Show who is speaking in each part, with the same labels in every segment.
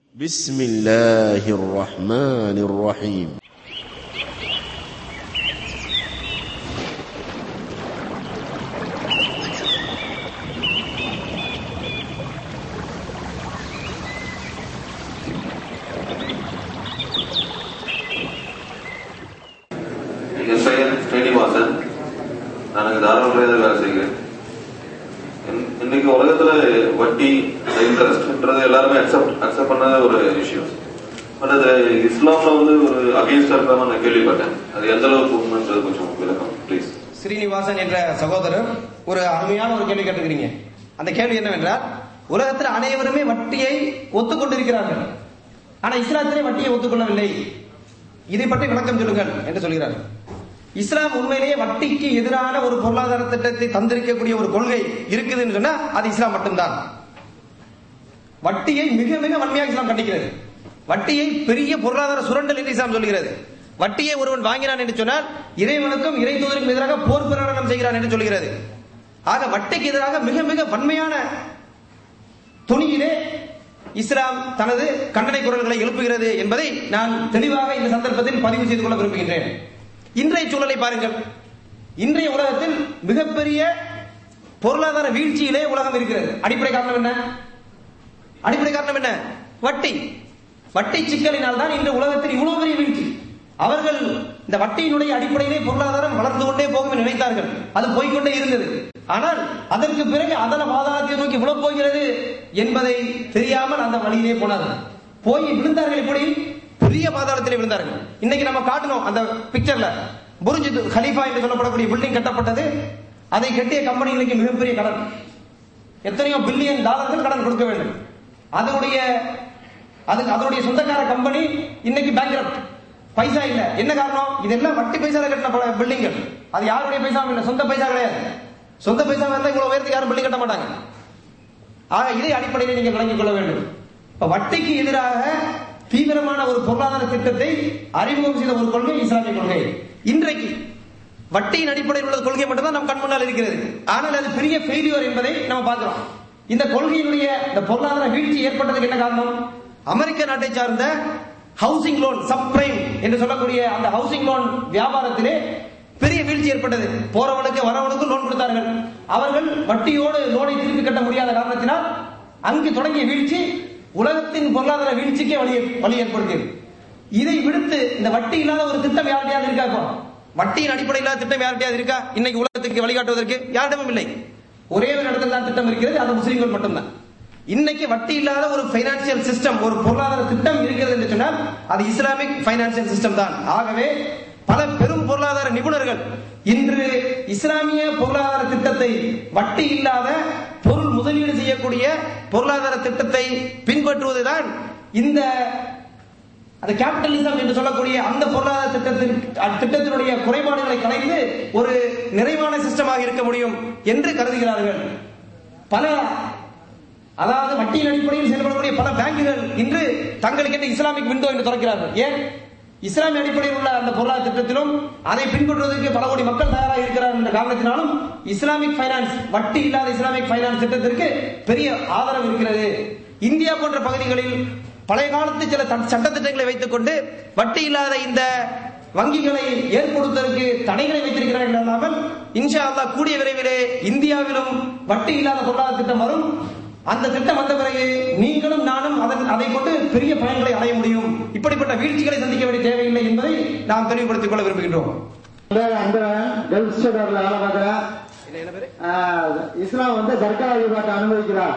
Speaker 1: بسم الله الرحمن الرحيم
Speaker 2: என் பெயர் ஸ்ரீனிவாசன் நான் இங்கே தாராளத்தில் வேலை செய்கிறேன் இன்- இன்னைக்கு உலகத்துல வட்டி இன்ட்ரெஸ்ட்ன்றது எல்லாருமே அக்செப்ட் அக்செப்ட் பண்ணாத ஒரு விஷயம் பட் அது இஸ்லாம்ல வந்து ஒரு அகேன்ஸ்டா இருக்காம நான் கேள்விப்பட்டேன் அது எந்த அளவுக்கு உண்மைன்றது கொஞ்சம் விளக்கம் ப்ளீஸ்
Speaker 3: ஸ்ரீனிவாசன் என்ற சகோதரர் ஒரு அருமையான ஒரு கேள்வி கேட்டிருக்கிறீங்க அந்த கேள்வி என்னவென்றால் உலகத்தில் அனைவருமே வட்டியை ஒத்துக்கொண்டிருக்கிறார்கள் ஆனா இஸ்லாத்திலே வட்டியை ஒத்துக்கொள்ளவில்லை இதை பற்றி விளக்கம் சொல்லுங்கள் என்று சொல்கிறார் இஸ்லாம் உண்மையிலேயே வட்டிக்கு எதிரான ஒரு பொருளாதார திட்டத்தை தந்திருக்கக்கூடிய ஒரு கொள்கை இருக்குதுன்னு சொன்னா அது இஸ்லாம் மட்டும்தான் வட்டியை மிக மிக வன்மையாக இஸ்லாம் கண்டிக்கிறது வட்டியை பெரிய பொருளாதார சுரண்டல் என்று இஸ்லாம் சொல்கிறது வட்டியை ஒருவன் வாங்கினான் என்று சொன்னால் இறைவனுக்கும் இறை தூதருக்கும் எதிராக போர் பிரகடனம் செய்கிறான் என்று சொல்கிறது ஆக வட்டிக்கு எதிராக மிக மிக வன்மையான துணியிலே இஸ்லாம் தனது கண்டனை குரல்களை எழுப்புகிறது என்பதை நான் தெளிவாக இந்த சந்தர்ப்பத்தில் பதிவு செய்து கொள்ள விரும்புகின்றேன் இன்றைய சூழலை பாருங்கள் இன்றைய உலகத்தில் மிகப்பெரிய பொருளாதார வீழ்ச்சியிலே உலகம் இருக்கிறது அடிப்படை காரணம் என்ன அடிப்படை காரணம் என்ன வட்டி வட்டி சிக்கலினால் தான் இன்று உலகத்தில் இவ்வளவு பெரிய வீழ்ச்சி அவர்கள் இந்த வட்டியினுடைய அடிப்படையிலே பொருளாதாரம் வளர்ந்து கொண்டே போகும் என்று நினைத்தார்கள் அது போய்க்கொண்டே இருந்தது ஆனால் அதற்கு பிறகு அதன பாதாளத்தை நோக்கி விழப் போகிறது என்பதை தெரியாமல் அந்த வழியிலே போனார்கள் போய் விழுந்தார்கள் எப்படி பெரிய பாதாளத்திலே விழுந்தார்கள் இன்னைக்கு நம்ம காட்டணும் அந்த பிக்சர்ல புரிஞ்சு ஹலீஃபா என்று சொல்லப்படக்கூடிய பில்டிங் கட்டப்பட்டது அதை கட்டிய கம்பெனிகளுக்கு மிகப்பெரிய கடன் எத்தனையோ பில்லியன் டாலர்கள் கடன் கொடுக்க வேண்டும் அதனுடைய அது அதனுடைய சொந்தக்கார கம்பெனி இன்னைக்கு பேங்க் பைசா இல்ல என்ன காரணம் இதெல்லாம் வட்டி பைசால கட்டின பில்டிங்கள் அது யாருடைய பைசா இல்ல சொந்த பைசா கிடையாது சொந்த பைசா இருந்தா இவ்வளவு உயரத்துக்கு யாரும் பில்டிங் கட்ட மாட்டாங்க ஆக இதை அடிப்படையில் நீங்கள் விளங்கிக் கொள்ள வேண்டும் இப்ப வட்டிக்கு எதிராக தீவிரமான ஒரு பொருளாதார திட்டத்தை அறிமுகம் செய்த ஒரு கொள்கை இஸ்லாமிய கொள்கை இன்றைக்கு வட்டியின் அடிப்படையில் உள்ள கொள்கை மட்டும்தான் நம் கண் முன்னால் இருக்கிறது ஆனால் அது பெரிய ஃபெயிலியர் என்பதை நம்ம பார்க்கிறோம் இந்த கொள்கையினுடைய இந்த பொருளாதார வீழ்ச்சி ஏற்பட்டதுக்கு என்ன காரணம் அமெரிக்க நாட்டை சார்ந்த ஹவுசிங் லோன் சப்ரைம் என்று சொல்லக்கூடிய அந்த ஹவுசிங் லோன் வியாபாரத்திலே பெரிய வீழ்ச்சி ஏற்பட்டது போறவனுக்கு வரவனுக்கு லோன் கொடுத்தார்கள் அவர்கள் வட்டியோடு லோனை திருப்பி கட்ட முடியாத காரணத்தினால் அங்கு தொடங்கிய வீழ்ச்சி உலகத்தின் பொருளாதார வீழ்ச்சிக்கே வழி வழி ஏற்படுத்தியது இதை விடுத்து இந்த வட்டி இல்லாத ஒரு திட்டம் யார்கிட்டயாவது இருக்கா இப்போ வட்டியின் அடிப்படையில் இல்லாத திட்டம் யார்கிட்டயாவது இருக்கா இன்னைக்கு உலகத்துக்கு வழிகாட்டுவதற்கு யாரிடமும் இல்லை ஒரே ஒரு இடத்துல தான் திட்டம் இருக்கிறது அது முஸ்லீம்கள் மட்டும்தான் இன்னைக்கு வட்டி இல்லாத ஒரு பைனான்சியல் சிஸ்டம் ஒரு பொருளாதார திட்டம் இருக்கிறது என்று சொன்னால் அது இஸ்லாமிக் பைனான்சியல் சிஸ்டம் தான் ஆகவே பல பெரும் பொருளாதார நிபுணர்கள் இன்று இஸ்லாமிய பொருளாதார திட்டத்தை வட்டி இல்லாத பொருள் முதலீடு செய்யக்கூடிய பொருளாதார திட்டத்தை பின்பற்றுவதுதான் இந்த அந்த கேபிட்டலிசம் என்று சொல்லக்கூடிய அந்த பொருளாதார திட்டத்தின் திட்டத்தினுடைய குறைபாடுகளை கலைந்து ஒரு நிறைவான சிஸ்டமாக இருக்க முடியும் என்று கருதுகிறார்கள் பல அதாவது வட்டியின் அடிப்படையில் செயல்படக்கூடிய பல பேங்குகள் இன்று தங்களுக்கு இஸ்லாமிக் விண்டோ என்று திறக்கிறார்கள் ஏன் இஸ்லாமிய அடிப்படையில் உள்ள அந்த பொருளாதார திட்டத்திலும் அதை பின்பற்றுவதற்கு பல கோடி மக்கள் தயாராக இருக்கிறார் என்ற காரணத்தினாலும் இஸ்லாமிக் பைனான்ஸ் வட்டி இல்லாத இஸ்லாமிக் பைனான்ஸ் திட்டத்திற்கு பெரிய ஆதரவு இருக்கிறது இந்தியா போன்ற பகுதிகளில் பழைய காலத்து சில சட்ட திட்டங்களை வைத்துக் கொண்டு வட்டி இல்லாத இந்த வங்கிகளை ஏற்படுத்துவதற்கு தடைகளை வைத்திருக்கிறார்கள் அல்லாமல் இன்ஷா அல்லா கூடிய விரைவிலே இந்தியாவிலும் வட்டி இல்லாத பொருளாதார திட்டம் வரும் அந்த திட்டம் வந்த பிறகு நீங்களும் நானும் அதன் அதை கொண்டு பெரிய பயன்களை அடைய முடியும் இப்படிப்பட்ட வீழ்ச்சிகளை சந்திக்க வேண்டிய தேவையில்லை என்பதை நாம் தெளிவுபடுத்திக் கொள்ள விரும்புகின்றோம்
Speaker 4: அன்பழகன் கல்ஃப் ஸ்டேட்டர்ல வேலை பார்க்கிறேன்
Speaker 3: என்ன பேரு
Speaker 4: ஆஹ், இஸ்லாம் வந்து தர்கா வழிபாட்டை அனுமதிக்கிறார்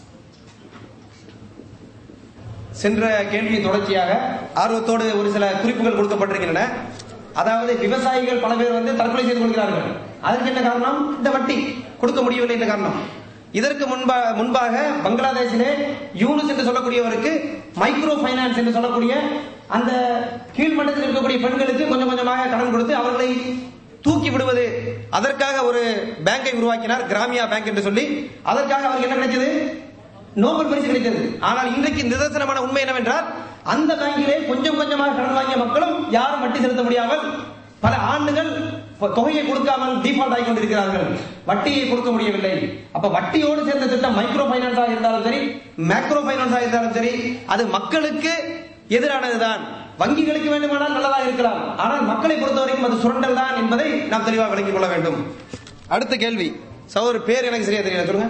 Speaker 3: சென்ற கேள்வியின் தொடர்ச்சியாக ஆர்வத்தோடு ஒரு சில குறிப்புகள் கொடுக்கப்பட்டிருக்கின்றன அதாவது விவசாயிகள் பல பேர் வந்து தற்கொலை செய்து கொள்கிறார்கள் அதற்கு என்ன காரணம் இந்த வட்டி கொடுக்க முடியவில்லை என்ற காரணம் இதற்கு முன்பா முன்பாக பங்களாதேஷிலே யூனிஸ் என்று சொல்லக்கூடியவருக்கு மைக்ரோ ஃபைனான்ஸ் என்று சொல்லக்கூடிய அந்த கீழ்மட்டத்தில் இருக்கக்கூடிய பெண்களுக்கு கொஞ்சம் கொஞ்சமாக கடன் கொடுத்து அவர்களை தூக்கி விடுவது அதற்காக ஒரு பேங்கை உருவாக்கினார் கிராமியா பேங்க் என்று சொல்லி அதற்காக அவருக்கு என்ன கிடைச்சது நோபல் பரிசு கிடைத்தது ஆனால் இன்றைக்கு நிதர்சனமான உண்மை என்னவென்றால் அந்த பேங்கிலே கொஞ்சம் கொஞ்சமாக கடன் வாங்கிய மக்களும் யாரும் வட்டி செலுத்த முடியாமல் பல ஆண்டுகள் இப்ப தொகையை கொடுக்காமல் டிஃபால்ட் ஆகி கொண்டிருக்கிறார்கள் வட்டியை கொடுக்க முடியவில்லை அப்ப வட்டியோடு சேர்ந்த திட்டம் மைக்ரோ பைனான்ஸாக இருந்தாலும் சரி மேக்ரோ பைனான்ஸாக இருந்தாலும் சரி அது மக்களுக்கு எதிரானதுதான் வங்கிகளுக்கு வேண்டுமானால் நல்லதாக இருக்கலாம் ஆனால் மக்களை பொறுத்த வரைக்கும் அது சுரண்டல் தான் என்பதை நாம் தெளிவாக விளங்கிக் கொள்ள வேண்டும் அடுத்த கேள்வி சகோதரர் பேர் எனக்கு சரியா தெரியல சொல்லுங்க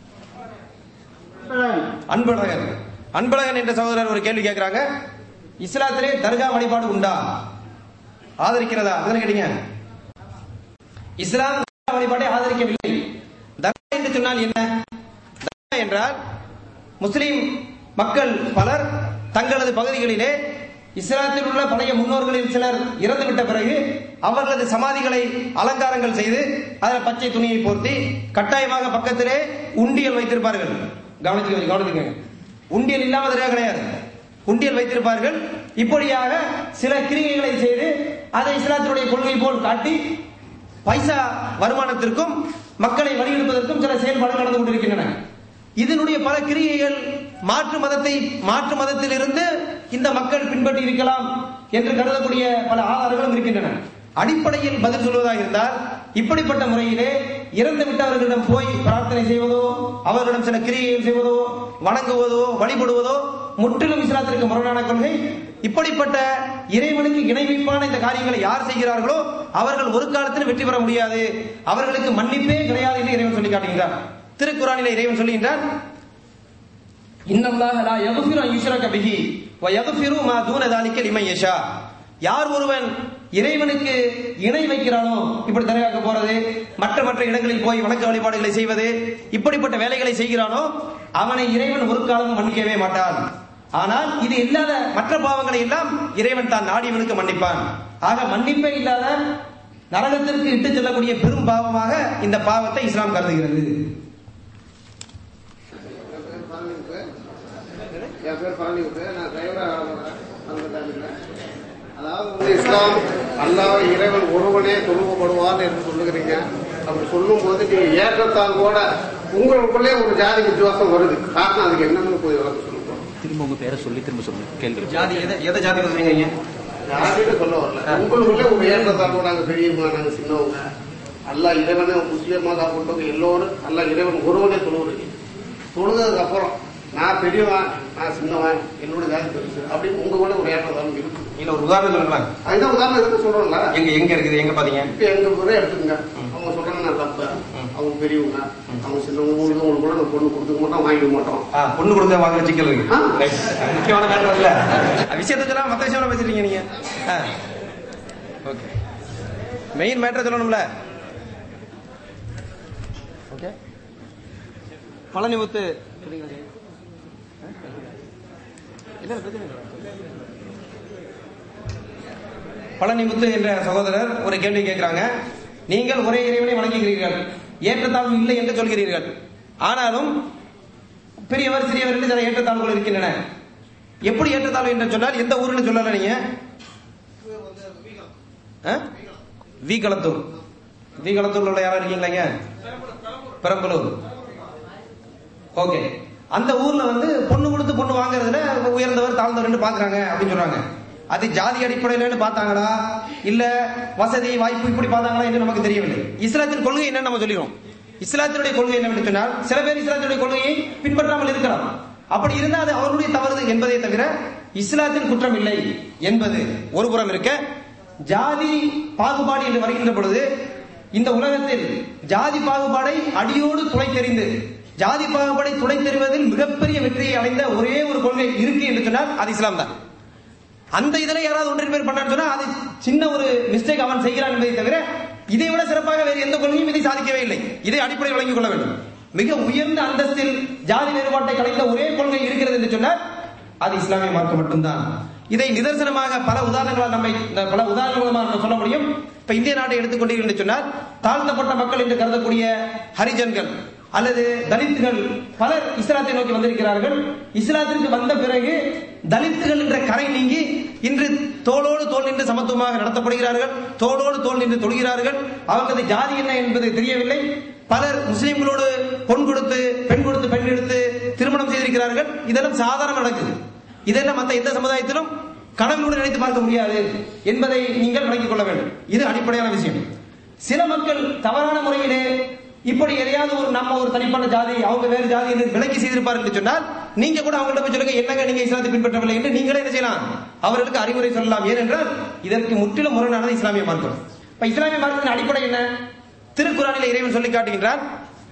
Speaker 3: அன்பழகன் அன்பழகன் என்ற சகோதரர் ஒரு கேள்வி கேட்கிறாங்க இஸ்லாத்திலே தர்கா வழிபாடு உண்டா ஆதரிக்கிறதா அதுதானே கேட்டீங்க இஸ்லாம் தர்கா வழிபாட்டை ஆதரிக்கவில்லை தர்கா என்று சொன்னால் என்ன தர்கா என்றால் முஸ்லிம் மக்கள் பலர் தங்களது பகுதிகளிலே இஸ்லாத்தில் உள்ள பழைய முன்னோர்களில் சிலர் இறந்துவிட்ட பிறகு அவர்களது சமாதிகளை அலங்காரங்கள் செய்து அதில் பச்சை துணியை போர்த்தி கட்டாயமாக பக்கத்திலே உண்டியல் வைத்திருப்பார்கள் கவனிச்சு கவனித்துங்க உண்டியல் இல்லாம தர்கா கிடையாது உண்டியல் வைத்திருப்பார்கள் இப்படியாக சில கிரிகைகளை செய்து அதை இஸ்லாத்தினுடைய கொள்கை போல் காட்டி பைசா வருமானத்திற்கும் மக்களை வழியெடுப்பதற்கும் சில செயல்பாடுகள் நடந்து கொண்டிருக்கின்றன இதனுடைய பல கிரியைகள் மாற்று மதத்தை மாற்று மதத்தில் இருந்து இந்த மக்கள் பின்பற்றி இருக்கலாம் என்று கருதக்கூடிய பல ஆதாரங்களும் இருக்கின்றன அடிப்படையில் பதில் சொல்வதாக இருந்தால் இப்படிப்பட்ட முறையிலே இறந்து விட்டவர்களிடம் போய் பிரார்த்தனை செய்வதோ அவர்களிடம் சில கிரியைகள் செய்வதோ வணங்குவதோ வழிபடுவதோ முற்றிலும் இஸ்லாத்திற்கு முரணான கொள்கை இப்படிப்பட்ட இறைவனுக்கு இணை வைப்பான இந்த காரியங்களை யார் செய்கிறார்களோ அவர்கள் ஒரு காலத்தில் வெற்றி பெற முடியாது அவர்களுக்கு மன்னிப்பே கிடையாது என்று இறைவன் சொல்லி காட்டுகின்றார் திருக்குறானிலே இறைவன் சொல்லுகின்றார் இன்னல்லாஹ லா யக்ஃபிரு அன் யுஷ்ரக பிஹி வ யக்ஃபிரு மா தூன ذلك லிமன் யஷா யார் ஒருவன் இறைவனுக்கு இணை வைக்கிறானோ இப்படி தர்காக்கு போறது மற்ற மற்ற இடங்களில் போய் வணக்க வழிபாடுகளை செய்வது இப்படிப்பட்ட வேலைகளை செய்கிறானோ அவனை இறைவன் ஒரு காலமும் மன்னிக்கவே மாட்டான் ஆனால் இது இல்லாத மற்ற பாவங்களை எல்லாம் இறைவன் தான் நாடியவனுக்கு மன்னிப்பான் ஆக மன்னிப்பே இல்லாத நரகத்திற்கு இட்டு செல்லக்கூடிய பெரும் பாவமாக இந்த பாவத்தை இஸ்லாம் கருதுகிறது
Speaker 5: என் பேர் பழனிவுக்கு நான் டிரைவராக வேலை பார்க்குறேன் அந்த டைமில் அதாவது வந்து இஸ்லாம் அல்லாஹ் இறைவன் ஒருவனே தொழுவப்படுவான் என்று சொல்லுகிறீங்க அப்படி சொல்லும்போது நீங்க ஏற்றத்தாழ்வோட உங்களுக்குள்ளே ஒரு ஜாதி வித்தியாசம் வருது காரணம் அதுக்கு என்னன்னு போய் விளக்க சொல்லுங்க
Speaker 6: திரும்ப உங்க பேரை சொல்லி திரும்ப சொல்லுங்க கேள்வி
Speaker 3: ஜாதி எதை எதை ஜாதி சொல்றீங்க
Speaker 5: ஜாதின்னு சொல்ல வரல உங்களுக்குள்ளே ஒரு ஏற்றத்தாழ்வோட நாங்க பெரியவங்க நாங்க சின்னவங்க அல்லாஹ் இறைவனை முஸ்லீமாக கொண்டவங்க எல்லோரும் அல்லாஹ் இறைவன் ஒருவனே தொழுவுறீங்க தொழுதுக்கு அப்புறம் நான் பெரியவன் நான் சின்னவன் என்னோட ஜாதி பெருசு அப்படின்னு உங்களுக்குள்ள ஒரு ஏற்றத்தாழ்வு இருக்கு
Speaker 3: இல்ல ஒரு உதாரணம் சொல்லுங்களேன்
Speaker 5: அதுதான் உதாரணம் இருக்கு சொல்றோம்ல
Speaker 3: எங்க எங்க இருக்குது எங்க பாத்தீங்க
Speaker 5: இப்ப எங்க ஊரே எடுத்துக்கங்க அவங்க சொல்றாங்க நான் தப்பு அவங்க பெரியவங்க அவங்க சின்னவங்க உங்களுக்கு உங்களுக்கு கூட நம்ம பொண்ணு கொடுத்துக்க மாட்டோம் வாங்கிக்க மாட்டோம்
Speaker 3: ஆ, பொண்ணு கொடுத்த வாங்குற சிக்கல் இருக்கு
Speaker 5: ஆ.
Speaker 3: Right. முக்கியமான மேட்டர் இல்ல விஷயத்தை சொன்னா மத்த விஷயம் பேசுறீங்க நீங்க ஓகே மெயின் மேட்டர் சொல்லணும்ல ஓகே பழனிமுத்து இல்ல, பிரச்சனை இல்ல. பழனிமுத்து என்ற சகோதரர் ஒரு கேள்வி கேட்கிறாங்க நீங்கள் ஒரே இறைவனை வணங்குகிறீர்கள் ஏற்றத்தாழ்வு இல்லை என்று சொல்கிறீர்கள் ஆனாலும் பெரியவர் சிறியவர் என்று சில ஏற்றத்தாழ்வுகள் இருக்கின்றன எப்படி ஏற்றத்தாழ்வு என்று சொன்னால் எந்த ஊருன்னு சொல்லல நீங்க ஆ? வி களத்தூர் வி களத்தூர்ல உள்ள யாரா இருக்கீங்களா பெரம்பலூர் ஓகே அந்த ஊர்ல வந்து பொண்ணு கொடுத்து பொண்ணு வாங்குறதுல உயர்ந்தவர் தாழ்ந்தவர் பாக்குறாங்க அப்படின்னு சொல்றாங்க அது ஜாதி அடிப்படையிலன்னு பார்த்தாங்களா இல்ல வசதி வாய்ப்பு இப்படி பார்த்தாங்களா என்று நமக்கு தெரியவில்லை இஸ்லாத்தின் கொள்கை என்னன்னு நம்ம சொல்லிடுவோம் இஸ்லாத்தினுடைய கொள்கை என்னவென்று சொன்னால் சில பேர் இஸ்லாத்தினுடைய கொள்கையை பின்பற்றாமல் இருக்கலாம் அப்படி இருந்தால் அது அவருடைய தவறு என்பதை தவிர இஸ்லாத்தின் குற்றம் இல்லை என்பது ஒரு புறம் இருக்க ஜாதி பாகுபாடு என்று வருகின்ற பொழுது இந்த உலகத்தில் ஜாதி பாகுபாடை அடியோடு துளை தெரிந்து ஜாதி பாகுபாடை துளை தெரிவதில் மிகப்பெரிய வெற்றியை அடைந்த ஒரே ஒரு கொள்கை இருக்கு என்று சொன்னால் அது இஸ்லாம் தான் அந்த இதுல யாராவது ஒன்றின் பேர் பண்ணான்னு சொன்னா அது சின்ன ஒரு மிஸ்டேக் அவன் செய்கிறான் என்பதை தவிர இதை விட சிறப்பாக வேறு எந்த கொள்கையும் இதை சாதிக்கவே இல்லை இதை அடிப்படையில் வழங்கிக் கொள்ள வேண்டும் மிக உயர்ந்த அந்தஸ்தில் ஜாதி வேறுபாட்டை கலைந்த ஒரே கொள்கை இருக்கிறது என்று சொன்னால் அது இஸ்லாமிய மார்க்கம் மட்டும்தான் இதை நிதர்சனமாக பல உதாரணங்களால் நம்மை பல உதாரணங்களாக நம்ம சொல்ல முடியும் இப்ப இந்திய நாட்டை எடுத்துக்கொண்டீர்கள் என்று சொன்னால் தாழ்த்தப்பட்ட மக்கள் என்று கருதக்கூடிய ஹரிஜன்கள் அல்லது தலித்துகள் பலர் இஸ்லாத்தை நோக்கி வந்திருக்கிறார்கள் இஸ்லாத்திற்கு வந்த பிறகு தலித்துகள் என்ற கரை நீங்கி இன்று தோளோடு தோல் நின்று சமத்துவமாக நடத்தப்படுகிறார்கள் தோளோடு தோல் நின்று தொழுகிறார்கள் அவர்களது ஜாதி என்ன என்பது தெரியவில்லை பலர் முஸ்லிம்களோடு பொன் கொடுத்து பெண் கொடுத்து பெண் எடுத்து திருமணம் செய்திருக்கிறார்கள் இதெல்லாம் சாதாரண நடக்குது இதெல்லாம் மற்ற எந்த சமுதாயத்திலும் கனவிலோடு நினைத்து பார்க்க முடியாது என்பதை நீங்கள் விளங்கிக் கொள்ள வேண்டும் இது அடிப்படையான விஷயம் சில மக்கள் தவறான முறையிலே இப்படி எதையாவது ஒரு நம்ம ஒரு தனிப்பட்ட ஜாதி அவங்க வேறு ஜாதி என்று விலக்கி செய்திருப்பார் என்று சொன்னால் நீங்க கூட அவங்கள்ட்ட போய் சொல்லுங்க என்னங்க நீங்க இஸ்லாத்தை பின்பற்றவில்லை என்று நீங்களே என்ன செய்யலாம் அவர்களுக்கு அறிவுரை சொல்லலாம் ஏனென்றால் இதற்கு முற்றிலும் முரணானது இஸ்லாமிய மார்க்கம் இப்ப இஸ்லாமிய மார்க்கத்தின் அடிப்படை என்ன திருக்குறானிலே இறைவன் சொல்லி காட்டுகின்றான்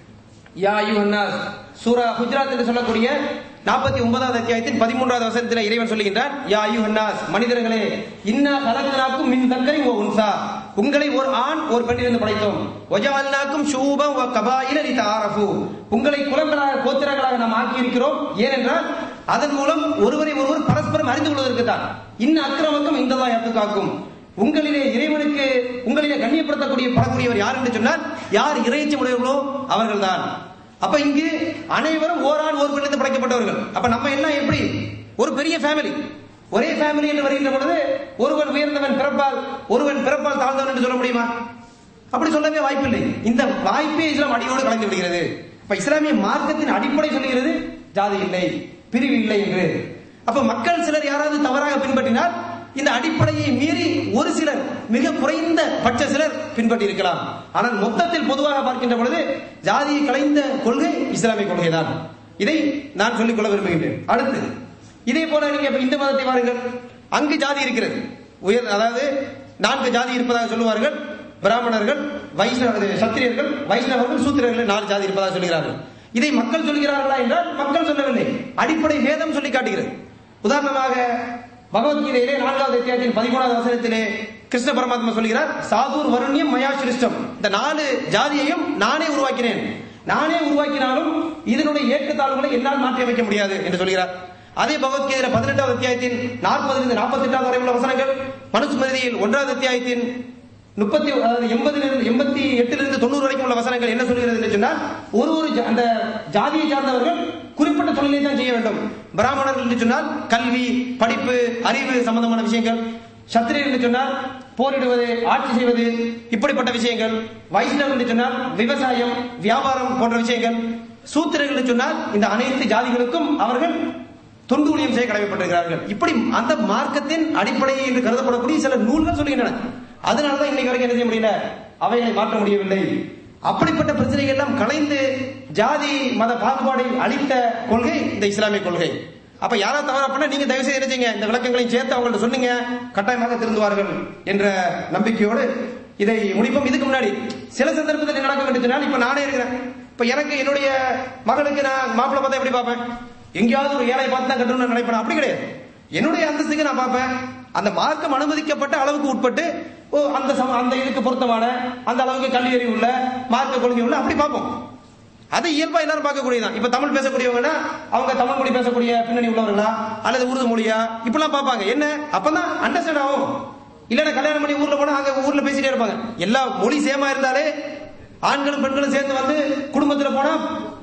Speaker 3: யா அய்யுஹன்னாஸ் சூரா ஹுஜ்ராத் என்று சொல்லக்கூடிய நாற்பத்தி ஒன்பதாவது அத்தியாயத்தின் பதிமூன்றாவது வசனத்தில் இறைவன் சொல்லுகின்றான் யா அய்யுஹன்னாஸ் மனிதர்களே இன்னா கலகனாக்கும் மின் தக்கரி ஓ உன்சா உங்களை ஒரு ஆண் ஒரு பெண்ணிலிருந்து படைத்தோம் ஒஜால்னாக்கும் ஷூபம் வ கபாயில லிதஆரஃபு உங்களை குலங்களாக கோத்திரங்களாக நாம் ஆக்கி இருக்கிறோம் ஏனென்றால் அதன் மூலம் ஒருவரை ஒருவர் பரஸ்பரம் அறிந்து கொள்வதற்கு தான் இன்ன அக்கிரமக்கும் இந்த காக்கும் உங்களிலே இறைவனுக்கு உங்களிலே கண்ணியப்படுத்தக்கூடிய படக்கூடியவர் யார் என்று சொன்னால் யார் இறைச்சம் உடையவர்களோ அவர்கள்தான் அப்ப இங்கு அனைவரும் ஓராண் ஒரு பெண்ணிலிருந்து படைக்கப்பட்டவர்கள் அப்ப நம்ம எல்லாம் எப்படி ஒரு பெரிய ஃபேமிலி ஒரே ஃபேமிலி என்று வருகின்ற பொழுது ஒருவன் உயர்ந்தவன் பிறப்பால் ஒருவன் பிறப்பால் தாழ்ந்தவன் என்று சொல்ல முடியுமா அப்படி சொல்லவே வாய்ப்பில்லை இந்த வாய்ப்பே இஸ்லாம் அடியோடு கலந்து விடுகிறது இப்ப இஸ்லாமிய மார்க்கத்தின் அடிப்படை சொல்லுகிறது ஜாதி இல்லை பிரிவு இல்லை என்று அப்ப மக்கள் சிலர் யாராவது தவறாக பின்பற்றினால் இந்த அடிப்படையை மீறி ஒரு சிலர் மிக குறைந்த பட்ச சிலர் பின்பற்றி இருக்கலாம் ஆனால் மொத்தத்தில் பொதுவாக பார்க்கின்ற பொழுது ஜாதியை கலைந்த கொள்கை இஸ்லாமிய கொள்கைதான் இதை நான் சொல்லிக் கொள்ள விரும்புகின்றேன் அடுத்து இதே போல நீங்க இப்ப இந்து மதத்தை வாருங்கள் அங்கு ஜாதி இருக்கிறது உயர் அதாவது நான்கு ஜாதி இருப்பதாக சொல்லுவார்கள் பிராமணர்கள் வைஷ்ணவ சத்திரியர்கள் வைஷ்ணவர்கள் சூத்திரர்கள் நாலு ஜாதி இருப்பதாக சொல்கிறார்கள் இதை மக்கள் சொல்கிறார்களா என்றால் மக்கள் சொல்லவில்லை அடிப்படை வேதம் சொல்லி காட்டுகிறது உதாரணமாக பகவத்கீதையிலே நான்காவது அத்தியாயத்தின் பதிமூணாவது வசனத்திலே கிருஷ்ண பரமாத்மா சொல்கிறார் சாதுர் வருண்யம் மயா சிருஷ்டம் இந்த நாலு ஜாதியையும் நானே உருவாக்கினேன் நானே உருவாக்கினாலும் இதனுடைய ஏற்றத்தாழ்வுகளை என்னால் மாற்றி அமைக்க முடியாது என்று சொல்கிறார் அதே பகவத்கீதையில பதினெட்டாவது அத்தியாயத்தின் நாற்பதிலிருந்து நாற்பத்தி எட்டாவது வரை உள்ள வசனங்கள் மனுஸ்மிருதியில் ஒன்றாவது அத்தியாயத்தின் முப்பத்தி அதாவது எண்பதிலிருந்து எண்பத்தி எட்டிலிருந்து தொண்ணூறு வரைக்கும் உள்ள வசனங்கள் என்ன சொல்கிறது என்று சொன்னால் ஒரு ஒரு ஜா- அந்த ஜாதியை சார்ந்தவர்கள் குறிப்பிட்ட தொழிலை தான் செய்ய வேண்டும் பிராமணர்கள் என்று சொன்னால் கல்வி படிப்பு அறிவு சம்பந்தமான விஷயங்கள் சத்திரியர் என்று சொன்னால் போரிடுவது ஆட்சி செய்வது இப்படிப்பட்ட விஷயங்கள் வைஷ்ணவர்கள் என்று சொன்னால் விவசாயம் வியாபாரம் போன்ற விஷயங்கள் சூத்திரர்கள் என்று சொன்னால் இந்த அனைத்து ஜாதிகளுக்கும் அவர்கள் தொண்டு ஊழியம் செய்ய கடமைப்பட்டிருக்கிறார்கள் இப்படி அந்த மார்க்கத்தின் அடிப்படை என்று கருதப்படக்கூடிய சில நூல்கள் சொல்லுகின்றன அதனாலதான் இன்னைக்கு வரைக்கும் என்ன செய்ய முடியல அவைகளை மாற்ற முடியவில்லை அப்படிப்பட்ட பிரச்சனைகள் எல்லாம் கலைந்து ஜாதி மத பாகுபாடை அளித்த கொள்கை இந்த இஸ்லாமிய கொள்கை அப்ப யாராவது தவறா பண்ணா நீங்க தயவு செய்து என்ன செய்யுங்க இந்த விளக்கங்களையும் சேர்த்து அவங்கள்ட்ட சொன்னீங்க கட்டாயமாக திருந்துவார்கள் என்ற நம்பிக்கையோடு இதை முடிப்போம் இதுக்கு முன்னாடி சில சந்தர்ப்பத்தில் என்ன நடக்கும் என்று சொன்னால் இப்ப நானே இருக்கிறேன் இப்ப எனக்கு என்னுடைய மகளுக்கு நான் மாப்பிள்ளை பார்த்தா எப்படி பார்ப்பேன் எங்கேயாவது ஒரு ஏழை பார்த்து தான் கட்டணும்னு நான் நினைப்பேன் அப்படி கிடையாது என்னுடைய அந்தஸ்துக்கு நான் பார்ப்பேன் அந்த மார்க்கம் அனுமதிக்கப்பட்ட அளவுக்கு உட்பட்டு ஓ அந்த சம அந்த இதுக்கு பொருத்தமான அந்த அளவுக்கு கல்வி அறிவு உள்ள மார்க்க கொள்கை உள்ள அப்படி பார்ப்போம் அது இயல்பா எல்லாரும் பார்க்கக்கூடியதான் இப்ப தமிழ் பேசக்கூடியவங்கன்னா அவங்க தமிழ் மொழி பேசக்கூடிய பின்னணி உள்ளவர்களா அல்லது உருது மொழியா இப்படிலாம் பார்ப்பாங்க என்ன அப்பதான் அண்டர்ஸ்டாண்ட் ஆகும் இல்லைன்னா கல்யாணம் பண்ணி ஊர்ல போனா அங்க ஊர்ல பேசிட்டே இருப்பாங்க எல்லா மொழி சேமா இருந்தாலே ஆண்களும் பெண்களும் சேர்ந்து வந்து குடும்பத்துல போனா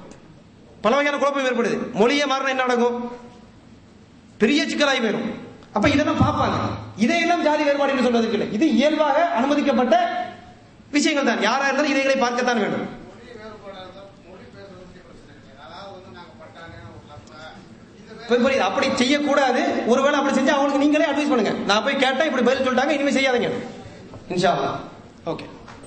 Speaker 3: பல வகையான குழப்பம் ஏற்படுது மொழியே மாறினா என்ன நடக்கும் பெரிய சிக்கலாகி போயிடும் அப்ப இதெல்லாம் பார்ப்பாங்க இதையெல்லாம் ஜாதி வேறுபாடு என்று சொல்வதற்கு இல்லை இது இயல்பாக அனுமதிக்கப்பட்ட விஷயங்கள் தான் யாரா இருந்தாலும் இதைகளை பார்க்கத்தான் வேண்டும்
Speaker 5: மொழி வேறுபாடாக இருந்தா மொழி பேசுறதுக்கு பிரச்சனை இல்லை அதாவது வந்து நாங்க பட்டாங்க ஒரு லப்ப இது வேற
Speaker 3: புரியுது, புரியுது அப்படி செய்யக்கூடாது ஒருவேளை அப்படி செஞ்சா அவங்களுக்கு நீங்களே அட்வைஸ் பண்ணுங்க நான் போய் கேட்டேன் இப்படி பதில் சொல்லிட்டாங்க இனிமே செய்யாதீங்க இன்ஷா ஓகே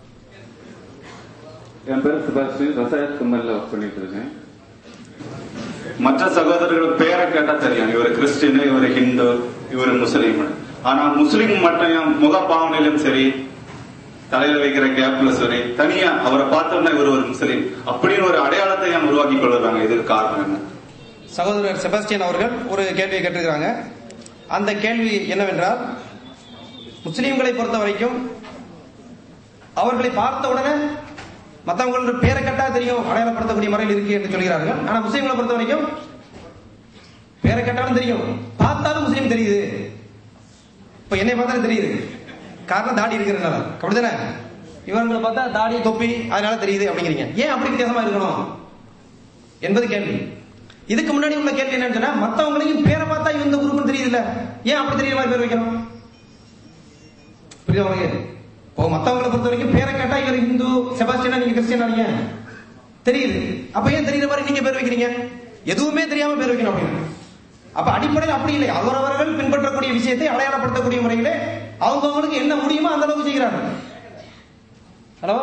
Speaker 7: என் பேர் சுபாஷ் ரசாயத் கம்பெனியில் ஒர்க் பண்ணிட்டு இருக்கேன்
Speaker 8: மற்ற சகோதரர்கள் பேரை கேட்டா தெரியும் இவர் கிறிஸ்டின் இவர் ஹிந்து இவர் முஸ்லீம் ஆனா முஸ்லீம் மட்டும் என் முக பாவனையிலும் சரி தலையில வைக்கிற கேப்ல சரி தனியா அவரை பார்த்தோம்னா இவர் ஒரு முஸ்லீம் அப்படின்னு ஒரு அடையாளத்தை ஏன் உருவாக்கி கொள்ளுறாங்க இதுக்கு காரணம் என்ன
Speaker 3: சகோதரர் செபாஸ்டியன் அவர்கள் ஒரு கேள்வியை கேட்டிருக்கிறாங்க அந்த கேள்வி என்னவென்றால் முஸ்லீம்களை பொறுத்த வரைக்கும் அவர்களை பார்த்த உடனே மற்றவங்களோட பேரை கட்டா தெரியும் அடையாளப்படுத்தக்கூடிய முறையில் இருக்கு என்று சொல்கிறார்கள் ஆனா முஸ்லீம்களை பொறுத்த வரைக்கும் பேரை கேட்டாலும் தெரியும் பார்த்தாலும் முஸ்லீம் தெரியுது இப்ப என்னை பார்த்தாலும் தெரியுது காரணம் தாடி இருக்கிறதுனால அப்படிதானே இவங்களை பார்த்தா தாடி தொப்பி அதனால தெரியுது அப்படிங்கிறீங்க ஏன் அப்படி வித்தியாசமா இருக்கணும் என்பது கேள்வி இதுக்கு முன்னாடி உள்ள கேள்வி என்னன்னு சொன்னா மத்தவங்களையும் பேரை பார்த்தா இவங்க குரூப் தெரியுது இல்ல ஏன் அப்படி தெரியுற மாதிரி பேர் வைக்கணும் புரியுதா உங்களுக்கு இப்போ மத்தவங்களை பொறுத்த வரைக்கும் பேரை கேட்டா இவர் இந்து செபாஸ்டியனா நீங்க கிறிஸ்டியனா நீங்க தெரியுது அப்ப ஏன் தெரியுற மாதிரி நீங்க பேர் வைக்கிறீங்க எதுவுமே தெரியாம பேர் வைக்கணும் அப்படின்னு அப்ப அடிப்படையில் அப்படி இல்லை அவரவர்கள் பின்பற்றக்கூடிய விஷயத்தை அடையாளப்படுத்தக்கூடிய முறையிலே அவங்கவங்களுக்கு என்ன முடியுமோ அந்த அளவுக்கு செய்கிறார்கள் ஹலோ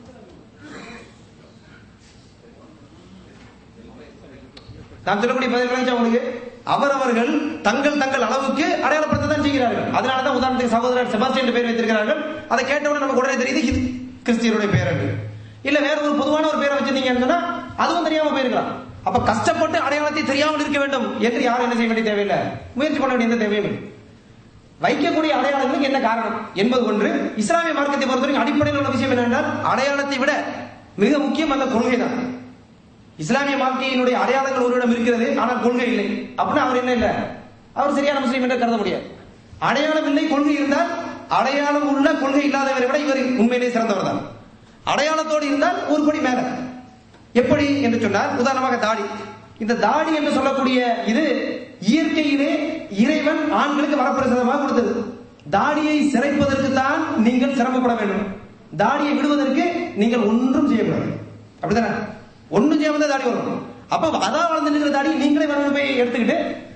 Speaker 3: நான் சொல்லக்கூடிய பதில் விளைஞ்சா உங்களுக்கு அவரவர்கள் தங்கள் தங்கள் அளவுக்கு அடையாளப்படுத்த தான் செய்கிறார்கள் அதனால தான் உதாரணத்துக்கு சகோதரர் செபாஸ்டியன் பேர் வைத்திருக்கிறார்கள் அதை கேட்டவுடனே நமக்கு உடனே தெரியுது இது கிறிஸ்தியருடைய பேர் என்று இல்ல வேற ஒரு பொதுவான ஒரு பேரை வச்சிருந்தீங்கன்னு சொன்னா அதுவும் தெரியாம போயிருக்கலாம் அப்ப கஷ்டப்பட்டு அடையாளத்தை தெரியாமல் இருக்க வேண்டும் என்று யாரும் என்ன செய்ய வேண்டிய தேவையில்லை முயற்சி பண்ண வேண்டிய எந்த தேவையும் இல்லை வைக்கக்கூடிய அடையாளங்களுக்கு என்ன காரணம் என்பது ஒன்று இஸ்லாமிய மார்க்கத்தை பொறுத்தவரைக்கும் அடிப்படையில் உள்ள விஷயம் என்னவென்றால் அடையாளத்தை விட மிக முக்கியம் அந்த கொள்கை தான் இஸ்லாமிய வாழ்க்கையினுடைய அடையாளங்கள் ஒருவிடம் இருக்கிறது ஆனால் கொள்கை இல்லை அப்படின்னா அவர் என்ன இல்லை அவர் சரியான முஸ்லீம் என்று கருத முடியாது அடையாளம் இல்லை கொள்கை இருந்தால் அடையாளம் உள்ள கொள்கை இல்லாதவரை விட இவர் உண்மையிலேயே சிறந்தவர் தான் அடையாளத்தோடு இருந்தால் ஒரு படி மேல எப்படி என்று சொன்னால் உதாரணமாக தாடி இந்த தாடி என்று சொல்லக்கூடிய இது இயற்கையிலே இறைவன் ஆண்களுக்கு வரப்பிரசாதமாக கொடுத்தது தாடியை சிறைப்பதற்கு தான் நீங்கள் சிரமப்பட வேண்டும் தாடியை விடுவதற்கு நீங்கள் ஒன்றும் செய்யக்கூடாது அப்படிதானே ஒண்ணும் செய்யாம தான் தாடி வரும் அப்ப அதான் வளர்ந்து நிற்கிற தாடி நீங்களே வரணும் போய் எடுத்துக்கிட்டு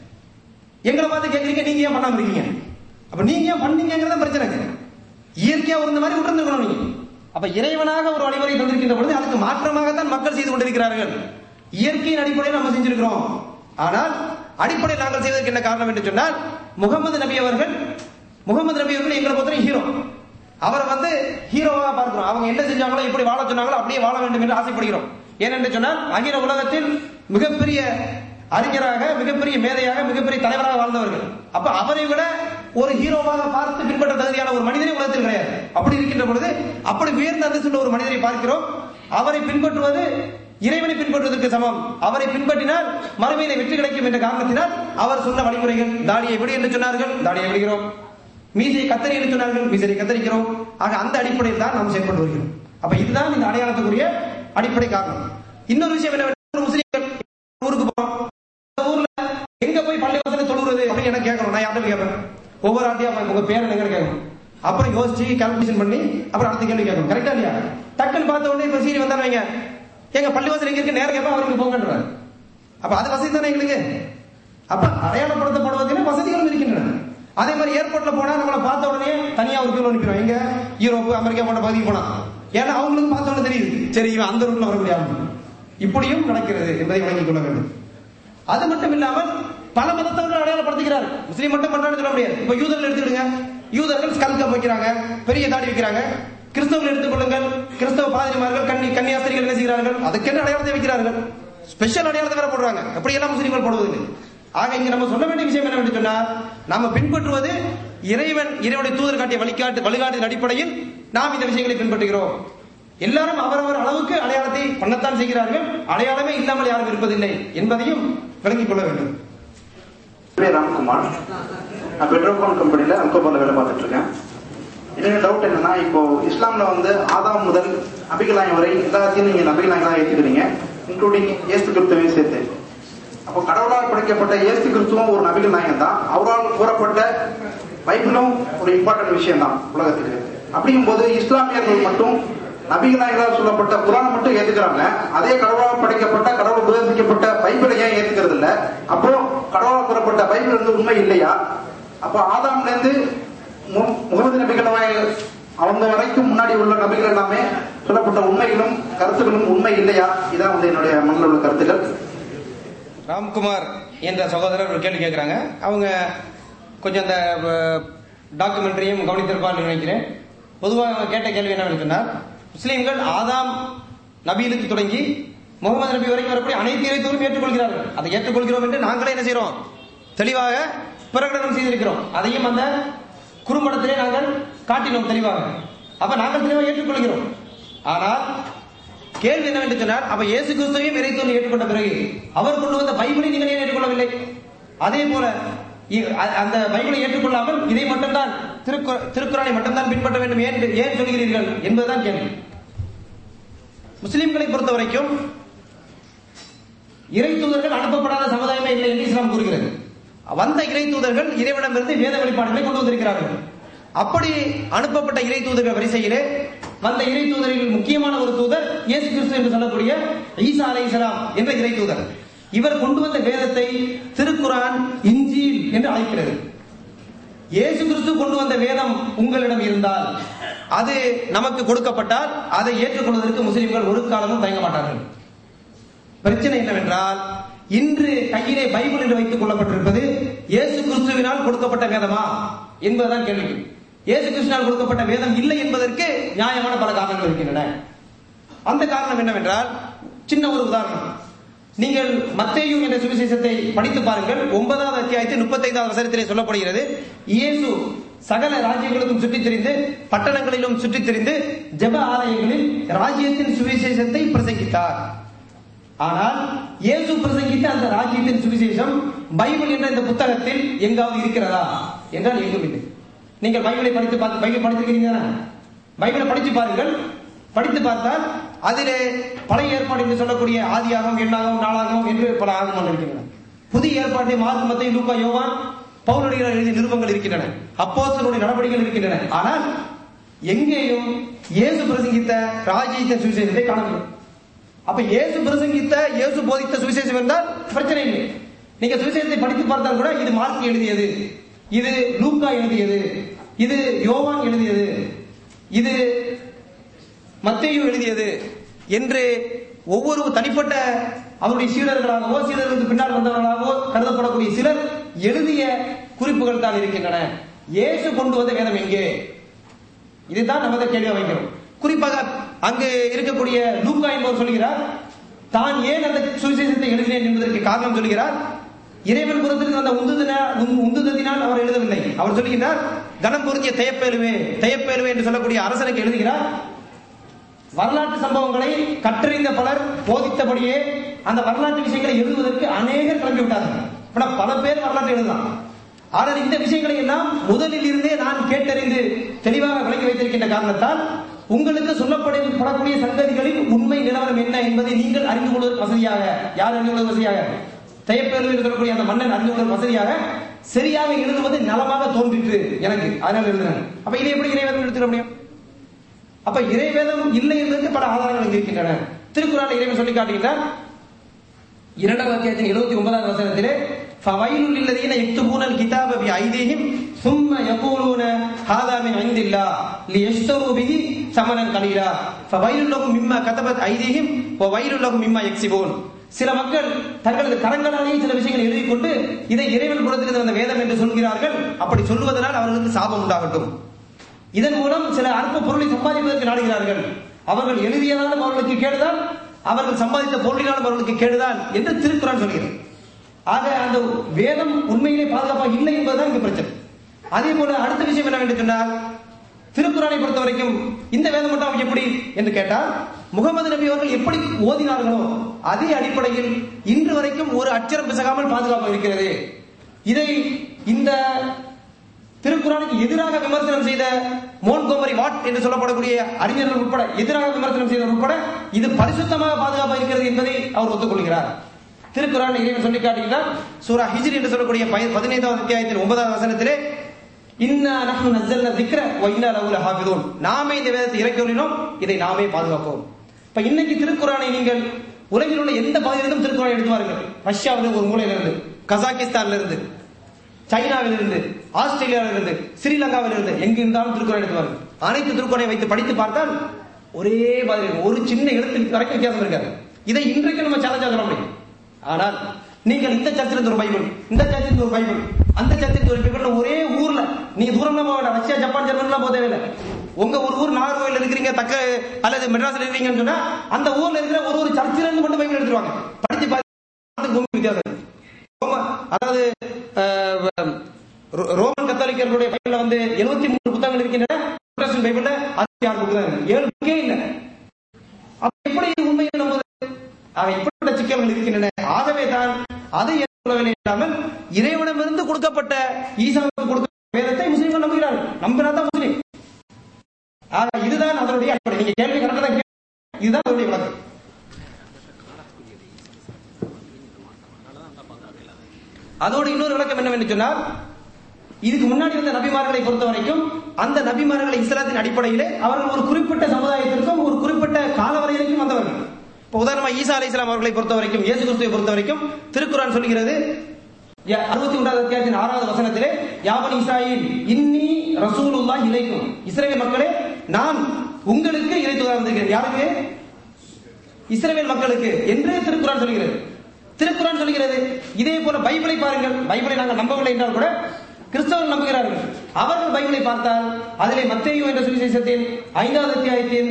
Speaker 3: எங்களை பார்த்து கேட்கறீங்க நீங்க ஏன் பண்ணாம இருக்கீங்க அப்ப நீங்க ஏன் பண்ணீங்கிறத பிரச்சனை இயற்கையா ஒரு இந்த மாதிரி விட்டுருந்துக்கணும் நீங்க அப்ப இறைவனாக ஒரு வழிமுறை தந்திருக்கின்ற பொழுது அதுக்கு மாற்றமாகத்தான் மக்கள் செய்து கொண்டிருக்கிறார்கள் இயற்கையின் அடிப்படையில் நம்ம செஞ்சிருக்கிறோம் ஆனால் அடிப்படையில் நாங்கள் செய்வதற்கு என்ன காரணம் என்று சொன்னால் முகமது நபி அவர்கள் முகமது நபி அவர்கள் எங்களை பொறுத்தவரை ஹீரோ அவரை வந்து ஹீரோவா பார்க்கிறோம் அவங்க என்ன செஞ்சாங்களோ எப்படி வாழ சொன்னாங்களோ அப்படியே வாழ வேண்டும் என்று ஆசைப்படுகிறோம் ஏனென்று சொன்னால் அகில உலகத்தில் மிகப்பெரிய அறிஞராக மிகப்பெரிய மேதையாக மிகப்பெரிய தலைவராக வாழ்ந்தவர்கள் அப்ப அவரை விட ஒரு ஹீரோவாக பார்த்து பின்பற்ற தகுதியான ஒரு மனிதனை உலகத்தில் கிடையாது அப்படி இருக்கின்ற பொழுது அப்படி உயர்ந்த அந்தஸ்துள்ள ஒரு மனிதரை பார்க்கிறோம் அவரை பின்பற்றுவது இறைவனை பின்பற்றுவதற்கு சமம் அவரை பின்பற்றினால் மறுமையில வெற்றி கிடைக்கும் என்ற காரணத்தினால் அவர் சொன்ன வழிமுறைகள் தாடியை விடு என்று சொன்னார்கள் தாடியை விடுகிறோம் மீசையை கத்தரி என்று சொன்னார்கள் மீசையை கத்தரிக்கிறோம் ஆக அந்த அடிப்படையில் தான் நாம் செயல்பட்டு வருகிறோம் அப்ப இதுதான் இந்த அடையாளத்துக்குரிய அடிப்படை காரணம் இன்னொரு விஷயம் என்னவென்றால் முஸ்லீம்கள் ஊருக்கு போறோம் அந்த ஊர்ல எங்க போய் பள்ளிவாசல தொழுகிறது அப்படின்னு எனக்கு கேட்கணும் நான் யார்கிட்ட கேட்பேன் ஒவ்வொரு ஆட்டையா போய் உங்க பேர் என்னங்கன்னு கேட்கணும் அப்புறம் யோசிச்சு கால்குலேஷன் பண்ணி அப்புறம் அடுத்த கேள்வி கேட்கணும் கரெக்டா இல்லையா டக்குன்னு பார்த்த உடனே இப்ப சீரி வந்தாங்க வைங்க எங்க பள்ளிவாசல் எங்க இருக்கு நேரம் கேட்பா அவருக்கு போங்கன்றார் அப்ப அது வசதி தானே எங்களுக்கு அப்ப அடையாளப்படுத்தப்படுவதில் வசதிகளும் இருக்கின்றன அதே மாதிரி ஏர்போர்ட்ல போனா நம்மளை பார்த்த உடனே தனியா ஒரு பேர் அனுப்பிடுவோம் எங்க யூரோப்பு அமெரிக்கா போன்ற பகுதிக்கு போனா ஏன்னா அவங்களுக்கு பார்த்த உடனே தெரியுது சரி இவன் அந்த ரூட்ல வர முடியாது இப்படியும் நடக்கிறது என்பதை வழங்கிக் கொள்ள வேண்டும் அது மட்டும் இல்லாமல் பல மதத்தவர்கள் அடையாளப்படுத்துகிறார் முஸ்லீம் மட்டும் பண்றான்னு சொல்ல முடியாது இப்ப யூதர்கள் எடுத்துக்கிடுங்க யூதர்கள் ஸ்கல் கப் வைக்கிறாங்க பெரிய தாடி வைக்கிறாங்க கிறிஸ்தவர்கள் எடுத்துக்கொள்ளுங்கள் கிறிஸ்தவ பாதிரிமார்கள் கன்னி கன்னியாஸ்திரிகள் என்ன செய்கிறார்கள் அதுக்கென்ன அடையாளத்தை வைக்கிறார்கள் ஸ்பெஷல் அடையாளத்தை வேற போடுறாங்க எப்படி எல்லாம் முஸ்லீம்கள் போடுவதில்லை ஆக இங்க நம்ம சொல்ல வேண்டிய விஷயம் என்னவென்று சொன்னால் நம்ம பின்பற்றுவது இறைவன் இறைவனுடைய தூதர் காட்டிய வழிகாட்டு வழிகாட்டின் அடிப்படையில் நாம் இந்த விஷயங்களை பின்பற்றுகிறோம் எல்லாரும் அவரவர் அளவுக்கு அடையாளத்தை பண்ணத்தான் செய்கிறார்கள் அடையாளமே இல்லாமல் யாரும் இருப்பதில்லை என்பதையும் விளங்கிக் கொள்ள வேண்டும்
Speaker 9: பேர் ராம்குமார் நான் பெட்ரோகான் கம்பெனியில் அல்கோபால வேலை பார்த்துட்டு இருக்கேன் என்னோட டவுட் என்னன்னா இப்போ இஸ்லாம்ல வந்து ஆதாம் முதல் நபிகளாயம் வரை எல்லாத்தையும் நீங்க நபிகளாயம் தான் ஏத்துக்கிறீங்க இன்க்ளூடிங் ஏசு கிறிஸ்துவையும் சேர்த்து அப்போ கடவுளால் படைக்கப்பட்ட ஏசு கிறிஸ்துவும் ஒரு நபிகள் நாயகம் தான் அவரால் கூறப்பட்ட பைபிளும் ஒரு இம்பார்ட்டன்ட் விஷயம் தான் உலகத்துக்கு அப்படிங்கும்போது இஸ்லாமியர்கள் மட்டும் நபிகள் நாயகரால் சொல்லப்பட்ட குரான் மட்டும் ஏத்துக்கிறாங்க அதே கடவுளால் படைக்கப்பட்ட கடவுள் உபதேசிக்கப்பட்ட பைபிளை ஏன் ஏத்துக்கிறது இல்ல அப்போ கடவுளால் கூறப்பட்ட பைபிள் வந்து உண்மை இல்லையா அப்போ ஆதாம்ல இருந்து மு- முகமது நபிகள் நாயகம் அவங்க வரைக்கும் முன்னாடி உள்ள நபிகள் எல்லாமே சொல்லப்பட்ட உண்மைகளும் கருத்துக்களும் உண்மை இல்லையா இதான் வந்து என்னுடைய மனதில் உள்ள கருத்துக்கள்
Speaker 3: ராம்குமார் என்ற சகோதரர் ஒரு கேள்வி கேட்குறாங்க அவங்க கொஞ்சம் அந்த டாக்குமெண்ட்ரியும் கவனித்திருப்பான்னு நினைக்கிறேன் பொதுவாக அவங்க கேட்ட கேள்வி என்னவென்று சொன்னால் முஸ்லீம்கள் ஆதாம் நபியிலுக்கு தொடங்கி முகமது நபி வரைக்கும் வரக்கூடிய அனைத்து இறைத்தோரும் ஏற்றுக்கொள்கிறார்கள் அதை ஏற்றுக்கொள்கிறோம் என்று நாங்களே என்ன செய்கிறோம் தெளிவாக பிரகடனம் செய்திருக்கிறோம் அதையும் அந்த குறும்படத்திலே நாங்கள் காட்டினோம் தெளிவாக அப்ப நாங்கள் தெளிவாக ஏற்றுக்கொள்கிறோம் ஆனால் கேள்வி என்னவென்று சொன்னால் அப்ப இயேசு கிறிஸ்துவையும் இறைத்தோர் ஏற்றுக்கொண்ட பிறகு அவர் கொண்டு வந்த பைபிளை நீங்கள் ஏன் ஏற்றுக்கொள்ளவில்லை அதே போல இ- அ- அந்த பைபிளை ஏற்றுக்கொள்ளாமல் இதை மட்டும்தான் திருக்கு- திருக்குறானை மட்டும்தான் பின்பற்ற வேண்டும் ஏன் ஏன் சொல்கிறீர்கள் என்பதுதான் கேள்வி முஸ்லிம்களை பொறுத்த வரைக்கும் இறை தூதர்கள் அனுப்பப்படாத சமுதாயமே இல்லை என்று இஸ்லாம் கூறுகிறது வந்த இறை தூதர்கள் இறைவனமிருந்து வேத வெளிப்பாடுகளை கொண்டு வந்திருக்கிறார்கள் அப்படி அனுப்பப்பட்ட இறை தூதர்கள் வரிசையிலே வந்த இறை தூதரில் முக்கியமான ஒரு தூதர் இயேசு கிறிஸ்து என்று சொல்லக்கூடிய ஈசா அலைஹிஸ்ஸலாம் என்ற இறை தூதர் இவர் கொண்டு வந்த வேதத்தை திருக்குரான் இஞ்சில் என்று அழைக்கிறது இயேசு கிறிஸ்து கொண்டு வந்த வேதம் உங்களிடம் இருந்தால் அது நமக்கு கொடுக்கப்பட்டால் அதை ஏற்றுக்கொள்வதற்கு முஸ்லிம்கள் ஒரு காலமும் தயங்க மாட்டார்கள் பிரச்சனை என்னவென்றால் இன்று கையிலே பைபிள் என்று வைத்துக் கொள்ளப்பட்டிருப்பது இயேசு கிறிஸ்துவினால் கொடுக்கப்பட்ட வேதமா என்பதுதான் கேள்வி இயேசு கிறிஸ்துவினால் கொடுக்கப்பட்ட வேதம் இல்லை என்பதற்கு நியாயமான பல காரணங்கள் இருக்கின்றன அந்த காரணம் என்னவென்றால் சின்ன ஒரு உதாரணம் நீங்கள் மத்தேயு என்ற சுவிசேஷத்தை படித்து பாருங்கள் ஒன்பதாவது அத்தியாயத்தில் முப்பத்தைந்தாவது வசனத்திலே சொல்லப்படுகிறது இயேசு சகல ராஜ்யங்களுக்கும் சுற்றித் திரிந்து பட்டணங்களிலும் சுற்றித் திரிந்து ஜெப ஆலயங்களில் ராஜ்யத்தின் சுவிசேஷத்தை பிரசங்கித்தார் ஆனால் இயேசு பிரசங்கித்த அந்த ராஜ்யத்தின் சுவிசேஷம் பைபிள் என்ற இந்த புத்தகத்தில் எங்காவது இருக்கிறதா என்றால் எங்கும் இல்லை நீங்கள் பைபிளை படித்து பார்த்து பைபிள் படித்திருக்கிறீங்களா பைபிளை படித்து பாருங்கள் படித்து பார்த்தால் அதிலே பழைய ஏற்பாடு என்று சொல்லக்கூடிய ஆதியாகவும் எண்ணாகவும் நாளாகவும் என்று பல ஆகமங்கள் இருக்கின்றன புதிய ஏற்பாட்டை மார்க் மத்தை லூக்கா யோவான் பவுலடிகள் எழுதிய நிருபங்கள் இருக்கின்றன அப்போஸ்தலருடைய நடவடிக்கைகள் இருக்கின்றன ஆனால் எங்கேயும் இயேசு பிரசங்கித்த ராஜ்யத்தின் சுவிசேஷத்தை காணவில்லை அப்ப இயேசு பிரசங்கித்த இயேசு போதித்த சுவிசேஷம் என்றால் பிரச்சனை இல்லை நீங்க சுவிசேஷத்தை படித்து பார்த்தால் கூட இது மார்க் எழுதியது இது லூக்கா எழுதியது இது யோவான் எழுதியது இது மத்தேயு எழுதியது என்று ஒவ்வொரு தனிப்பட்ட அவருடைய சீடர்களாகவோ சீடர்களுக்கு பின்னால் வந்தவர்களாகவோ கருதப்படக்கூடிய சிலர் எழுதிய குறிப்புகள் தான் இருக்கின்றன இயேசு கொண்டு வந்த வேதம் எங்கே இதுதான் நமது கேள்வியா வைக்கிறோம் குறிப்பாக அங்கு இருக்கக்கூடிய லூக்கா என்பவர் சொல்கிறார் தான் ஏன் அந்த சுவிசேஷத்தை எழுதினேன் என்பதற்கு காரணம் சொல்கிறார் இறைவன் புறத்திற்கு அந்த உந்துதன உந்துதத்தினால் அவர் எழுதவில்லை அவர் சொல்கிறார் கனம் பொருந்திய தயப்பேலுவே தயப்பேலுவே என்று சொல்லக்கூடிய அரசனுக்கு எழுதுகிறார் வரலாற்று சம்பவங்களை கற்றறிந்த பலர் போதித்தபடியே அந்த வரலாற்று விஷயங்களை எழுதுவதற்கு அநேகர் கிளம்பி விட்டார்கள் ஆனா பல பேர் வரலாற்று எழுதலாம் ஆனால் இந்த விஷயங்களை எல்லாம் முதலில் இருந்தே நான் கேட்டறிந்து தெளிவாக விளக்கி வைத்திருக்கின்ற காரணத்தால் உங்களுக்கு சொல்லப்படக்கூடிய சங்கதிகளின் உண்மை நிலவரம் என்ன என்பதை நீங்கள் அறிந்து கொள்வதற்கு வசதியாக யார் அறிந்து கொள்வது வசதியாக தயப்பேரு என்று சொல்லக்கூடிய அந்த மன்னன் அறிந்து கொள்வது வசதியாக சரியாக எழுதுவது நலமாக தோன்றிற்று எனக்கு அதனால் எழுதுறேன் அப்ப இதை எப்படி இறைவேதம் எடுத்துக்க முடியும் அப்ப இறைவேதம் இல்லை என்பதற்கு பல ஆதாரங்கள் இங்கு இருக்கின்றன திருக்குறள் இறைவன் சொல்லி காட்டுகின்றார் இரண்டாம் அத்தியாயத்தின் எழுபத்தி ஒன்பதாவது வசனத்திலே ஃபவைலுல் இல்லதீன யக்துபூனல் கிதாப பி ஐதீஹிம் சும்ம யகூலூன ஹாதா மின் இந்தில்லா லியஷ்தரு பிஹி சமனன் கலீலா ஃபவைலுல் லஹும் மிம்மா கதபத் ஐதீஹிம் வ வைலுல் லஹும் மிம்மா யக்ஸிபூன் சில மக்கள் தங்களது கரங்களாலேயே சில விஷயங்களை எழுதிக் கொண்டு இதை இறைவன் புறத்திலிருந்து வந்த வேதம் என்று சொல்கிறார்கள் அப்படி சொல்வதனால் அவர்களுக்கு சாபம் உண்டாகட்டும் இதன் மூலம் சில அற்ப பொருளை சம்பாதிப்பதற்கு நாடுகிறார்கள் அவர்கள் எழுதியதாலும் அவர்களுக்கு கேடுதான் அவர்கள் சம்பாதித்த பொருளினாலும் அவர்களுக்கு கேடுதான் என்று திருக்குறான் சொல்கிறது ஆக அந்த வேதம் உண்மையிலே பாதுகாப்பாக இல்லை என்பதுதான் இங்கு பிரச்சனை அதே போல அடுத்த விஷயம் என்னவென்று சொன்னால் திருக்குறானை பொறுத்த வரைக்கும் இந்த வேதம் மட்டும் எப்படி என்று கேட்டால் முகமது நபி அவர்கள் எப்படி ஓதினார்களோ அதே அடிப்படையில் இன்று வரைக்கும் ஒரு அச்சரம் பிசகாமல் பாதுகாப்பு இருக்கிறது இதை இந்த திருக்குறானுக்கு எதிராக விமர்சனம் செய்த மோன்கோமரி வாட் என்று சொல்லப்படக்கூடிய அறிஞர்கள் உட்பட எதிராக விமர்சனம் செய்தவர் உட்பட இது பரிசுத்தமாக பாதுகாப்பாக இருக்கிறது என்பதை அவர் ஒத்துக்கொள்கிறார் திருக்குறான் இறைவன் சொல்லி காட்டுகிறார் சூரா ஹிஜ்ரி என்று சொல்லக்கூடிய பதினைந்தாவது அத்தியாயத்தில் ஒன்பதாவது வசனத்திலே இன்னா நஹ்னு நஸ்ஸல்னா திக்ர வ இன்னா லஹு லஹாஃபிதூன் நாமே இந்த வேதத்தை இறக்கியுள்ளோம் இதை நாமே பாதுகாப்போம் இப்ப இன்னைக்கு திருக்குறானை நீங்கள் உலகில் உள்ள எந்த பகுதியிலிருந்தும் திருக்குறானை எடுத்து வாருங்கள் ரஷ்யாவில் ஒரு மூலையில இருந்து கசாகிஸ்தான்ல இருந்து சைனாவில் இருந்து ஆஸ்திரேலியாவில் இருந்து ஸ்ரீலங்காவில் இருந்து எங்க இருந்தாலும் திருக்குறள் எடுத்து வாருங்கள் அனைத்து திருக்குறளை வைத்து படித்து பார்த்தால் ஒரே மாதிரி இருக்கும். ஒரு சின்ன எழுத்து வரைக்கும் வித்தியாசம் இருக்காது இதை இன்றைக்கு நம்ம சேலஞ்சா சொல்ல முடியும் ஆனால் நீங்கள் இந்த சர்ச்சில் இருந்து ஒரு பைபிள் இந்த சர்ச்சில் இருந்து ஒரு பைபிள் அந்த சர்ச்சில் இருந்து ஒரு பைபிள் ஒரே ஊர்ல நீங்க தூரம் போக வேண்டாம் ரஷ்யா ஜப்பான் ஜெர்மன்லாம் போக தேவையில்லை உங்க ஒரு ஊர் நாகர்கோவில் இருக்கிறீங்க தக்க அல்லது மெட்ராஸ்ல இருக்கிறீங்கன்னு சொன்னா அந்த ஊர்ல இருக்கிற ஒரு ஒரு சர்ச்சில் இருந்து மட்டும் பைபிள் எடுத்துருவாங்க படிச்சு பார்த்து பூமி வித்தியாசம் இருக்கு. ரோம- அதாவது அஹ், ரோ- ரோமன் கத்தோலிக்கர்களுடைய பைபிள்ல வந்து 73 மூணு புத்தகங்கள் இருக்கின்றன புரொட்டஸ்டன்ட் பைபிள்ல அறுபத்தி ஆறு புத்தகம் இருக்கு. ஏழு புக்கே இல்ல அப்ப எப்படி இது உண்மை நம்புவது ஆக இப்படிப்பட்ட சிக்கல்கள் இருக்கின்றன ஆகவே தான் அதை ஏற்றுக்கொள்ளவில்லை இல்லாமல் இறைவனமிருந்து கொடுக்கப்பட்ட ஈசாவுக்கு கொடுத்த வேதத்தை முஸ்லீம்கள் நம்புகிறார்கள் நம்பினா தான் முஸ்லீம் ஆக இதுதான் அதனுடைய அடிப்படை நீங்க கேள்வி கரெக்டா தான் கேள்வி. இதுதான் அதனுடைய விளக்கம் அதோடு இன்னொரு விளக்கம் என்னவென்று சொன்னால் இதுக்கு முன்னாடி வந்த நபிமார்களை பொறுத்த வரைக்கும் அந்த நபிமார்களை இஸ்லாத்தின் அடிப்படையிலே அவர்கள் ஒரு குறிப்பிட்ட சமுதாயத்திற்கும் ஒரு குறிப்பிட்ட காலவரையிற்கும் வந்தவர்கள் இப்போ உதாரணமா ஈசா அலை இஸ்லாம் அவர்களை பொறுத்த வரைக்கும் இயேசு கிறிஸ்துவை பொறுத்த வரைக்கும் திருக்குறான் சொல்கிறது யா- அறுபத்தி ஒன்றாவது அத்தியாயத்தின் ஆறாவது வசனத்திலே யாவன் இஸ்ராயில் இன்னி ரசூலுல்லா இலைக்கும் இஸ்ரேல் மக்களே நான் உங்களுக்கு இறை தூதராக வந்திருக்கிறேன் யாருக்கு இஸ்ரவேல் மக்களுக்கு என்று திருக்குறான் சொல்கிறது திருக்குறான் சொல்கிறது இதே போல பைபிளை பாருங்கள் பைபிளை நாங்கள் நம்பவில்லை என்றால் கூட கிறிஸ்தவர்கள் நம்புகிறார்கள் அவர்கள் பைபிளை பார்த்தால் அதிலே மத்தேயு என்ற சுவிசேஷத்தின் ஐந்தாவது அத்தியாயத்தின்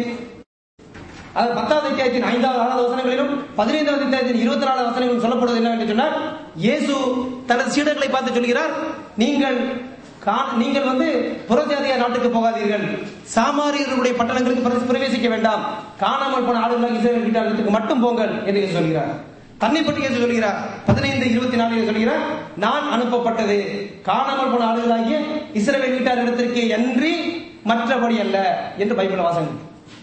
Speaker 3: அது பத்தாவது அத்தியாயத்தின் ஐந்தாவது ஆறாவது வசனங்களிலும் பதினைந்தாவது அத்தியாயத்தின் இருபத்தி நாலாவது வசனங்களிலும் சொல்லப்படுவது என்னவென்று சொன்னால் இயேசு தனது சீடர்களை பார்த்து சொல்கிறார் நீங்கள் கா- நீங்கள் வந்து புறஜாதிய நாட்டுக்கு போகாதீர்கள் சாமாரியர்களுடைய பட்டணங்களுக்கு பிரவேசி- பிரவேசிக்க வேண்டாம் காணாமல் போன ஆளுநர் இஸ்ரேல் வீட்டாளர்களுக்கு மட்டும் போங்கள் என்று இயேசு சொல்கிறார் தன்னை பற்றி இயேசு சொல்கிறார் பதினைந்து இருபத்தி நாலில் சொல்கிறார் நான் அனுப்பப்பட்டது காணாமல் போன ஆளுகளாகிய இஸ்ரேல் வீட்டார் இடத்திற்கு அன்றி மற்றபடி அல்ல என்று பைபிள் வாசகம்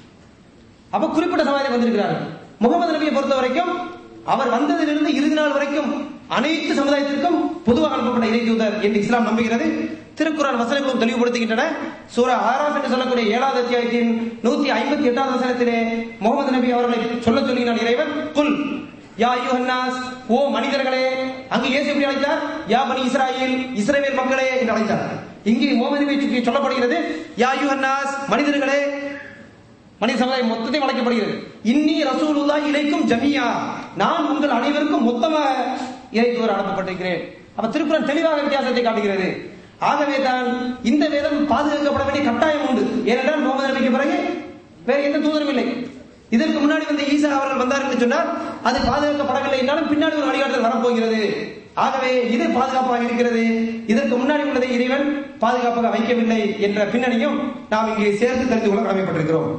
Speaker 3: அப்ப குறிப்பிட்ட சமுதாயம் வந்திருக்கிறார்கள் முகமது நபியை பொறுத்த வரைக்கும் அவர் வந்ததிலிருந்து இறுதி நாள் வரைக்கும் அனைத்து சமுதாயத்திற்கும் பொதுவாக அனுப்பப்பட்ட இறை தூதர் என்று இஸ்லாம் நம்புகிறது திருக்குறான் வசனங்களும் தெளிவுபடுத்துகின்றன சூரா ஆராஃப் என்று சொல்லக்கூடிய ஏழாவது அத்தியாயத்தின் நூத்தி ஐம்பத்தி எட்டாவது வசனத்திலே முகமது நபி அவர்களை சொல்ல சொல்லுகிறான் இறைவன் குல் யா யுஹன்னாஸ் ஓ மனிதர்களே அங்கு இயேசு எப்படி அழைத்தார் யா பனி இஸ்ராயேல் இஸ்ரவேல் மக்களே என்று அழைத்தார் இங்கே முகமது நபியை சுற்றி சொல்லப்படுகிறது யா யுஹன்னாஸ் மனிதர்களே மனித சமுதாயம் மொத்தத்தையும் அழைக்கப்படுகிறது இன்னி ரசூலுல்லா இலைக்கும் ஜமியா நான் உங்கள் அனைவருக்கும் மொத்தமாக இறைத்துவர் அனுப்பப்பட்டிருக்கிறேன் அப்ப திருக்குறள் தெளிவாக வித்தியாசத்தை காட்டுகிறது ஆகவே தான் இந்த வேதம் பாதுகாக்கப்பட வேண்டிய கட்டாயம் உண்டு ஏனென்றால் முகமது நபிக்கு பிறகு வேறு எந்த தூதரும் இல்லை இதற்கு முன்னாடி வந்த ஈசா அவர்கள் வந்தார் என்று சொன்னால் அது பாதுகாக்கப்படவில்லை என்றாலும் பின்னாடி ஒரு வழிகாட்டுதல் வரப்போகிறது ஆகவே இது பாதுகாப்பாக இருக்கிறது இதற்கு முன்னாடி உள்ளதை இறைவன் பாதுகாப்பாக வைக்கவில்லை என்ற பின்னணியும் நாம் இங்கே சேர்த்து தெரிந்து கொள்ள கடமைப்பட்டிருக்கிறோம்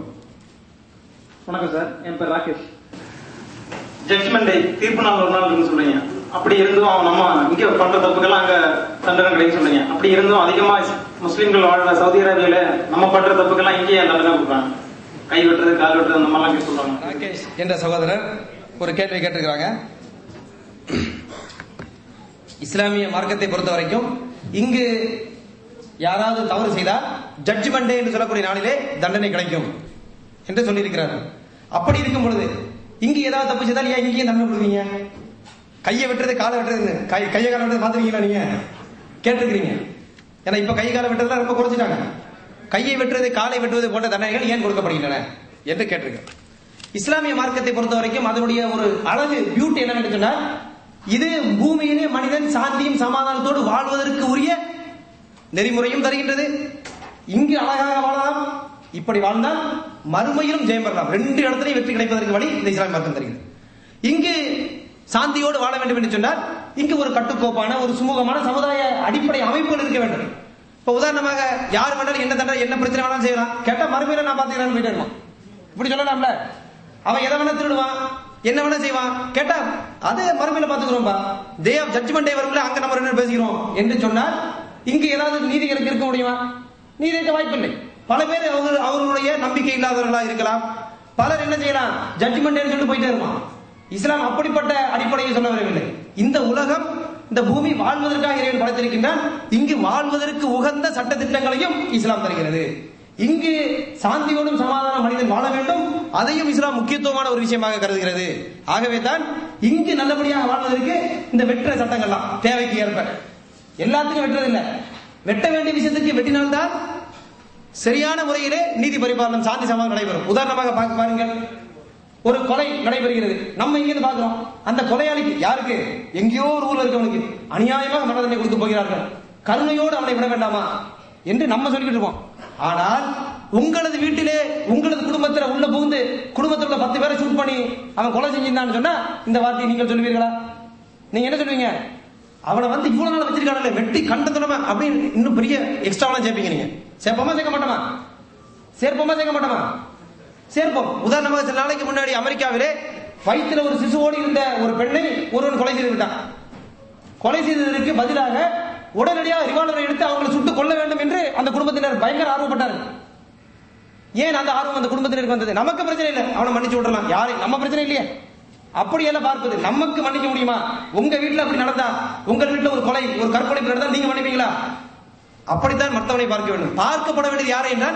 Speaker 10: வணக்கம் சார் என் பேர் ராகேஷ் ஜட்ஜ்மெண்ட் டே தீர்ப்பு நாள் ஒரு நாள் இருக்குன்னு சொல்றீங்க அப்படி இருந்தும் அவன் நம்ம இங்க பண்ற தப்புக்கெல்லாம் அங்க தண்டனை கிடைக்கும் சொல்றீங்க அப்படி இருந்தும் அதிகமா முஸ்லிம்கள் வாழ்ற சவுதி அரேபியால நம்ம பண்ற தப்புக்கெல்லாம் இங்கேயே தண்டனை கொடுக்குறாங்க கை வெட்டுறது கால் வெட்டுறது அந்த மாதிரிலாம் இங்க சொல்றாங்க
Speaker 3: ராகேஷ் என்ற சகோதரர் ஒரு கேள்வி கேட்டிருக்கிறாங்க இஸ்லாமிய மார்க்கத்தை பொறுத்த வரைக்கும் இங்கு யாராவது தவறு செய்தால் ஜட்ஜ்மெண்ட் என்று சொல்லக்கூடிய நாளிலே தண்டனை கிடைக்கும் என்று சொல்லியிருக்கிறார்கள் அப்படி இருக்கும் பொழுது இங்கு ஏதாவது தப்பு செய்தால் ஏன் இங்கேயும் தண்டனை கொடுக்குறீங்க கையை வெட்டுறது காலை வெட்டுறது கை கையை காலை வெட்டுறது பார்த்துருக்கீங்களா நீங்க கேட்டிருக்கிறீங்க ஏன்னா இப்ப கை காலை வெட்டுறதுலாம் ரொம்ப குறைச்சிட்டாங்க கையை வெட்டுறது காலை வெட்டுவது போன்ற தண்டனைகள் ஏன் கொடுக்கப்படுகின்றன என்று கேட்டிருக்கேன் இஸ்லாமிய மார்க்கத்தை பொறுத்த வரைக்கும் அதனுடைய ஒரு அழகு பியூட்டி என்னவென்று சொன்னால் இது பூமியிலே மனிதன் சாந்தியும் சமாதானத்தோடு வாழ்வதற்கு உரிய நெறிமுறையும் தருகின்றது இங்கு அழகாக வாழலாம் இப்படி வாழ்ந்தால் மறுமையிலும் ஜெயம் பெறலாம் ரெண்டு இடத்திலையும் வெற்றி கிடைப்பதற்கு வழி இந்த இஸ்லாமிய மார்க்கம் தருகிறது இங்கு சாந்தியோடு வாழ வேண்டும் என்று சொன்னால் இங்கு ஒரு கட்டுக்கோப்பான ஒரு சுமூகமான சமுதாய அடிப்படை அமைப்புகள் இருக்க வேண்டும் இப்ப உதாரணமாக யார் வேணாலும் என்ன தண்டனை என்ன பிரச்சனை வேணாலும் செய்யலாம் கேட்டா மறுமையில நான் பாத்துக்கிறேன்னு போயிட்டு இருப்பான் இப்படி சொல்லலாம்ல அவன் எதை வேணா திருடுவான் என்ன வேணா செய்வான் கேட்டா அது மறுமையில பாத்துக்கிறோம்பா டே ஆஃப் ஜட்ஜ்மெண்ட் டே வரும்ல அங்க நம்ம ரெண்டு பேரும் பேசிக்கிறோம் என்று சொன்னால் இங்கு ஏதாவது நீதி எனக்கு இருக்க முடியுமா நீதி இருக்க வாய்ப்பில்லை பல பேர் அவங்க அவர்களுடைய நம்பிக்கை இல்லாதவர்களா இருக்கலாம் பலர் என்ன செய்யலாம் ஜட்ஜ்மெண்ட் சொல்லிட்டு போயிட்டே இருப்பான் இஸ்லாம் அப்படிப்பட்ட அடிப்படையை சொல்ல வரவில்லை இந்த உலகம் இந்த பூமி வாழ்வதற்காக இறைவன் படைத்திருக்கின்றான் இங்கு வாழ்வதற்கு உகந்த சட்ட திட்டங்களையும் இஸ்லாம் தருகிறது இங்கு சாந்தியோடும் சமாதான மனிதன் வாழ வேண்டும் அதையும் இஸ்லாம் முக்கியத்துவமான ஒரு விஷயமாக கருதுகிறது ஆகவே தான் இங்கு நல்லபடியாக வாழ்வதற்கு இந்த வெற்ற சட்டங்கள்லாம் தேவைக்கு ஏற்ப எல்லாத்துக்கும் வெட்டுறதில்லை வெட்ட வேண்டிய விஷயத்துக்கு வெட்டினால்தான் சரியான முறையிலே நீதி பரிபாலனம் சாந்தி சமாதானம் நடைபெறும் உதாரணமாக பார்க்க பாருங்கள் ஒரு கொலை நடைபெறுகிறது நம்ம இங்க இருந்து பாக்குறோம் அந்த கொலையாளிக்கு யாருக்கு எங்கேயோ ஒரு ஊர்ல இருக்கவனுக்கு அநியாயமாக மரண தண்டனை கொடுத்து போகிறார்கள் கருணையோடு அவனை விட வேண்டாமா என்று நம்ம சொல்லிக்கிட்டு இருக்கோம் ஆனால் உங்களது வீட்டிலே உங்களது குடும்பத்துல உள்ள புகுந்து குடும்பத்தில் உள்ள பத்து பேரை ஷூட் பண்ணி அவன் கொலை செஞ்சிருந்தான்னு சொன்னா இந்த வார்த்தையை நீங்கள் சொல்லுவீர்களா நீங்க என்ன சொல்லுவீங்க அவனை வந்து இவ்வளவு நாள் வச்சிருக்கானே வெட்டி கண்டதுனமா அப்படின்னு இன்னும் பெரிய எக்ஸ்ட்ராவெல்லாம் சேர்ப்பீங்க நீங்க சேர்ப்போமா சேர்க்க மாட்டோமா சேர்ப்போமா சேர்க்க மாட்டோமா சேர்ப்போம் உதாரணமாக சில நாளைக்கு முன்னாடி அமெரிக்காவிலே வயிற்றுல ஒரு சிசுவோடு இருந்த ஒரு பெண்ணை ஒருவன் கொலை செய்து விட்டான் கொலை செய்ததற்கு பதிலாக உடனடியாக ரிவால்வரை எடுத்து அவங்களை சுட்டு கொள்ள வேண்டும் என்று அந்த குடும்பத்தினர் பயங்கர ஆர்வப்பட்டார்கள் ஏன் அந்த ஆர்வம் அந்த குடும்பத்தினருக்கு வந்தது நமக்கு பிரச்சனை இல்லை அவனை மன்னிச்சு விடலாம் யாரு நம்ம பிரச்சனை இல்லையே அப்படியெல்லாம் பார்ப்பது நமக்கு மன்னிக்க முடியுமா உங்க வீட்டுல அப்படி நடந்தா உங்க வீட்டுல ஒரு கொலை ஒரு கற்பனை நடந்தா நீங்க மன்னிப்பீங்களா அப்படித்தான் மற்றவனை பார்க்க வேண்டும் பார்க்கப்பட வேண்டியது யாரை என்றால்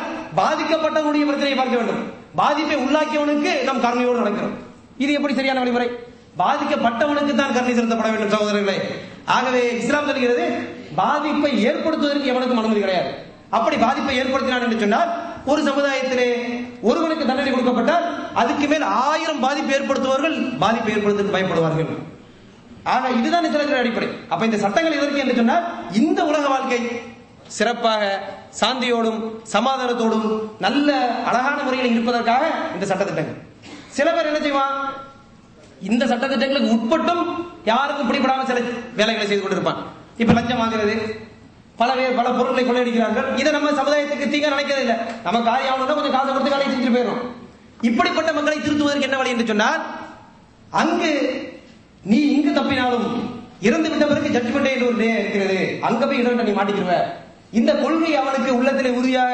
Speaker 3: பாதிக்கப்பட்டவனுடைய பிரச்சனையை பார்க்க வேண்டும் பாதிப்பை உள்ளாக்கியவனுக்கு நாம் கருணையோடு நடக்கிறோம் இது எப்படி சரியான வழிமுறை பாதிக்கப்பட்டவனுக்கு தான் கருணை செலுத்தப்பட வேண்டும் சகோதரர்களே ஆகவே இஸ்லாம் சொல்கிறது பாதிப்பை ஏற்படுத்துவதற்கு எவனுக்கும் அனுமதி கிடையாது அப்படி பாதிப்பை ஏற்படுத்தினான் என்று சொன்னால் ஒரு சமுதாயத்திலே ஒருவனுக்கு தண்டனை கொடுக்கப்பட்டால் அதுக்கு மேல் ஆயிரம் பாதிப்பு ஏற்படுத்துவார்கள் பாதிப்பு ஏற்படுத்த பயப்படுவார்கள் ஆக இதுதான் இஸ்லாத்தின் அடிப்படை அப்ப இந்த சட்டங்கள் எதற்கு என்று சொன்னால் இந்த உலக வாழ்க்கை சிறப்பாக சாந்தியோடும் சமாதானத்தோடும் நல்ல அழகான முறையில் இருப்பதற்காக இந்த சட்டத்திட்டங்கள் சில பேர் என்ன செய்வான் இந்த சட்டத்திட்டங்களுக்கு உட்பட்டும் யாருக்கும் பிடிபடாம சில வேலைகளை செய்து கொண்டிருப்பான் இப்ப லஞ்சம் வாங்குறது பல பேர் பல பொருட்களை கொள்ளையடிக்கிறார்கள் இதை நம்ம சமுதாயத்துக்கு தீங்க நினைக்கிறது இல்ல நம்ம காரியம் ஆகணும்னா கொஞ்சம் காசை கொடுத்து வேலையை செஞ்சுட்டு போயிடும் இப்படிப்பட்ட மக்களை திருத்துவதற்கு என்ன வழி என்று சொன்னால் அங்கு நீ இங்கு தப்பினாலும் இறந்து விட்ட பிறகு ஜட்ஜ்மெண்ட் என்று ஒரு டே இருக்கிறது அங்க போய் இடம் நீ மாட்டிக்கிடுவ இந்த கொள்கை அவனுக்கு உள்ளத்திலே உறுதியாக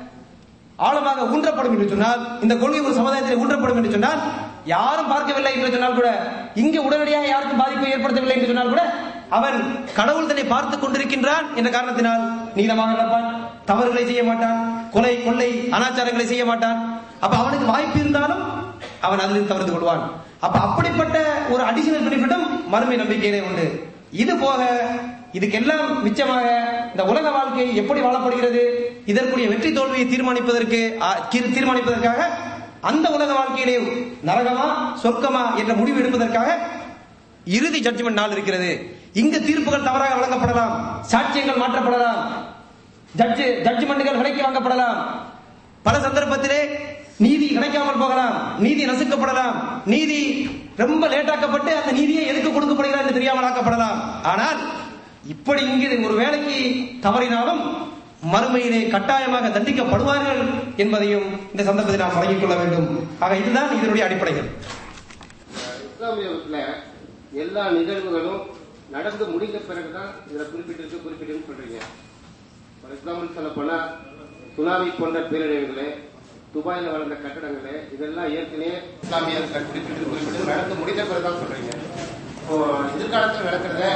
Speaker 3: ஆழமாக ஊன்றப்படும் என்று சொன்னால் இந்த கொள்கை ஒரு சமுதாயத்தில் ஊன்றப்படும் என்று சொன்னால் யாரும் பார்க்கவில்லை என்று சொன்னால் கூட இங்கு உடனடியாக யாருக்கும் பாதிப்பை ஏற்படுத்தவில்லை என்று சொன்னால் கூட அவன் கடவுள் தன்னை பார்த்துக் கொண்டிருக்கின்றான் என்ற காரணத்தினால் நீளமாக நடப்பான் தவறுகளை செய்ய மாட்டான் கொலை கொள்ளை அனாச்சாரங்களை செய்ய மாட்டான் அப்ப அவனுக்கு வாய்ப்பு இருந்தாலும் அவன் அதிலிருந்து தவிர்த்து கொள்வான் அப்ப அப்படிப்பட்ட ஒரு அடிஷனல் பெனிஃபிட்டும் மறுமை நம்பிக்கையிலே உண்டு இது போக இதுக்கெல்லாம் மிச்சமாக இந்த உலக வாழ்க்கை எப்படி வாழப்படுகிறது இதற்குரிய வெற்றி தோல்வியை தீர்மானிப்பதற்கு ஆ, கீர்- தீர்மானிப்பதற்காக அந்த உலக வாழ்க்கையிலே நரகமா சொர்க்கமா என்ற முடிவு எடுப்பதற்காக இறுதி ஜட்ஜ்மெண்ட் நாள் இருக்கிறது இங்கு தீர்ப்புகள் தவறாக வழங்கப்படலாம் சாட்சியங்கள் மாற்றப்படலாம் ஜட்ஜு ஜட்ஜ்மெண்ட்டுகள் விலைக்கு வாங்கப்படலாம் பல சந்தர்ப்பத்திலே நீதி கிடைக்காமல் போகலாம் நீதி நசுக்கப்படலாம் நீதி ரொம்ப லேட்டாக்கப்பட்டு அந்த நீதியை எதுக்கு கொடுக்கப்படுகிறது என்று தெரியாமல் ஆக்கப்படலாம் ஆனால் இப்படி இங்கு ஒரு வேலைக்கு தவறினாலும் மறுமையிலே கட்டாயமாக தண்டிக்கப்படுவார்கள் என்பதையும் இந்த சந்தர்ப்பத்தில் நாம் வழங்கிக் கொள்ள வேண்டும் ஆக இதுதான் இதனுடைய அடிப்படைகள்
Speaker 11: இஸ்லாமியத்துல எல்லா நிகழ்வுகளும் நடந்து முடிந்த பிறகுதான் இதுல குறிப்பிட்டிருக்கு குறிப்பிட்டு சொல்றீங்க ஃபார் எக்ஸாம்பிள் சொல்ல போனா சுனாமி போன்ற பேரிடர்களே துபாயில வளர்ந்த கட்டடங்களே இதெல்லாம் ஏற்கனவே இஸ்லாமியர்கள் குறிப்பிட்டு குறிப்பிட்டு நடந்து முடிந்த பிறகுதான் சொல்றீங்க இப்போ எதிர்காலத்தில் நடக்கிறத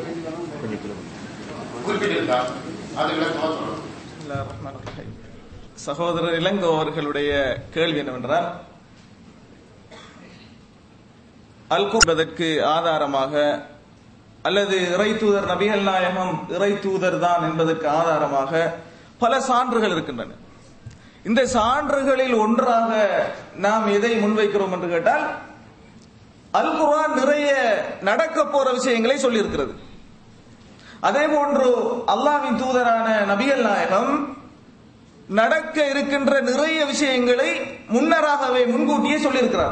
Speaker 11: குறிப்பிட்டிருந்தா அது விளக்கமா சொல்லணும்
Speaker 12: சகோதரர் இளங்கோ அவர்களுடைய கேள்வி என்னவென்றால் அல்குபதற்கு ஆதாரமாக அல்லது இறை தூதர் நபிகள் நாயகம் இறை தூதர் தான் என்பதற்கு ஆதாரமாக பல சான்றுகள் இருக்கின்றன இந்த சான்றுகளில் ஒன்றாக நாம் எதை முன்வைக்கிறோம் என்று கேட்டால் அல் குர்ஆன் நிறைய நடக்க போற விஷயங்களை சொல்லியிருக்கிறது அதே போன்று அல்லாஹ்வின் தூதரான நபிகள் நாயகம் நடக்க இருக்கின்ற நிறைய விஷயங்களை முன்னராகவே முன்கூட்டியே சொல்லியிருக்கிறார்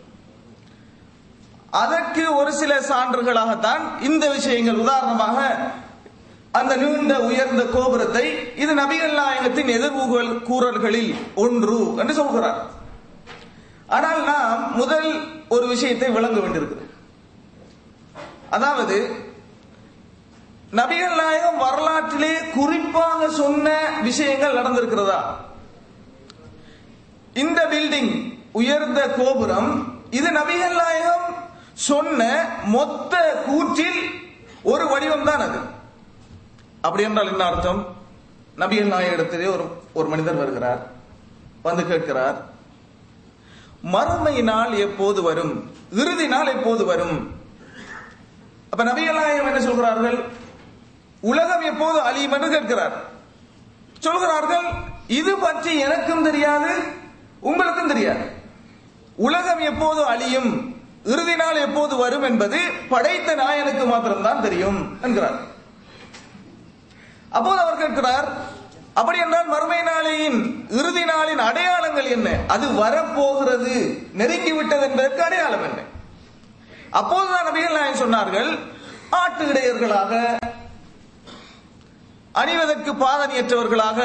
Speaker 12: அதற்கு ஒரு சில சான்றுகளாகத்தான் இந்த விஷயங்கள் உதாரணமாக அந்த நீண்ட உயர்ந்த கோபுரத்தை இது நபிகள் நாயகத்தின் எதிர்வுகள் கூறல்களில் ஒன்று என்று சொல்கிறார் ஆனால் நாம் முதல் ஒரு விஷயத்தை விளங்க வேண்டியிருக்கிறது அதாவது நபிகள் நாயகம் வரலாற்றிலே குறிப்பாக சொன்ன விஷயங்கள் நடந்திருக்கிறதா இந்த பில்டிங் உயர்ந்த கோபுரம் இது நபிகள் நாயகம் சொன்ன மொத்த கூற்றில் ஒரு வடிவம் தான் அது அப்படி என்றால் என்ன அர்த்தம் நபிகள் நாயகத்திலே ஒரு ஒரு மனிதர் வருகிறார் வந்து கேட்கிறார் மறுமை நாள் எப்போது வரும் இறுதி நாள் எப்போது வரும் அப்ப நபிகள் நாயகம் என்ன சொல்கிறார்கள் உலகம் எப்போது அழியும் என்று கேட்கிறார் சொல்கிறார்கள் இது பற்றி எனக்கும் தெரியாது உங்களுக்கும் தெரியாது உலகம் எப்போது அழியும் இறுதி நாள் எப்போது வரும் என்பது படைத்த நாயனுக்கு மாத்திரம்தான் தெரியும் என்கிறார் அப்போது அவர் கேட்கிறார் அப்படி என்றால் மறுமை நாளையின் இறுதி நாளின் அடையாளங்கள் என்ன அது வரப்போகிறது நெருங்கி விட்டது என்பதற்கு அடையாளம் என்ன அப்போதுதான் நபிகள் நாயன் சொன்னார்கள் ஆட்டு இடையர்களாக அணிவதற்கு பாதணியற்றவர்களாக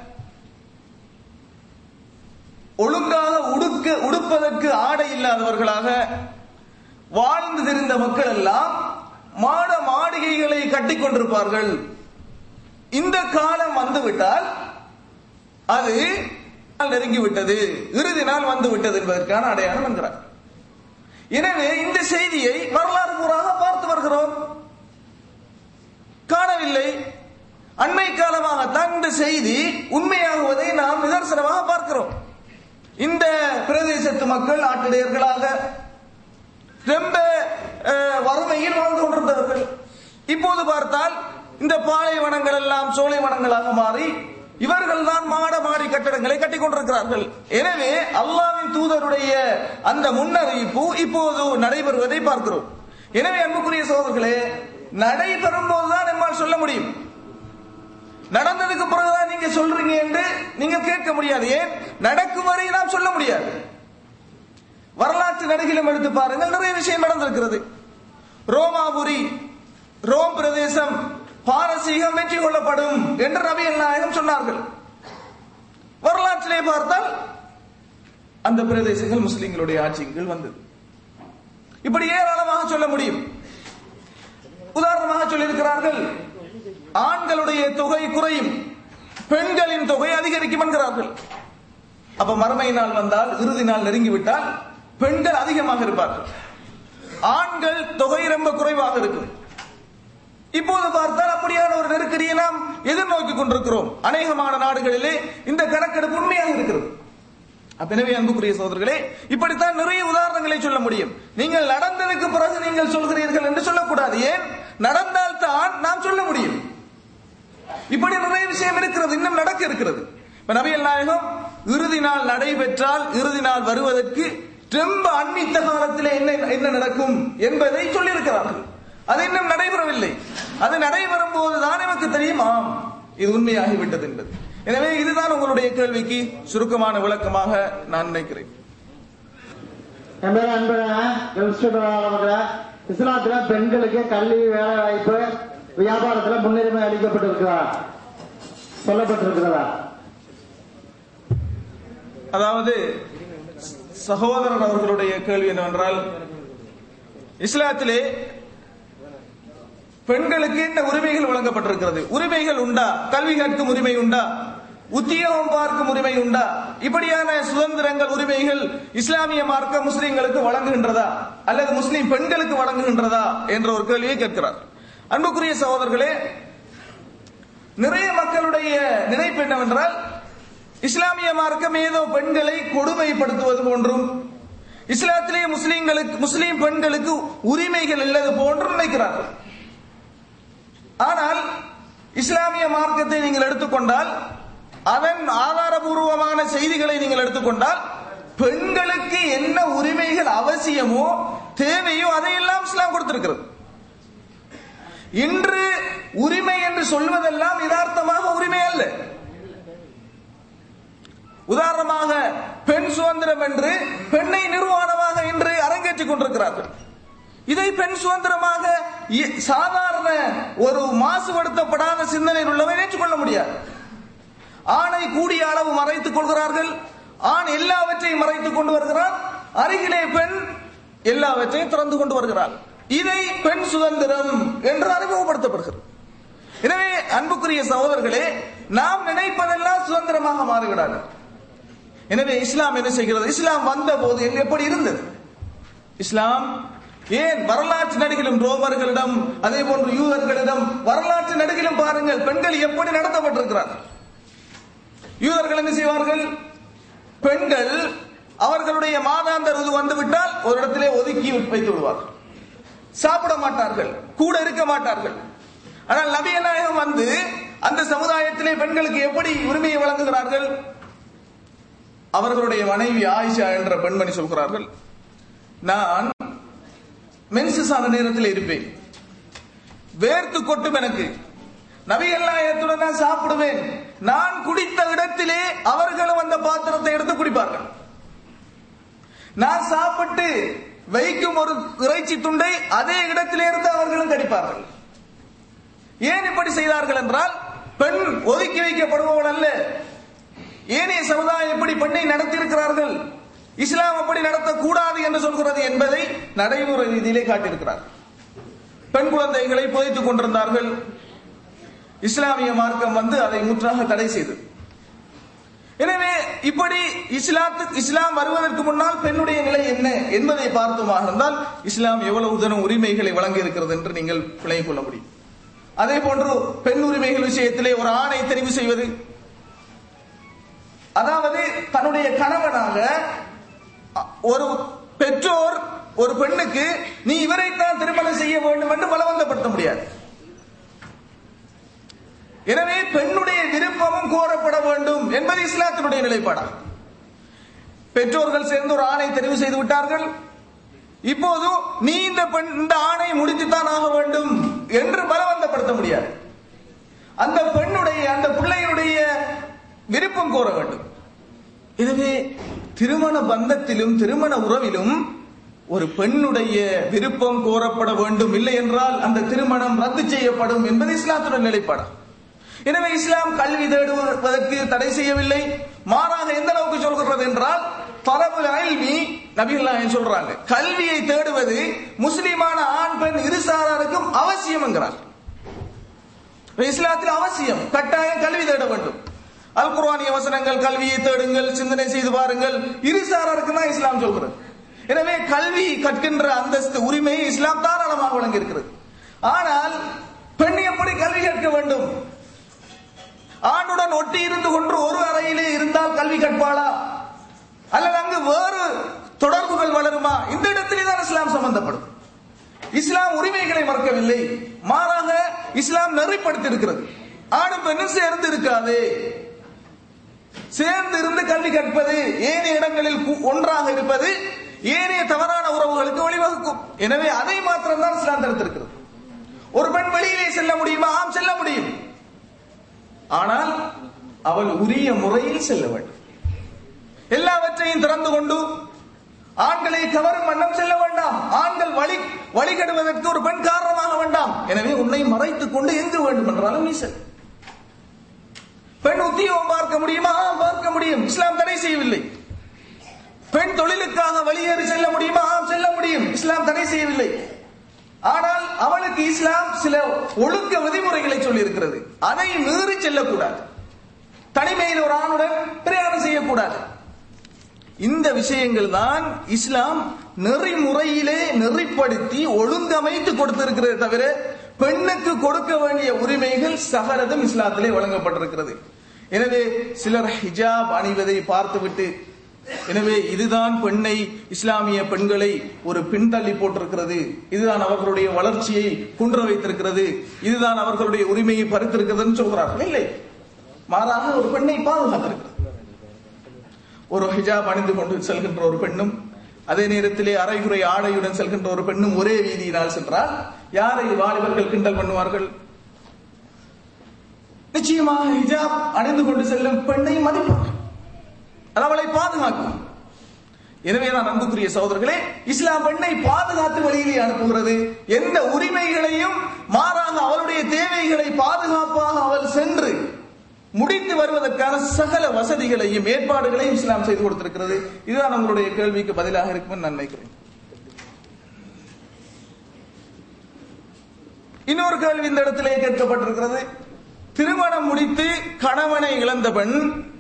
Speaker 12: ஒழுங்காக உடுக்க உடுப்பதற்கு ஆடை இல்லாதவர்களாக வாழ்ந்து திரிந்த மக்கள் எல்லாம் மாட மாளிகைகளை கட்டிக் கொண்டிருப்பார்கள் இந்த காலம் வந்துவிட்டால் அது நெருங்கிவிட்டது இறுதி நாள் வந்து விட்டது என்பதற்கான அடையாளம் என்கிறார் எனவே இந்த செய்தியை வரலாறு கூறாக பார்த்து வருகிறோம் காணவில்லை அண்மை காலமாகத்தான் இந்த செய்தி உண்மையாகுவதை நாம் நிதர்சனமாக பார்க்கிறோம் இந்த பிரதேசத்து மக்கள் ஆட்டிடையர்களாக ரொம்ப அஹ், வறுமையில் வாழ்ந்து கொண்டிருந்தவர்கள் இப்போது பார்த்தால் இந்த பாலைவனங்கள் எல்லாம் சோலைவனங்களாக மாறி இவர்கள் தான் மாட மாடி கட்டடங்களை கட்டிக் கொண்டிருக்கிறார்கள் எனவே அல்லாவின் தூதருடைய அந்த முன்னறிவிப்பு இப்போது நடைபெறுவதை பார்க்கிறோம் எனவே அன்புக்குரிய சோதர்களே நடைபெறும் போதுதான் நம்மால் சொல்ல முடியும் நடந்ததுக்கு பிறகுதான் நீங்க சொல்றீங்க என்று நீங்க கேட்க முடியாது ஏன் நடக்கும் வரை நாம் சொல்ல முடியாது வரலாற்று நடிகிலும் எடுத்து பாருங்கள் நிறைய விஷயம் நடந்திருக்கிறது ரோமாபுரி ரோம் பிரதேசம் பாரசீகம் வெற்றி கொள்ளப்படும் என்று நபிகள் நாயகம் சொன்னார்கள் வரலாற்றிலே பார்த்தால் அந்த பிரதேசங்கள் முஸ்லிம்களுடைய ஆட்சியின் கீழ் வந்தது இப்படி ஏராளமாக சொல்ல முடியும் உதாரணமாக சொல்லியிருக்கிறார்கள் ஆண்களுடைய தொகை குறையும் பெண்களின் தொகை அதிகரிக்கும் என்கிறார்கள் அப்ப மறுமை நாள் வந்தால் இறுதி நாள் நெருங்கிவிட்டால் பெண்கள் அதிகமாக இருப்பார்கள் ஆண்கள் தொகை ரொம்ப குறைவாக இருக்கும் இப்போது பார்த்தால் அப்படியான ஒரு நெருக்கடியை நாம் எதிர்நோக்கி கொண்டிருக்கிறோம் அநேகமான நாடுகளிலே இந்த கணக்கெடுப்பு உண்மையாக இருக்கிறது அப்ப எனவே அன்புக்குரிய சோதர்களே இப்படித்தான் நிறைய உதாரணங்களை சொல்ல முடியும் நீங்கள் நடந்ததுக்கு பிறகு நீங்கள் சொல்கிறீர்கள் என்று சொல்லக்கூடாது ஏன் நடந்தால் தான் நாம் சொல்ல முடியும் இப்படி நிறைய விஷயம் இருக்கிறது இன்னும் நடக்க இருக்கிறது இப்ப நபிகள் நாயகம் இறுதி நாள் நடைபெற்றால் இறுதி நாள் வருவதற்கு ரொம்ப அண்மித்த காலத்தில் என்ன என்ன நடக்கும் என்பதை சொல்லியிருக்கிறார்கள் அது இன்னும் நடைபெறவில்லை அது நடைபெறும் போதுதான் நமக்கு தெரியும் ஆம் இது உண்மையாகிவிட்டது என்பது எனவே இதுதான் உங்களுடைய கேள்விக்கு சுருக்கமான விளக்கமாக நான் நினைக்கிறேன்
Speaker 4: என் பேர் அன்பழகன் கெல்ஸ்டோட இஸ்லாத்துல பெண்களுக்கு கல்வி வேலை வாய்ப்பு வியாபாரத்துல முன்னுரிமை அளிக்கப்பட்டிருக்கிறதா சொல்லப்பட்டிருக்கிறதா
Speaker 12: அதாவது சகோதரர் அவர்களுடைய கேள்வி என்னவென்றால் இஸ்லாத்திலே பெண்களுக்கு என்ன உரிமைகள் வழங்கப்பட்டிருக்கிறது உரிமைகள் உண்டா கல்வி கற்கும் உரிமை உண்டா உத்தியோகம் பார்க்கும் உரிமை உண்டா இப்படியான சுதந்திரங்கள் உரிமைகள் இஸ்லாமிய மார்க்க முஸ்லிம்களுக்கு வழங்குகின்றதா அல்லது முஸ்லிம் பெண்களுக்கு வழங்குகின்றதா என்ற ஒரு கேள்வியை கேட்கிறார் அன்புக்குரிய சகோதரர்களே நிறைய மக்களுடைய நினைப்பு என்னவென்றால் இஸ்லாமிய மார்க்கம் ஏதோ பெண்களை கொடுமைப்படுத்துவது போன்றும் இஸ்லாத்திலே முஸ்லிம்களுக்கு முஸ்லிம் பெண்களுக்கு உரிமைகள் இல்லது போன்றும் நினைக்கிறார்கள் ஆனால் இஸ்லாமிய மார்க்கத்தை நீங்கள் எடுத்துக்கொண்டால் அதன் ஆதாரபூர்வமான செய்திகளை நீங்கள் எடுத்துக்கொண்டால் பெண்களுக்கு என்ன உரிமைகள் அவசியமோ தேவையோ அதையெல்லாம் இஸ்லாம் கொடுத்திருக்கிறது இன்று உரிமை என்று சொல்வதெல்லாம் யதார்த்தமாக உரிமை அல்ல உதாரணமாக பெண் சுதந்திரம் என்று பெண்ணை நிர்வாணமாக இன்று அரங்கேற்றிக் கொண்டிருக்கிறார்கள் இதை பெண் சுதந்திரமாக இ- சாதாரண ஒரு மாசுபடுத்தப்படாத சிந்தனையில் உள்ளவர் ஏற்றுக்கொள்ள முடியாது ஆணை கூடிய அளவு மறைத்துக் கொள்கிறார்கள் ஆண் எல்லாவற்றையும் மறைத்துக் கொண்டு வருகிறார் அருகிலே பெண் எல்லாவற்றையும் திறந்து கொண்டு வருகிறார் இதை பெண் சுதந்திரம் என்று அறிமுகப்படுத்தப்படுகிறது எனவே அன்புக்குரிய சகோதரர்களே நாம் நினைப்பதெல்லாம் சுதந்திரமாக மாறிவிடாது எனவே இஸ்லாம் என்ன செய்கிறது இஸ்லாம் வந்த போது எப்படி இருந்தது இஸ்லாம் ஏன் வரலாற்று நடிகிலும் ரோமர்களிடம் அதே போன்று யூதர்களிடம் வரலாற்று நடிகிலும் பாருங்கள் பெண்கள் எப்படி நடத்தப்பட்டிருக்கிறார்கள் யூதர்கள் என்ன செய்வார்கள் பெண்கள் அவர்களுடைய மாதாந்த ருது வந்துவிட்டால் ஒரு இடத்திலே ஒதுக்கி வைத்து விடுவார்கள் சாப்பிட மாட்டார்கள் கூட இருக்க மாட்டார்கள் ஆனால் நபிய நாயகம் வந்து அந்த சமுதாயத்திலே பெண்களுக்கு எப்படி உரிமையை வழங்குகிறார்கள் அவர்களுடைய மனைவி ஆயிஷா என்ற பெண்மணி சொல்கிறார்கள் நான் மென்சஸ் ஆன நேரத்தில் இருப்பேன் வேர்த்து கொட்டும் எனக்கு நபிகள் நாயகத்துடன் நான் சாப்பிடுவேன் நான் குடித்த இடத்திலே அவர்களும் அந்த பாத்திரத்தை எடுத்து குடிப்பார்கள் நான் சாப்பிட்டு வைக்கும் ஒரு இறைச்சி துண்டை அதே இடத்திலே இருந்து அவர்களும் கடிப்பார்கள் ஏன் இப்படி செய்தார்கள் என்றால் பெண் ஒதுக்கி வைக்கப்படுபவள் அல்ல ஏனைய சமுதாயம் எப்படி பெண்ணை நடத்தியிருக்கிறார்கள் இஸ்லாம் அப்படி நடத்தக்கூடாது என்று சொல்கிறது என்பதை நடைமுறை ரீதியிலே காட்டியிருக்கிறார் பெண் குழந்தைகளை புதைத்துக் கொண்டிருந்தார்கள் இஸ்லாமிய மார்க்கம் வந்து அதை முற்றாக தடை செய்தது எனவே இப்படி இஸ்லாத்து இஸ்லாம் வருவதற்கு முன்னால் பெண்ணுடைய நிலை என்ன என்பதை பார்த்தோமாக இருந்தால் இஸ்லாம் எவ்வளவு தினம் உரிமைகளை வழங்கி இருக்கிறது என்று நீங்கள் விளங்கிக் கொள்ள முடியும் அதே போன்று பெண் உரிமைகள் விஷயத்திலே ஒரு ஆணை தெரிவு செய்வது அதாவது தன்னுடைய கணவனாக அ- ஒரு பெற்றோர் ஒரு பெண்ணுக்கு நீ இவரைத்தான் திருமணம் செய்ய வேண்டும் என்று பலவந்தப்படுத்த முடியாது எனவே பெண்ணுடைய விருப்பமும் கோரப்பட வேண்டும் என்பது இஸ்லாத்தினுடைய நிலைப்பாடாகும் பெற்றோர்கள் சேர்ந்து ஒரு ஆணை தெரிவு செய்து விட்டார்கள் இப்போது நீ இந்த பெண் இந்த ஆணை முடித்துத்தான் ஆக வேண்டும் என்று பலவந்தப்படுத்த முடியாது அந்த பெண்ணுடைய அந்த பிள்ளையுடைய விருப்பம் கோர வேண்டும் எனவே திருமண பந்தத்திலும் திருமண உறவிலும் ஒரு பெண்ணுடைய விருப்பம் கோரப்பட வேண்டும் இல்லை என்றால் அந்த திருமணம் ரத்து செய்யப்படும் என்பது இஸ்லாத்துடைய நிலைப்பாடு எனவே இஸ்லாம் கல்வி தேடுவதற்கு தடை செய்யவில்லை மாறாக எந்த அளவுக்கு சொல்கிறது என்றால் தரபுல் அல்வி நபிகள் சொல்றாங்க கல்வியை தேடுவது முஸ்லிமான ஆண் பெண் இருசாராருக்கும் அவசியம் என்கிறார் இஸ்லாத்தில் அவசியம் கட்டாயம் கல்வி தேட வேண்டும் அல் குர்ஆனிய வசனங்கள் கல்வியை தேடுங்கள் சிந்தனை செய்து பாருங்கள் இருசாராருக்கு தான் இஸ்லாம் சொல்கிறது எனவே கல்வி கற்கின்ற அந்தஸ்து உரிமையை இஸ்லாம் தாராளமாக வழங்கி இருக்கிறது ஆனால் பெண் எப்படி கல்வி கற்க வேண்டும் ஆணுடன் ஒட்டி இருந்து கொண்டு ஒரு அறையிலே இருந்தால் கல்வி கற்பாளா அல்லது அங்கு வேறு தொடர்புகள் வளருமா இந்த இடத்திலே தான் இஸ்லாம் சம்பந்தப்படும் இஸ்லாம் உரிமைகளை மறக்கவில்லை மாறாக இஸ்லாம் நெறிப்படுத்தி இருக்கிறது ஆணும் பெண்ணும் சேர்ந்து இருக்காது சேர்ந்து இருந்து கல்வி கற்பது ஏனைய இடங்களில் கு- ஒன்றாக இருப்பது ஏனைய தவறான உறவுகளுக்கு வழிவகுக்கும் எனவே அதை மாத்திரம் தான் இஸ்லாம் தடுத்திருக்கிறது ஒரு பெண் வெளியிலே செல்ல முடியுமா ஆம் செல்ல முடியும் ஆனால் அவள் உரிய முறையில் செல்ல வேண்டும் எல்லாவற்றையும் திறந்து கொண்டு ஆண்களை கவரும் வண்ணம் செல்ல வேண்டாம் ஆண்கள் வழி வழிகடுவதற்கு ஒரு பெண் காரணமாக வேண்டாம் எனவே உன்னை மறைத்துக் கொண்டு எங்கு வேண்டும் என்றாலும் நீ செல் பெண் உத்தியோகம் பார்க்க முடியுமா ஆம், பார்க்க முடியும் இஸ்லாம் தடை செய்யவில்லை பெண் தொழிலுக்காக வெளியேறி செல்ல முடியுமா ஆம், செல்ல முடியும் இஸ்லாம் தடை செய்யவில்லை ஆனால் அவளுக்கு இஸ்லாம் சில ஒழுக்க விதிமுறைகளை சொல்லி இருக்கிறது அதை மீறி செல்லக்கூடாது தனிமையில் ஒரு ஆணுடன் பிரயாணம் செய்யக்கூடாது இந்த விஷயங்கள் தான் இஸ்லாம் நெறிமுறையிலே நெறிப்படுத்தி ஒழுங்கமைத்து கொடுத்திருக்கிறதே தவிர பெண்ணுக்கு கொடுக்க வேண்டிய உரிமைகள் சகலதும் இஸ்லாத்திலே வழங்கப்பட்டிருக்கிறது எனவே சிலர் ஹிஜாப் அணிவதை பார்த்துவிட்டு எனவே இதுதான் பெண்ணை இஸ்லாமிய பெண்களை ஒரு பின்தள்ளி போட்டிருக்கிறது இதுதான் அவர்களுடைய வளர்ச்சியை குன்ற வைத்திருக்கிறது இதுதான் அவர்களுடைய உரிமையை பறித்திருக்கிறதுன்னு சொல்கிறார்கள் இல்லை மாறாக ஒரு பெண்ணை பாதுகாத்திருக்கிறது ஒரு ஹிஜாப் அணிந்து கொண்டு செல்கின்ற ஒரு பெண்ணும் அதே நேரத்திலே அரைகுறை ஆடையுடன் செல்கின்ற ஒரு பெண்ணும் ஒரே வீதியினால் சென்றால் யாரை வாலிபர்கள் கிண்டல் பண்ணுவார்கள் நிச்சயமாக ஹிஜாப் அணிந்து கொண்டு செல்லும் பெண்ணை மதிப்பார்கள் அது அவளை பாதுகாக்கும் எனவேதான் அன்புக்குரிய சகோதரர்களே இஸ்லாம் பெண்ணை பாதுகாத்து வெளியிலே அனுப்புகிறது எந்த உரிமைகளையும் மாறாக அவளுடைய தேவைகளை பாதுகாப்பாக அவள் சென்று முடித்து வருவதற்கான சகல வசதிகளையும் ஏற்பாடுகளையும் இஸ்லாம் செய்து கொடுத்திருக்கிறது இதுதான் உங்களுடைய கேள்விக்கு பதிலாக இருக்கும் நான் நினைக்கிறேன் இன்னொரு கேள்வி இந்த இடத்திலே கேட்கப்பட்டிருக்கிறது திருமணம் முடித்து கணவனை இழந்த பெண்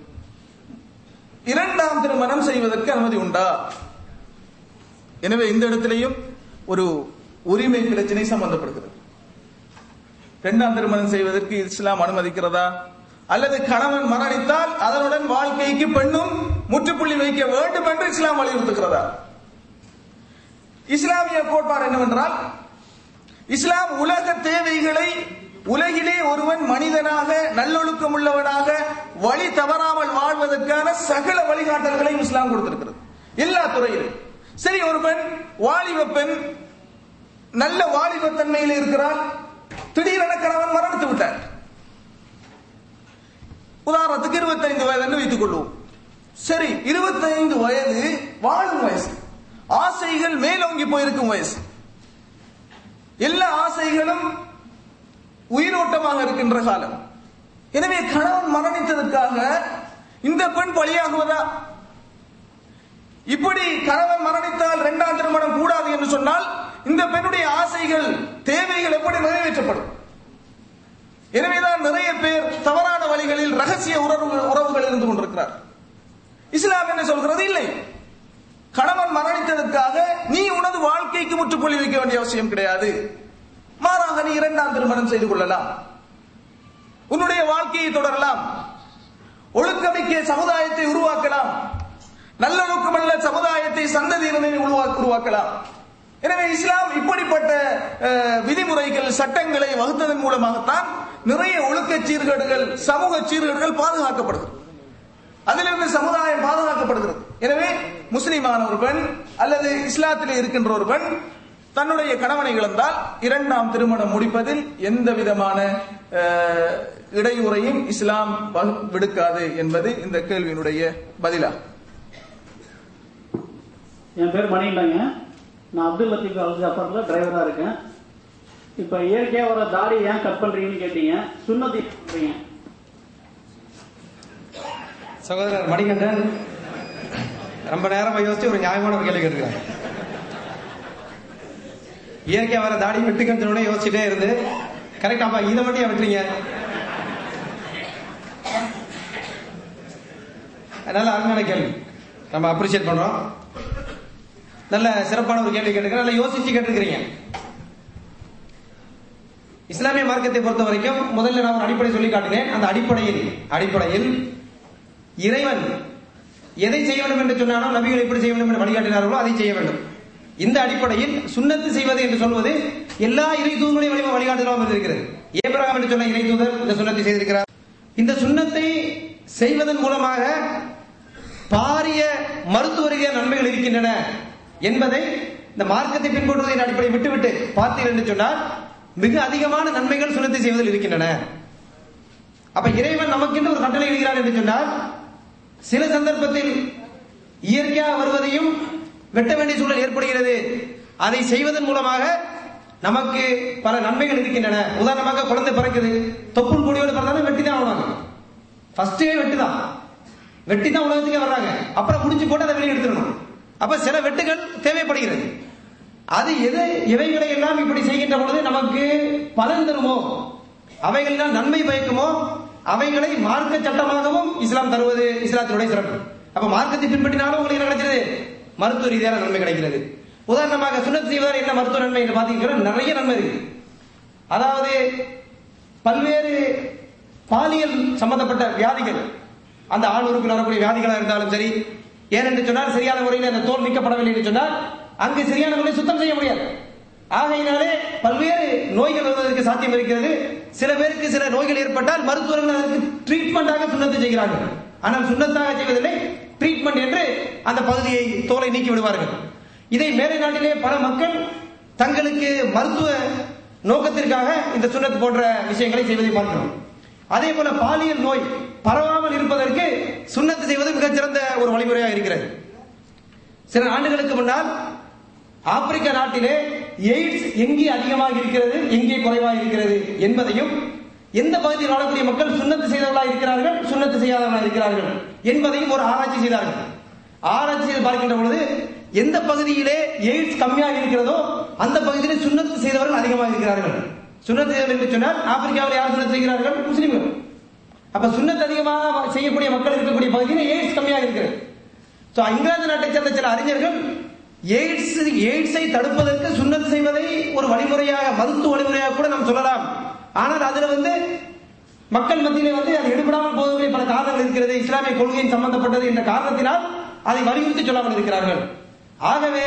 Speaker 12: இரண்டாம் திருமணம் செய்வதற்கு அனுமதி உண்டா எனவே இந்த இடத்திலேயும் ஒரு உரிமை பிரச்சனை சம்பந்தப்படுகிறது இரண்டாம் திருமணம் செய்வதற்கு இஸ்லாம் அனுமதிக்கிறதா அல்லது கணவன் மரணித்தால் அதனுடன் வாழ்க்கைக்கு பெண்ணும் முற்றுப்புள்ளி வைக்க வேண்டும் என்று இஸ்லாம் வலியுறுத்துகிறதா இஸ்லாமிய கோட்பாடு என்னவென்றால் இஸ்லாம் உலக தேவைகளை உலகிலே ஒருவன் மனிதனாக நல்லொழுக்கம் உள்ளவனாக வழி தவறாமல் வாழ்வதற்கான சகல வழிகாட்டல்களையும் இஸ்லாம் கொடுத்திருக்கிறது எல்லா துறையிலும் சரி ஒரு பெண் வாலிப பெண் நல்ல வாலிபத்தன்மையில் இருக்கிறாள் திடீரென கணவன் மரணித்து விட்டார் உதாரணத்துக்கு இருபத்தைந்து வயது என்று வைத்துக் கொள்வோம் சரி இருபத்தைந்து வயது வாழும் வயசு ஆசைகள் மேலோங்கி போயிருக்கும் வயசு எல்லா ஆசைகளும் உயிரோட்டமாக இருக்கின்ற காலம் எனவே கணவன் மரணித்ததற்காக இந்த பெண் பலியாகுவதா இப்படி கணவன் மரணித்தால் இரண்டாம் திருமணம் கூடாது என்று சொன்னால் இந்த பெண்ணுடைய ஆசைகள் தேவைகள் எப்படி நிறைவேற்றப்படும் எனவேதான் நிறைய பேர் தவறான வழிகளில் ரகசிய உறவுகள் உறவுகள் இருந்து கொண்டிருக்கிறார் இஸ்லாம் என்ன சொல்கிறது இல்லை கணவன் மரணித்ததற்காக நீ உனது வாழ்க்கைக்கு முற்றுப்புள்ளி வைக்க வேண்டிய அவசியம் கிடையாது மாறாக நீ இரண்டாம் திருமணம் செய்து கொள்ளலாம் உன்னுடைய வாழ்க்கையை தொடரலாம் ஒழுக்கமிக்க சமுதாயத்தை உருவாக்கலாம் நல்லொழுக்கமல்ல சமுதாயத்தை சந்ததியினரை உருவா- உருவாக்கலாம் எனவே இஸ்லாம் இப்படிப்பட்ட அஹ், விதிமுறைகள் சட்டங்களை வகுத்ததன் மூலமாகத்தான் நிறைய ஒழுக்க சீர்கேடுகள் சமூக சீர்கேடுகள் பாதுகாக்கப்படுகிறது அதிலிருந்து சமுதாயம் பாதுகாக்கப்படுகிறது எனவே முஸ்லிமான ஒரு பெண் அல்லது இஸ்லாத்திலே இருக்கின்ற ஒரு பெண் தன்னுடைய கணவனை இழந்தால் இரண்டாம் திருமணம் முடிப்பதில் எந்த விதமான அஹ், இடையூறையும் இஸ்லாம் வகு- விடுக்காது என்பது இந்த கேள்வியினுடைய பதிலாகும்
Speaker 13: என் பேர் மணிகண்டங்க நான் அப்துல் லத்தீப் அல் ஜஃபர்ல டிரைவரா இருக்கேன் இப்ப இயற்கையா வர தாடி ஏன் கட் பண்றீங்கன்னு கேட்டீங்க சுண்ணத்தி பண்றீங்க
Speaker 3: சகோதரர் மணிகண்டன் ரொம்ப நேரமா யோசிச்சு ஒரு நியாயமான ஒரு கேள்வி கேட்டுக்கிறாங்க இயற்கையா வர தாடி வெட்டுக்கன்னு யோசிச்சுட்டே இருந்து கரெக்ட் ஆமா இதை மட்டும் ஏன் வெட்டுறீங்க நல்ல அருமையான கேள்வி நம்ம அப்ரிஷியேட் பண்றோம் நல்ல சிறப்பான ஒரு கேள்வி கேட்டுக்கிறேன் நல்லா யோசிச்சு கேட்டுக்கிறீங்க இஸ்லாமிய மார்க்கத்தை பொறுத்த வரைக்கும் முதல்ல நான் ஒரு அடிப்படை சொல்லி காட்டினேன் அந்த அடிப்படையில் அடிப்படையில் இறைவன் எதை செய்ய வேண்டும் என்று சொன்னானோ நபிகள் எப்படி செய்ய வேண்டும் என்று வழிகாட்டினார்களோ அதை செய்ய வேண்டும் இந்த அடிப்படையில் சுண்ணத்து செய்வது என்று சொல்வது எல்லா இறை தூதர்களையும் வழி வழிகாட்டுதலாகவும் இருக்கிறது ஏபிரகாம் என்று சொன்ன இறை தூதர் இந்த சுண்ணத்தை செய்திருக்கிறார் இந்த சுண்ணத்தை செய்வதன் மூலமாக பாரிய மருத்துவ ரீதியான நன்மைகள் இருக்கின்றன என்பதை இந்த மார்க்கத்தை பின்பற்றுவதன் அடிப்படையை விட்டுவிட்டு பார்த்தீர்கள் என்று சொன்னால் மிக அதிகமான நன்மைகள் சுண்ணத்தை செய்வதில் இருக்கின்றன அப்ப இறைவன் நமக்கென்று ஒரு கட்டளை இடுகிறார் என்று சொன்னால் சில சந்தர்ப்பத்தில் இயற்கையாக வருவதையும் வெட்ட வேண்டிய சூழல் ஏற்படுகிறது அதை செய்வதன் மூலமாக நமக்கு பல நன்மைகள் இருக்கின்றன உதாரணமாக குழந்தை பிறக்குது தொப்புள் கொடியோடு பிறந்தாலும் வெட்டி தான் ஆகணும் ஃபர்ஸ்டே வெட்டு தான் வெட்டி தான் உலகத்துக்கே வர்றாங்க அப்புறம் முடிஞ்சு போட்டு அதை வெளியே எடுத்துடணும் அப்ப சில வெட்டுகள் தேவைப்படுகிறது அது எது இவைகளை எல்லாம் இப்படி செய்கின்ற பொழுது நமக்கு பலன் தருமோ அவைகளினால் நன்மை பயக்குமோ அவைகளை மார்க்க சட்டமாகவும் இஸ்லாம் தருவது இஸ்லாத்தினுடைய சிறப்பு அப்ப மார்க்கத்தை பின்பற்றினாலும் உங்களுக்கு என்ன கிடைக்கிறது மருத்துவ ரீதியான நன்மை கிடைக்கிறது உதாரணமாக சுண்ணத் செய்வதால் என்ன மருத்துவ நன்மை என்று பார்த்தீங்கன்னா நிறைய நன்மை இருக்கு அதாவது பல்வேறு பாலியல் சம்பந்தப்பட்ட வியாதிகள் அந்த ஆண் உறுப்பில் வரக்கூடிய வியாதிகளா இருந்தாலும் சரி ஏனென்று சொன்னால் சரியான முறையில் அந்த தோல் நீக்கப்படவில்லை என்று சொன்னால் அங்கு சரியான முறையில் சுத்தம் செய்ய முடியாது ஆகையினாலே பல்வேறு நோய்கள் வருவதற்கு சாத்தியம் இருக்கிறது சில பேருக்கு சில நோய்கள் ஏற்பட்டால் மருத்துவர்கள் அதற்கு ட்ரீட்மெண்டாக சுண்ணத்தை செய்கிறார்கள் ஆனால் சுண்ணத்தாக செய்வதில்லை ட்ரீட்மெண்ட் என்று அந்த பகுதியை தோலை நீக்கி விடுவார்கள் இதை மேலை நாட்டிலே பல மக்கள் தங்களுக்கு மருத்துவ நோக்கத்திற்காக இந்த சுண்ணத் போன்ற விஷயங்களை செய்வதை பார்க்கிறோம் அதே போல பாலியல் நோய் பரவாமல் இருப்பதற்கு சுண்ணத்து செய்வது மிகச்சிறந்த ஒரு வழிமுறையாக இருக்கிறது சில ஆண்டுகளுக்கு முன்னால் ஆப்பிரிக்க நாட்டிலே எய்ட்ஸ் எங்கே அதிகமாக இருக்கிறது எங்கே குறைவாக இருக்கிறது என்பதையும் எந்த பகுதியில் வாழக்கூடிய மக்கள் சுண்ணத்து செய்தவர்களாக இருக்கிறார்கள் சுண்ணத்து செய்யாதவர்களாக இருக்கிறார்கள் என்பதையும் ஒரு ஆராய்ச்சி செய்தார்கள் ஆராய்ச்சி செய்து பார்க்கின்ற பொழுது எந்த பகுதியிலே எய்ட்ஸ் கம்மியாக இருக்கிறதோ அந்த பகுதியிலே சுண்ணத்து செய்தவர்கள் அதிகமாக இருக்கிறார்கள் சுண்ணத்து செய்தவர்கள் என்று சொன்னால் ஆப்பிரிக்காவில் யார் சுண்ணத்து செய்கிறார்கள் முஸ்லிம்கள் அப்ப சுண்ணத்து அதிகமாக செய்யக்கூடிய மக்கள் இருக்கக்கூடிய பகுதியில் எய்ட்ஸ் கம்மியாக இருக்கிறது சோ இங்கிலாந்து நாட்டை சேர்ந்த சில அறிஞர்கள் எய்ட்ஸ் எய்ட்ஸை தடுப்பதற்கு சுண்ணத்து செய்வதை ஒரு வழிமுறையாக மருத்துவ வழிமுறையாக கூட நாம் சொல்லலாம் ஆனால் அதுல வந்து மக்கள் மத்தியிலே வந்து அது எடுபடாமல் போவதற்கு பல காரணங்கள் இருக்கிறது இஸ்லாமிய கொள்கையின் சம்பந்தப்பட்டது என்ற காரணத்தினால் அதை வலியுறுத்தி சொல்லாமல் இருக்கிறார்கள் ஆகவே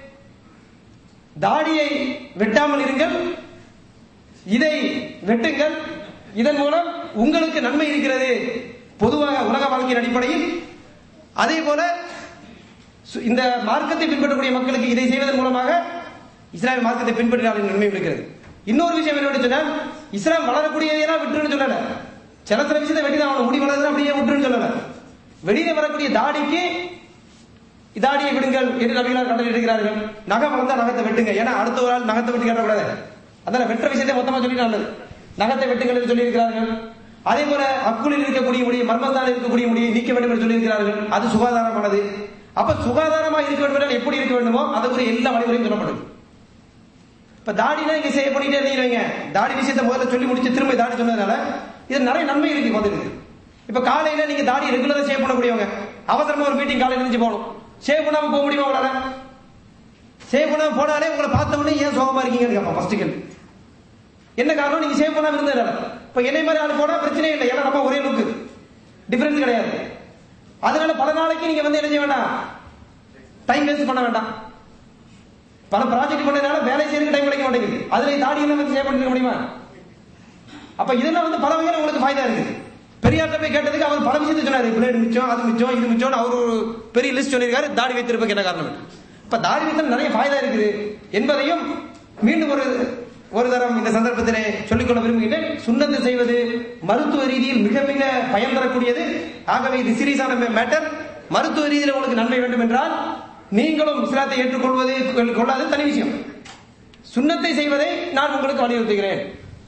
Speaker 3: தாடியை வெட்டாமல் இருங்கள் இதை வெட்டுங்கள் இதன் மூலம் உங்களுக்கு நன்மை இருக்கிறது பொதுவாக உலக வாழ்க்கையின் அடிப்படையில் அதே போல சு- இந்த மார்க்கத்தை பின்பற்றக்கூடிய மக்களுக்கு இதை செய்வதன் மூலமாக இஸ்லாமிய மார்க்கத்தை பின்பற்றினால் நன்மை இருக்கிறது இன்னொரு விஷயம் என்னன்னு சொன்னால் இஸ்லாம் வளரக்கூடியதெல்லாம் விட்டுருன்னு சொல்லல சில சில விஷயத்தை வெட்டி தான் முடி வளர்ந்து அப்படியே விட்டுருன்னு சொல்லல வெளியில வரக்கூடிய தாடிக்கு தாடியை விடுங்கள் என்று நபிகளார் கட்டளை இருக்கிறார்கள் நகம் வளர்ந்தா நகத்தை வெட்டுங்க ஏன்னா அடுத்த ஒரு ஆள் நகத்தை வெட்டி கேட்டக்கூடாது அதனால வெற்ற விஷயத்தை மொத்தமா சொல்லிட்டு நல்லது நகத்தை வெட்டுங்கள் என்று சொல்லியிருக்கிறார்கள் அதே போல அக்குளில் இருக்கக்கூடிய முடி மர்மத்தால் இருக்கக்கூடிய முடியை நீக்க வேண்டும் என்று சொல்லியிருக்கிறார்கள் அது சுகாதாரமானது அப்ப சுகாதாரமா இருக்க வேண்டும் என்றால் எப்படி இருக்க வேண்டுமோ அதுக்குரிய எல்லா வழிமுறையும் சொல்லப்படுது இப்ப தாடினா இங்க செய்ய பண்ணிட்டே இருந்தீங்க தாடி விஷயத்தை முதல்ல சொல்லி முடிச்சு திரும்ப தாடி சொன்னதுனால இது நிறைய நன்மை இருக்கு பதிலுக்கு இப்ப காலையில நீங்க தாடி ரெகுலரா சேவ் பண்ணக்கூடியவங்க அவசரமா ஒரு மீட்டிங் காலையில இருந்து போகணும் சேவ் பண்ணாம போக முடியுமா உங்களால சேவ் பண்ணாம போனாலே உங்களை பார்த்த உடனே ஏன் சோகமா இருக்கீங்கன்னு கேட்பான் ஃபர்ஸ்ட் கேள்வி என்ன காரணம் நீங்க சேவ் பண்ணாம இருந்ததுனால இப்ப என்னை மாதிரி ஆள் போனா பிரச்சனையே இல்லை ஏன்னா நம்ம ஒரே லுக்கு டிஃபரன்ஸ் கிடையாது அதனால பல நாளைக்கு நீங்க வந்து என்ன செய்ய வேண்டாம் டைம் வேஸ்ட் பண்ண வேண்டாம் பல ப்ராஜெக்ட் பண்ணதுனால வேலை செய்யறதுக்கு டைம் கிடைக்க மாட்டேங்குது அதுல தாடி எல்லாம் வச்சு சேவ் பண்ணிருக்க முடியுமா அப்ப இதெல்லாம் வந்து பல வகையில உங்களுக்கு ஃபாய்தா இருக்கு பெரியார்ட்ட போய் கேட்டதுக்கு அவர் பல விஷயத்தை சொன்னாரு பிளேடு மிச்சம் அது மிச்சம் இது மிச்சம் அவர் ஒரு பெரிய லிஸ்ட் சொல்லியிருக்காரு தாடி வைத்திருப்பதுக்கு என்ன காரணம் இப்ப தாடி வைத்தல் நிறைய ஃபாய்தா இருக்குது என்பதையும் மீண்டும் ஒரு ஒரு தரம் இந்த சந்தர்ப்பத்திலே சொல்லிக்கொள்ள விரும்புகிறேன் சுண்ணத்து செய்வது மருத்துவ ரீதியில் மிக மிக பயன் தரக்கூடியது ஆகவே இது சீரியஸான மேட்டர் மருத்துவ ரீதியில் உங்களுக்கு நன்மை வேண்டும் என்றால் நீங்களும் இஸ்லாத்தை ஏற்றுக்கொள்வது கொள்ளாது தனி விஷயம் சுண்ணத்தை செய்வதை நான் உங்களுக்கு வலியுறுத்துகிறேன்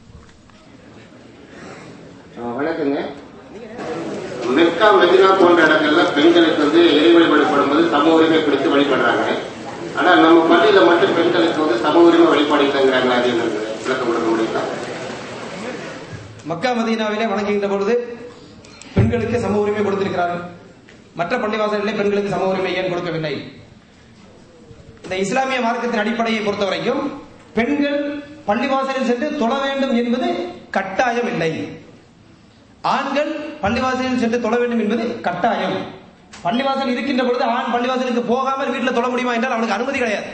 Speaker 11: ஆ, வணக்கங்க மெக்கா மெதினா போன்ற இடங்கள்ல பெண்களுக்கு வந்து இறை வழிபாடு போது சம உரிமை கொடுத்து வழிபடுறாங்க ஆனா நம்ம பள்ளியில மட்டும் பெண்களுக்கு வந்து சம உரிமை வழிபாடு இல்லைங்கிறாங்க அது என்னங்க விளக்கம் கொடுக்க முடியுங்களா
Speaker 3: மக்கா மதீனாவிலே வணங்குகின்ற பொழுது பெண்களுக்கு சம உரிமை கொடுத்திருக்கிறார்கள் மற்ற பள்ளிவாசல்களிலே பெண்களுக்கு சம உரிமை ஏன் கொடுக்கவில்லை இந்த இஸ்லாமிய மார்க்கத்தின் அடிப்படையை பொறுத்த வரைக்கும் பெண்கள் பள்ளிவாசலில் சென்று தொழ வேண்டும் என்பது கட்டாயம் இல்லை ஆண்கள் பள்ளிவாசலில் சென்று தொழ வேண்டும் என்பது கட்டாயம் பள்ளிவாசல் இருக்கின்ற பொழுது ஆண் பள்ளிவாசலுக்கு போகாமல் வீட்டில் தொழ முடியுமா என்றால் அவனுக்கு அனுமதி கிடையாது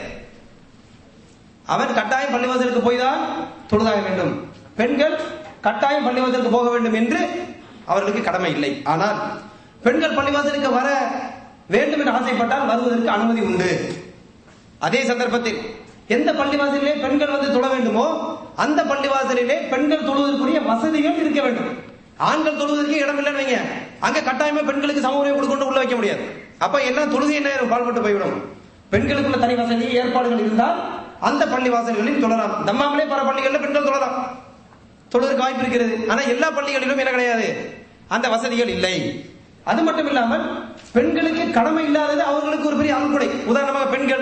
Speaker 3: அவன் கட்டாயம் பள்ளிவாசலுக்கு போய் தான் தொழுதாக வேண்டும் பெண்கள் கட்டாயம் பள்ளிவாசலுக்கு போக வேண்டும் என்று அவர்களுக்கு கடமை இல்லை ஆனால் பெண்கள் பள்ளிவாசலுக்கு வர வேண்டும் என்று ஆசைப்பட்டால் வருவதற்கு அனுமதி உண்டு அதே சந்தர்ப்பத்தில் எந்த பள்ளிவாசலிலே பெண்கள் வந்து தொழ வேண்டுமோ அந்த பள்ளிவாசலிலே பெண்கள் தொழுவதற்குரிய வசதிகள் இருக்க வேண்டும் ஆண்கள் தொழுவதற்கு இடம் இல்லைன்னு வைங்க அங்க கட்டாயமா பெண்களுக்கு சம உரிமை கொடுக்கொண்டு உள்ள வைக்க முடியாது அப்ப என்ன தொழுகை என்ன பால்பட்டு போய்விடும் பெண்களுக்குள்ள தனி வசதி ஏற்பாடுகள் இருந்தால் அந்த பள்ளி வாசல்களில் தொழலாம் தம்மாமலே பல பள்ளிகளில் பெண்கள் தொழலாம் தொழுவதற்கு வாய்ப்பு இருக்கிறது ஆனா எல்லா பள்ளிகளிலும் என்ன கிடையாது அந்த வசதிகள் இல்லை அது மட்டும் இல்லாமல் பெண்களுக்கு கடமை இல்லாதது அவர்களுக்கு ஒரு பெரிய அருள்கொடை உதாரணமாக பெண்கள்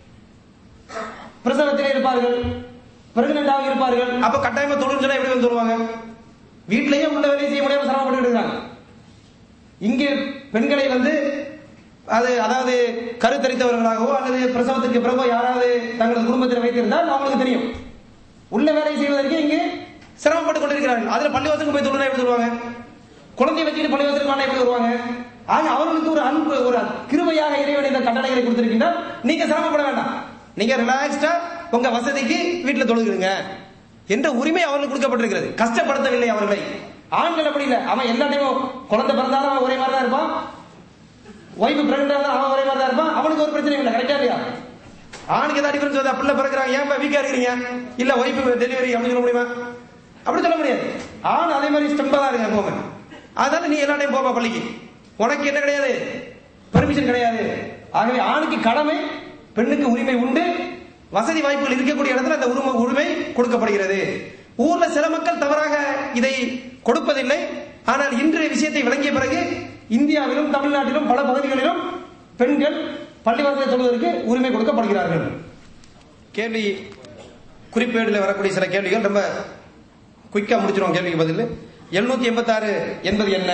Speaker 3: பிரசவத்திலே இருப்பார்கள் பிரெக்னண்டாக இருப்பார்கள் அப்ப கட்டாயமா தொழுன்னு சொன்னா எப்படி வந்து சொல்லுவாங்க வீட்டிலேயே உள்ள வேலையை செய்ய முடியாம சிரமப்பட்டு இருக்காங்க இங்கே பெண்களை வந்து அது அதாவது கருத்தரித்தவர்களாகவோ அல்லது பிரசவத்திற்கு பிறகோ யாராவது தங்களது குடும்பத்தில் வைத்திருந்தால் அவங்களுக்கு தெரியும் உள்ள வேலை செய்வதற்கு இங்கு சிரமப்பட்டு கொண்டிருக்கிறார்கள் அதுல பள்ளிவாசலுக்கு போய் தொழுனா எப்படி சொல்லுவாங்க குழந்தைய வச்சுட்டு பள்ளிவாசலுக்கு வாங்க எப்படி வருவாங்க ஆக அவர்களுக்கு ஒரு அன்பு ஒரு கிருபையாக இறைவன் இந்த கட்டளைகளை கொடுத்திருக்கின்றால் நீங்க சிரமப்பட வேண்டாம் நீங்க ரிலாக்ஸ்டா உங்க வசதிக்கு வீட்டுல தொழுகிறீங்க என்ற உரிமை அவர்களுக்கு கொடுக்கப்பட்டிருக்கிறது கஷ்டப்படுத்தவில்லை அவர்களை ஆண்கள் அப்படி இல்லை அவன் எல்லா டைமும் குழந்தை பிறந்தாலும் அவன் ஒரே மாதிரி தான் இருப்பான் ஒய்ஃபு பிரெக்னெண்டா அவன் ஒரே மாதிரி தான் இருப்பான் அவனுக்கு ஒரு பிரச்சனை இல்லை கரெக்டா இல்லையா ஆணுக்கு ஏதாவது டிஃபரன்ஸ் வருது பிள்ளை பிறக்கிறாங்க ஏன் வீக்கா இருக்கிறீங்க இல்ல ஒய்ஃபு டெலிவரி அப்படின்னு சொல்ல முடியுமா அப்படி சொல்ல முடியாது ஆண் அதே மாதிரி ஸ்டெம்பா தான் இருங்க போங்க அதனால நீ எல்லா டைம் போப்பா பள்ளிக்கு உனக்கு என்ன கிடையாது பெர்மிஷன் கிடையாது ஆகவே ஆணுக்கு கடமை பெண்ணுக்கு உரிமை உண்டு வசதி வாய்ப்புகள் இருக்கக்கூடிய இடத்துல அந்த உரிமை உரிமை கொடுக்கப்படுகிறது ஊர்ல சில மக்கள் தவறாக இதை கொடுப்பதில்லை ஆனால் இன்றைய விஷயத்தை விளங்கிய பிறகு இந்தியாவிலும் தமிழ்நாட்டிலும் பல பகுதிகளிலும் பெண்கள் பள்ளிவாசலை சொல்வதற்கு உரிமை கொடுக்கப்படுகிறார்கள் கேள்வி குறிப்பேடுல வரக்கூடிய சில கேள்விகள் ரொம்ப குயிக்கா முடிச்சிருவோம் கேள்விக்கு பதில் எழுநூத்தி எண்பத்தி ஆறு என்பது என்ன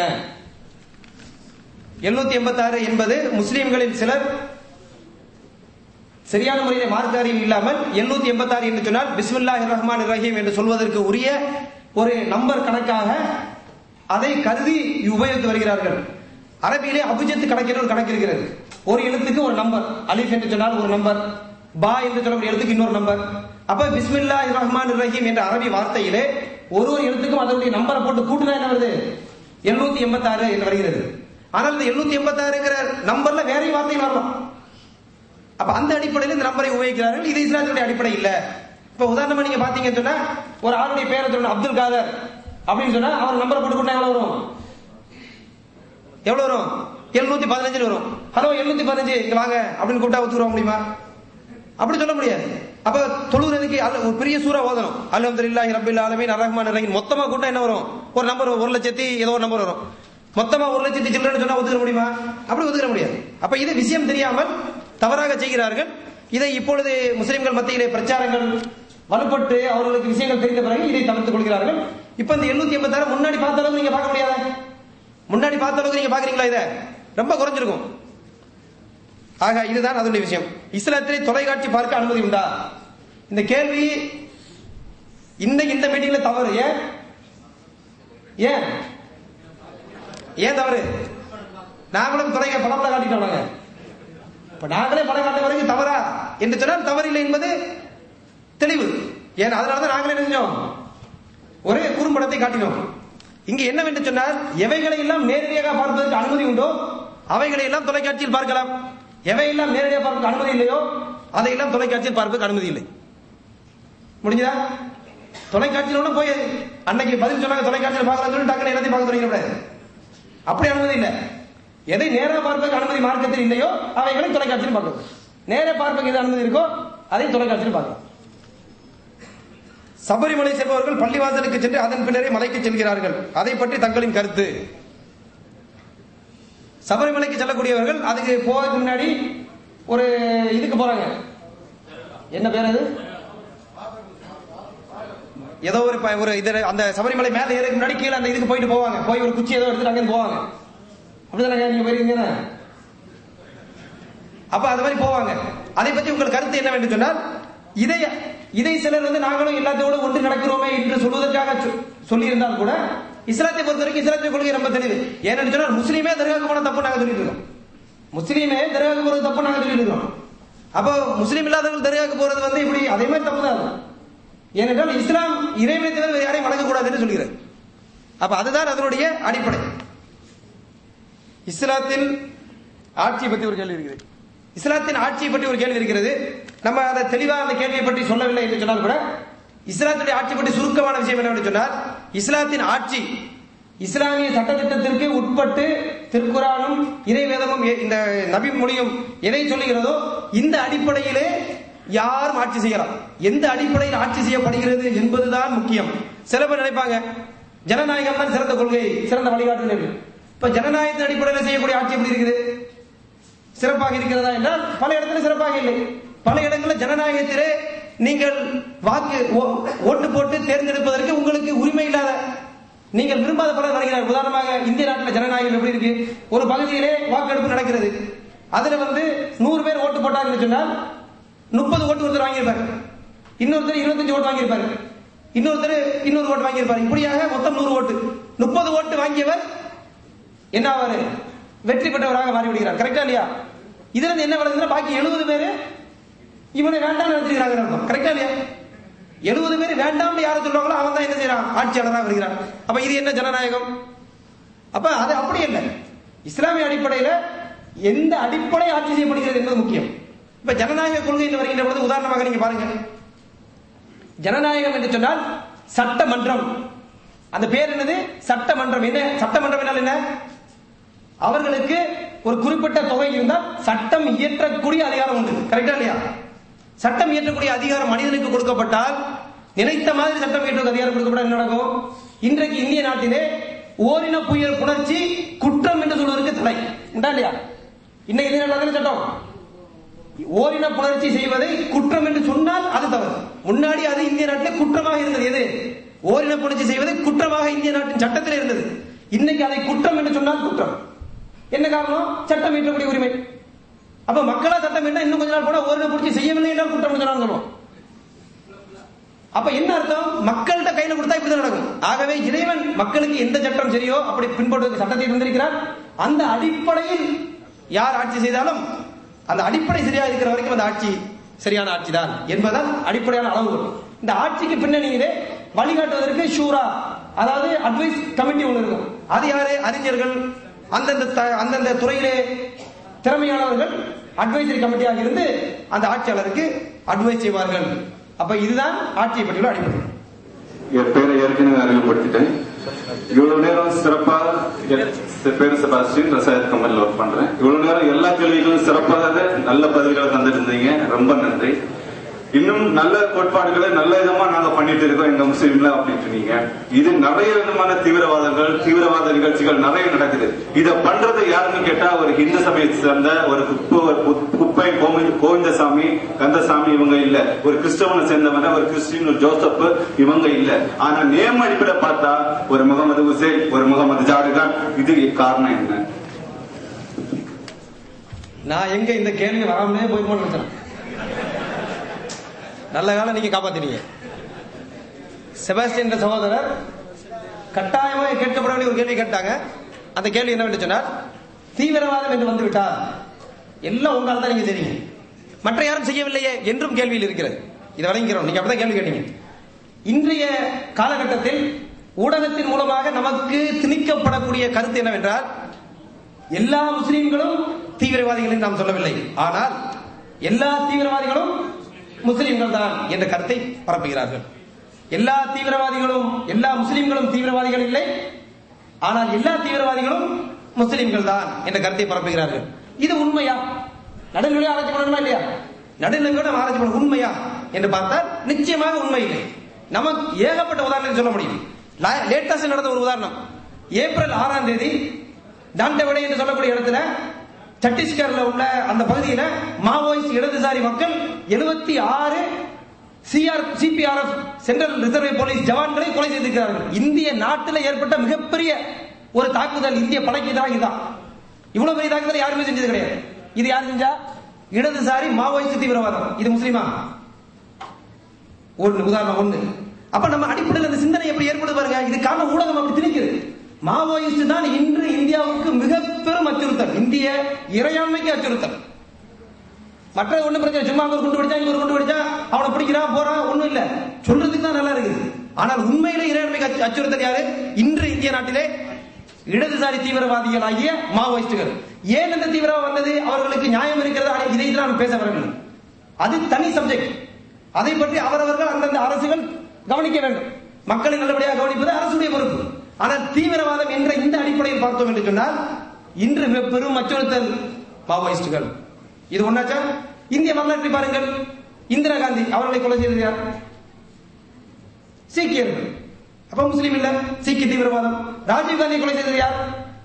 Speaker 3: எழுநூத்தி எண்பத்தி ஆறு என்பது முஸ்லிம்களில் சிலர் சரியான முறையில் மார்க்க அறிவு இல்லாமல் எழுநூத்தி எண்பத்தி ஆறு என்று சொன்னால் பிஸ்மில்லாஹ் ரஹ்மான் ரஹீம் என்று சொல்வதற்கு உரிய ஒரு நம்பர் கணக்காக அதை கருதி உபயோகித்து வருகிறார்கள் அரபியிலே அபிஜத் கணக்கில் ஒரு கணக்கு இருக்கிறது ஒரு எழுத்துக்கு ஒரு நம்பர் அலிஃப் என்று சொன்னால் ஒரு நம்பர் பா என்று சொல்லக்கூடிய எழுத்துக்கு இன்னொரு நம்பர் அப்ப பிஸ்மில்லா ரஹ்மான் ரஹீம் என்ற அரபி வார்த்தையிலே ஒரு ஒரு எழுத்துக்கும் அதனுடைய நம்பரை போட்டு கூட்டினா என்ன வருது எழுநூத்தி எண்பத்தி ஆறு என்று வருகிறது ஆனால் இந்த எழுநூத்தி எண்பத்தி ஆறுங்கிற நம்பர்ல வேற வார்த்தைகள் வரலாம் அப்ப அந்த அடிப்படையில் இந்த நம்பரை உபயோகிக்கிறார்கள் இது இஸ்லாத்தினுடைய அடிப்படை இல்ல இப்ப உதாரணமா நீங்க பாத்தீங்கன்னு சொன்னா ஒரு ஆளுடைய பேரை சொல்லணும் அப்துல் காதர் அப்படின்னு சொன்னா அவர் நம்பரை போட்டு கூட்டினா எவ்வளவு வரும் எவ்வளவு வரும் எழுநூத்தி பதினஞ்சு வரும் ஹலோ எழுநூத்தி பதினஞ்சு இங்க வாங்க அப்படின்னு கூப்பிட்டா ஒத்துக்குற முடியுமா அப்படி சொல்ல முடியாது அப்ப தொழுகிறதுக்கு அல்ல- ஒரு பெரிய சூறா ஓதணும் அல்ஹம்துலில்லாஹி ரப்பில் ஆலமீன் அர்ரஹ்மான் ரஹீம் மொத்தமா கூட்டம் என்ன வரும் ஒரு நம்பர் ஒரு லட்சத்தி ஏதோ ஒரு நம்பர் வரும் மொத்தமா ஒரு லட்சத்தி சில்லறை சொன்னா ஒத்துக்கிற முடியுமா அப்படி ஒத்துக்கிற முடியாது அப்ப இது விஷயம் தெரியாமல் தவறாக செய்கிறார்கள் இதை இப்பொழுது முஸ்லிம்கள் மத்தியிலே பிரச்சாரங்கள் வலுப்பட்டு அவர்களுக்கு விஷயங்கள் தெரிந்த பிறகு இதை தவிர்த்துக் கொள்கிறார்கள் இப்ப இந்த எழுநூத்தி எண்பத்தாறு முன்னாடி பார்த்த அளவுக்கு நீங்க பார்க்க முடியாத முன்னாடி பார்த்த அளவுக்கு நீங்க பாக்குறீங்களா இத ரொம்ப குறைஞ்சிருக்கும் ஆக இதுதான் அதனுடைய விஷயம் இஸ்லாத்திலே தொலைக்காட்சி பார்க்க அனுமதி உண்டா இந்த கேள்வி இன்னைக்கு இந்த மீட்டிங்ல தவறு ஏன் ஏன் ஏன் தவறு நாங்களும் தொலைக்க படம் காட்டிட்டோம் நாங்க இப்ப நாங்களே படம் காட்ட வரைக்கும் தவறா என்று சொன்னால் தவறில்லை என்பது தெளிவு ஏன் அதனாலதான் நாங்களே என்ன செஞ்சோம் ஒரே குறும்படத்தை காட்டினோம் இங்கு என்னவென்று சொன்னால் எவைகளை எல்லாம் நேரடியாக பார்ப்பதற்கு அனுமதி உண்டோ அவைகளை எல்லாம் தொலைக்காட்சியில் பார்க்கலாம் எவையெல்லாம் நேரடியாக பார்ப்பதற்கு அனுமதி இல்லையோ அதையெல்லாம் தொலைக்காட்சியில் பார்ப்பதற்கு அனுமதி இல்லை முடிஞ்சதா தொலைக்காட்சியில போய் அன்னைக்கு பதில் சொன்னாங்க தொலைக்காட்சியில் பார்க்கலாம் சொல்லி டக்குனு எல்லாத்தையும் பார்க்க தொடங்கிடக்கூடாது அப்படி அனுமதி இல்லை எதை நேரா பார்ப்பதற்கு அனுமதி மார்க்கத்தில் இல்லையோ அவைகளை தொலைக்காட்சியில் பார்க்கணும் நேர பார்ப்பதற்கு எது அனுமதி இருக்கோ அதை தொலைக்காட்சியில் பார்க்கலாம் சபரிமலை செல்பவர்கள் பள்ளிவாசலுக்கு சென்று அதன் பின்னரே மலைக்கு செல்கிறார்கள் அதை பற்றி தங்களின் கருத்து சபரிமலைக்கு செல்லக்கூடியவர்கள் அதுக்கு போவதற்கு முன்னாடி ஒரு இதுக்கு போறாங்க என்ன பேர் அது ஏதோ ஒரு ப- ஒரு இது அந்த சபரிமலை மேல ஏறதுக்கு முன்னாடி கீழே அந்த இதுக்கு போயிட்டு போவாங்க போய் ஒரு குச்சி ஏதோ எடுத்துட்டு அங்க போவாங்க அப்படிதானே நீங்க போயிருக்கீங்க அப்ப அது மாதிரி போவாங்க அதை பத்தி உங்கள் கருத்து என்னவென்று சொன்னால் இதை இதை சிலர் வந்து நாங்களும் எல்லாத்தோட ஒன்று நடக்கிறோமே என்று சொல்வதற்காக சொ- சொல்லியிருந்தால் கூட இஸ்லாத்தை பொறுத்த வரைக்கும் இஸ்லாத்திய கொள்கை ரொம்ப தெளிவு ஏன்னு சொன்னால் முஸ்லீமே தர்காவுக்கு போன தப்பு நாங்க சொல்லிட்டு இருக்கோம் முஸ்லீமே தர்காவுக்கு போறது தப்பு நாங்க சொல்லிட்டு இருக்கோம் அப்போ முஸ்லீம் இல்லாதவர்கள் தர்காவுக்கு போறது வந்து இப்படி அதே மாதிரி தப்பு தான் அது. ஏனென்றால் இஸ்லாம் இறைவனை தவிர வேறு யாரையும் வணங்கக்கூடாது என்று சொல்கிறது அப்ப அதுதான் அதனுடைய அடிப்படை இஸ்லாத்தின் ஆட்சியை பற்றி ஒரு கேள்வி இருக்குது இஸ்லாத்தின் ஆட்சியை பற்றி ஒரு கேள்வி இருக்கிறது நம்ம அதை தெளிவாக அந்த கேள்வியை பற்றி சொல்லவில்லை என்று சொன்னால் கூட இஸ்லாத்துடைய ஆட்சி பற்றி சுருக்கமான விஷயம் என்னவென்று சொன்னால் இஸ்லாத்தின் ஆட்சி இஸ்லாமிய சட்டத்திட்டத்திற்கு உட்பட்டு திருக்குறானும் இறைவேதமும் எ- இந்த நபி மொழியும் எதை சொல்லுகிறதோ இந்த அடிப்படையிலே யாரும் ஆட்சி செய்யலாம் எந்த அடிப்படையில் ஆட்சி செய்யப்படுகிறது என்பதுதான் முக்கியம் சில பேர் நினைப்பாங்க ஜனநாயகம் தான் சிறந்த கொள்கை சிறந்த வழிகாட்டுதல் இப்ப ஜனநாயகத்தின் அடிப்படையில் செய்யக்கூடிய ஆட்சி எப்படி இருக்குது சிறப்பாக இருக்கிறதா என்றால் பல இடத்துல சிறப்பாக இல்லை பல இடங்களில் ஜனநாயகத்திலே நீங்கள் வாக்கு ஓ- ஓட்டு போட்டு தேர்ந்தெடுப்பதற்கு உங்களுக்கு உரிமை இல்லாத நீங்கள் விரும்பாத பலர் வருகிறார் உதாரணமாக இந்திய நாட்டில் ஜனநாயகம் எப்படி இருக்கு ஒரு பகுதியிலே வாக்கெடுப்பு நடக்கிறது அதுல வந்து நூறு பேர் ஓட்டு போட்டாங்கன்னு சொன்னால் முப்பது ஓட்டு ஒருத்தர் வாங்கியிருப்பார் இன்னொருத்தர் இருபத்தஞ்சு ஓட்டு வாங்கியிருப்பார் இன்னொருத்தர் இன்னொரு ஓட்டு வாங்கியிருப்பார் இப்படியாக மொத்தம் நூறு ஓட்டு முப்பது ஓட்டு வாங்கியவர் என்ன ஆவாரு வெற்றி பெற்றவராக மாறி விடுகிறார் கரெக்டா இல்லையா இதுல இருந்து என்ன விளங்குதுன்னா பாக்கி எழுபது பேரு இவனை வேண்டாம் நினைச்சிருக்காங்க அர்த்தம் கரெக்டா இல்லையா எழுபது பேர் வேண்டாம்னு யாரை சொல்றாங்களோ அவன் தான் என்ன செய்யறான் ஆட்சியாளராக வருகிறான் அப்ப இது என்ன ஜனநாயகம் அப்ப அது அப்படி இல்லை இஸ்லாமிய அடிப்படையில எந்த அடிப்படை ஆட்சி செய்யப்படுகிறது என்பது முக்கியம் இப்ப ஜனநாயக கொள்கை என்று வருகின்ற பொழுது உதாரணமாக நீங்க பாருங்க ஜனநாயகம் என்று சொன்னால் சட்டமன்றம் அந்த பேர் என்னது சட்டமன்றம் என்ன சட்டமன்றம் என்றால் என்ன அவர்களுக்கு ஒரு குறிப்பிட்ட தொகை இருந்தால் சட்டம் இயற்றக்கூடிய அதிகாரம் உண்டு கரெக்டா இல்லையா சட்டம் இயற்றக்கூடிய அதிகாரம் மனிதனுக்கு கொடுக்கப்பட்டால் நினைத்த மாதிரி சட்டம் இயற்றுவதற்கு அதிகாரம் கொடுக்கப்பட்டால் என்ன நடக்கும் இன்றைக்கு இந்திய நாட்டிலே ஓரின புயல் புணர்ச்சி குற்றம் என்று சொல்வதற்கு தடை உண்டா இல்லையா இன்னைக்கு இந்திய நாட்டில் சட்டம் ஓரின புணர்ச்சி செய்வதை குற்றம் என்று சொன்னால் அது தவறு முன்னாடி அது இந்திய நாட்டில் குற்றமாக இருந்தது எது ஓரின புணர்ச்சி செய்வது குற்றமாக இந்திய நாட்டின் சட்டத்தில் இருந்தது இன்னைக்கு அதை குற்றம் என்று சொன்னால் குற்றம் என்ன காரணம் சட்டம் இயற்றக்கூடிய உரிமை அப்ப மக்களா சட்டம் என்ன இன்னும் கொஞ்ச நாள் போனா ஓரின புணர்ச்சி செய்யவில்லை என்றால் குற்றம் என்று சொன்னாலும் சொல்லுவோம் அப்ப என்ன அர்த்தம் மக்கள்கிட்ட கையில கொடுத்தா இப்படிதான் நடக்கும் ஆகவே இறைவன் மக்களுக்கு எந்த சட்டம் சரியோ அப்படி பின்பற்றுவதற்கு சட்டத்தை தந்திருக்கிறார் அந்த அடிப்படையில் யார் ஆட்சி செய்தாலும் அந்த அடிப்படை சரியா இருக்கிற வரைக்கும் அந்த ஆட்சி சரியான ஆட்சி தான் என்பதுதான் அடிப்படையான அளவுகள் இந்த ஆட்சிக்கு பின்னணியிலே வழிகாட்டுவதற்கு ஷூரா அதாவது அட்வைஸ் கமிட்டி ஒன்று இருக்கும் அது யாரு அறிஞர்கள் அந்தந்த த- அந்தந்த துறையிலே திறமையானவர்கள் அட்வைசரி கமிட்டியாக இருந்து அந்த ஆட்சியாளருக்கு அட்வைஸ் செய்வார்கள் அப்ப இதுதான் ஆட்சியை பற்றியுள்ள அடிப்படை
Speaker 8: என் பேரை ஏற்கனவே அறிமுகப்படுத்திட்டேன் இவ்வளவு நேரம் சிறப்பா என் பேரு செபாஸ்டின் ரசாயத் கம்பெனில ஒர்க் பண்றேன் இவ்வளவு நேரம் எல்லா கேள்விகளும் சிறப்பாக நல்ல பதில்களை தந்துட்டு இருந்தீங்க ரொம்ப நன்றி இன்னும் நல்ல கோட்பாடுகளை நல்ல விதமா நாங்க பண்ணிட்டு இருக்கோம் எங்க முஸ்லீம்ல அப்படின்ட்டு நீங்க இது நிறைய விதமான தீவிரவாதங்கள் தீவிரவாத நிகழ்ச்சிகள் நிறைய நடக்குது இத பண்றது யாருன்னு கேட்டா ஒரு இந்து சமயத்தை சேர்ந்த ஒரு குப்பு ஒரு கு- குப்பை கோமி- கோவிந்தசாமி கந்தசாமி இவங்க இல்ல ஒரு கிறிஸ்தவனை சேர்ந்தவன ஒரு கிறிஸ்டின் ஒரு ஜோசப் இவங்க இல்ல ஆனா நேம் அடிப்படை பார்த்தா ஒரு முகமது ஹுசேன் ஒரு முகமது ஜாடுகான் இது காரணம் என்ன
Speaker 3: நான் எங்க இந்த கேள்வி வராமலே போய் நினைச்சேன் நல்ல காலம் நீங்க காப்பாத்தினீங்க செபாஸ்டியன் என்ற சகோதரர் கட்டாயமாக கேட்கப்பட வேண்டிய ஒரு கேள்வி கேட்டாங்க அந்த கேள்வி என்னவென்று சொன்னார் தீவிரவாதம் என்று வந்து விட்டார் எல்லாம் உங்களால் தான் நீங்க தெரியும் மற்ற யாரும் செய்யவில்லையே என்றும் கேள்வியில் இருக்கிறது இதை வழங்கிறோம் நீங்க அப்படிதான் கேள்வி கேட்டீங்க இன்றைய காலகட்டத்தில் ஊடகத்தின் மூலமாக நமக்கு திணிக்கப்படக்கூடிய கருத்து என்னவென்றால் எல்லா முஸ்லிம்களும் தீவிரவாதிகள் என்று நாம் சொல்லவில்லை ஆனால் எல்லா தீவிரவாதிகளும் முஸ்லிம்கள் தான் என்ற கருத்தை பரப்புகிறார்கள் எல்லா தீவிரவாதிகளும் எல்லா முஸ்லிம்களும் தீவிரவாதிகள் இல்லை ஆனால் எல்லா தீவிரவாதிகளும் முஸ்லிம்கள் தான் என்ற கருத்தை பரப்புகிறார்கள் இது உண்மையா நடுநிலை ஆராய்ச்சி பண்ணணுமா இல்லையா நடுநிலையோட நம்ம ஆராய்ச்சி பண்ண உண்மையா என்று பார்த்தால் நிச்சயமாக உண்மை இல்லை நமக்கு ஏகப்பட்ட உதாரணம் சொல்ல முடியும் லேட்டஸ்ட் நடந்த ஒரு உதாரணம் ஏப்ரல் ஆறாம் தேதி டாண்டவடை என்று சொல்லக்கூடிய இடத்துல சத்தீஸ்கர்ல உள்ள அந்த பகுதியில மாவோயிஸ்ட் இடதுசாரி மக்கள் எழுபத்தி ஆறு CR CRPF central reserve police ஜவான்களை கொலை செய்திருக்கிறார்கள் இந்திய நாட்டில் ஏற்பட்ட மிகப்பெரிய ஒரு தாக்குதல் இந்திய படைக்கு எதிராக இதுதான் இவ்வளவு பெரிய தாக்குதல் யாருமே செஞ்சது கிடையாது இது யார் செஞ்சா இடதுசாரி மாவோயிஸ்ட் தீவிரவாதம் இது முஸ்லிமா ஒண்ணு உதாரணம் ஒண்ணு அப்ப நம்ம அடிப்படையில் அந்த சிந்தனை எப்படி ஏற்படுது பாருங்க இதுக்கான ஊடகம் அப்படி திணிக்குது மாவோயிஸ்ட் தான் இன்று இந்தியாவுக்கு மிக பெரும் அச்சுறுத்தல் இந்திய இறையாண்மைக்கு அச்சுறுத்தல் மற்ற ஒண்ணு பிரச்சனை சும்மா அங்க ஒரு குண்டு வெடிச்சா இங்க ஒரு குண்டு வெடிச்சா அவனை பிடிக்கிறான் போறான் ஒண்ணும் இல்ல சொல்றதுக்கு தான் நல்லா இருக்குது ஆனால் உண்மையிலே இறையாண்மைக்கு அச்சு- அச்சுறுத்தல் யாரு இன்று இந்திய நாட்டிலே இடதுசாரி தீவிரவாதிகள் ஆகிய மாவோயிஸ்டுகள் ஏன் இந்த தீவிரவாதம் வந்தது அவர்களுக்கு நியாயம் இருக்கிறது ஆனா இதை நான் பேச வரவில்லை அது தனி சப்ஜெக்ட் அதை பற்றி அவரவர்கள் அந்தந்த அரசுகள் கவனிக்க வேண்டும் மக்களை நல்லபடியாக கவனிப்பது அரசுடைய பொறுப்பு ஆனால் தீவிரவாதம் என்ற இந்த அடிப்படையில் பார்த்தோம் என்று சொன்னால் இன்று மிக பெரும் அச்சுறுத்தல் மாவோயிஸ்டுகள் இது ஒன்னாச்சா இந்திய வரலாற்றை பாருங்கள் இந்திரா காந்தி அவர்களை கொலை செய்தது யார் சீக்கியர்கள் அப்ப முஸ்லீம் இல்ல சீக்கிய தீவிரவாதம் ராஜீவ் காந்தி கொலை செய்தது யார்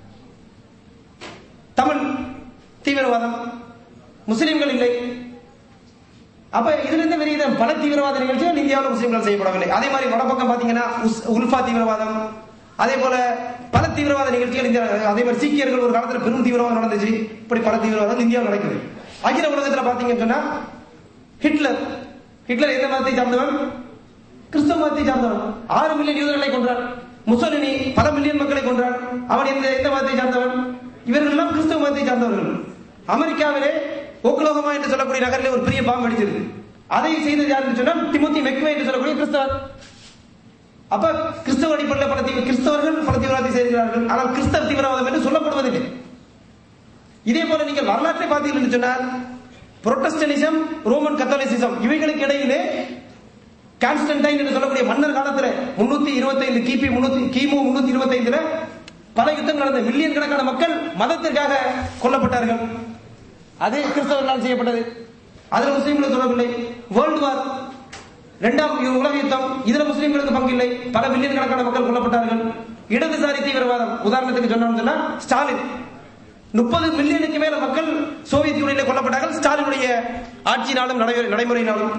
Speaker 3: தமிழ் தீவிரவாதம் முஸ்லிம்கள் இல்லை அப்ப இதுல இருந்து தெரியுது பல தீவிரவாத நிகழ்ச்சிகள் இந்தியாவில் முஸ்லிம்கள் செய்யப்படவில்லை அதே மாதிரி வடபக்கம் பாத்தீங்கன்னா உஸ்- உல்ஃபா தீவிரவாதம் அதே போல பல தீவிரவாத நிகழ்ச்சிகள் இந்தியா அதே மாதிரி சீக்கியர்கள் ஒரு காலத்துல பெரும் தீவிரவாதம் நடந்துச்சு இப்படி பல தீவிரவாதம் இந்தியாவில் நடக்குது அகில உலகத்துல பாத்தீங்கன்னு சொன்னா ஹிட்லர் ஹிட்லர் எந்த மதத்தை சார்ந்தவன் கிறிஸ்தவ மதத்தை சார்ந்தவன் ஆறு மில்லியன் யூதர்களை கொன்றான் முசோலினி பல மில்லியன் மக்களை கொன்றான் அவன் எந்த எந்த மதத்தை சார்ந்தவன் இவர்கள் எல்லாம் கிறிஸ்தவ மதத்தை சார்ந்தவர்கள் அமெரிக்காவிலே ஓக்லோகமா என்று சொல்லக்கூடிய நகரிலே ஒரு பெரிய பாம்பு வெடிச்சது அதை செய்தது யாருன்னு சொன்னால் டிமோத்தி மெக்வே என்று சொல்லக்கூடிய கிறிஸ்தவர் அப்ப கிறிஸ்தவ அடிப்படையில் பல தீவிர கிறிஸ்தவர்கள் பல தீவிரவாதத்தை செய்கிறார்கள் ஆனால் கிறிஸ்தவ தீவிரவாதம் என்று சொல்லப்படுவதில்லை இதே போல நீங்கள் வரலாற்றை பார்த்தீர்கள் என்று சொன்னால் புரோட்டஸ்டனிசம் ரோமன் கத்தோலிசிசம் இவைகளுக்கு இடையிலே கான்ஸ்டன்டைன் என்று சொல்லக்கூடிய மன்னர் காலத்துல முன்னூத்தி இருபத்தைந்து கிபி முன்னூத்தி கிமு முன்னூத்தி இருபத்தைந்துல பல யுத்தங்கள் நடந்த மில்லியன் கணக்கான மக்கள் மதத்திற்காக கொல்லப்பட்டார்கள் அது கிறிஸ்தவர்களால் செய்யப்பட்டது அதுல முஸ்லீம்களுக்கு தொடர்பில்லை வேர்ல்டு வார் இரண்டாம் உலக யுத்தம் இதுல முஸ்லீம்களுக்கு பங்கில்லை பல மில்லியன் கணக்கான மக்கள் கொல்லப்பட்டார்கள் இடதுசாரி தீவிரவாதம் உதாரணத்துக்கு சொன்னோம்னு சொன்னா ஸ்டாலின் முப்பது மில்லியனுக்கு மேல மக்கள் சோவியத் யூனியனில் கொல்லப்பட்டார்கள் ஸ்டாலினுடைய ஆட்சியினாலும் நடை- நடைமுறையினாலும்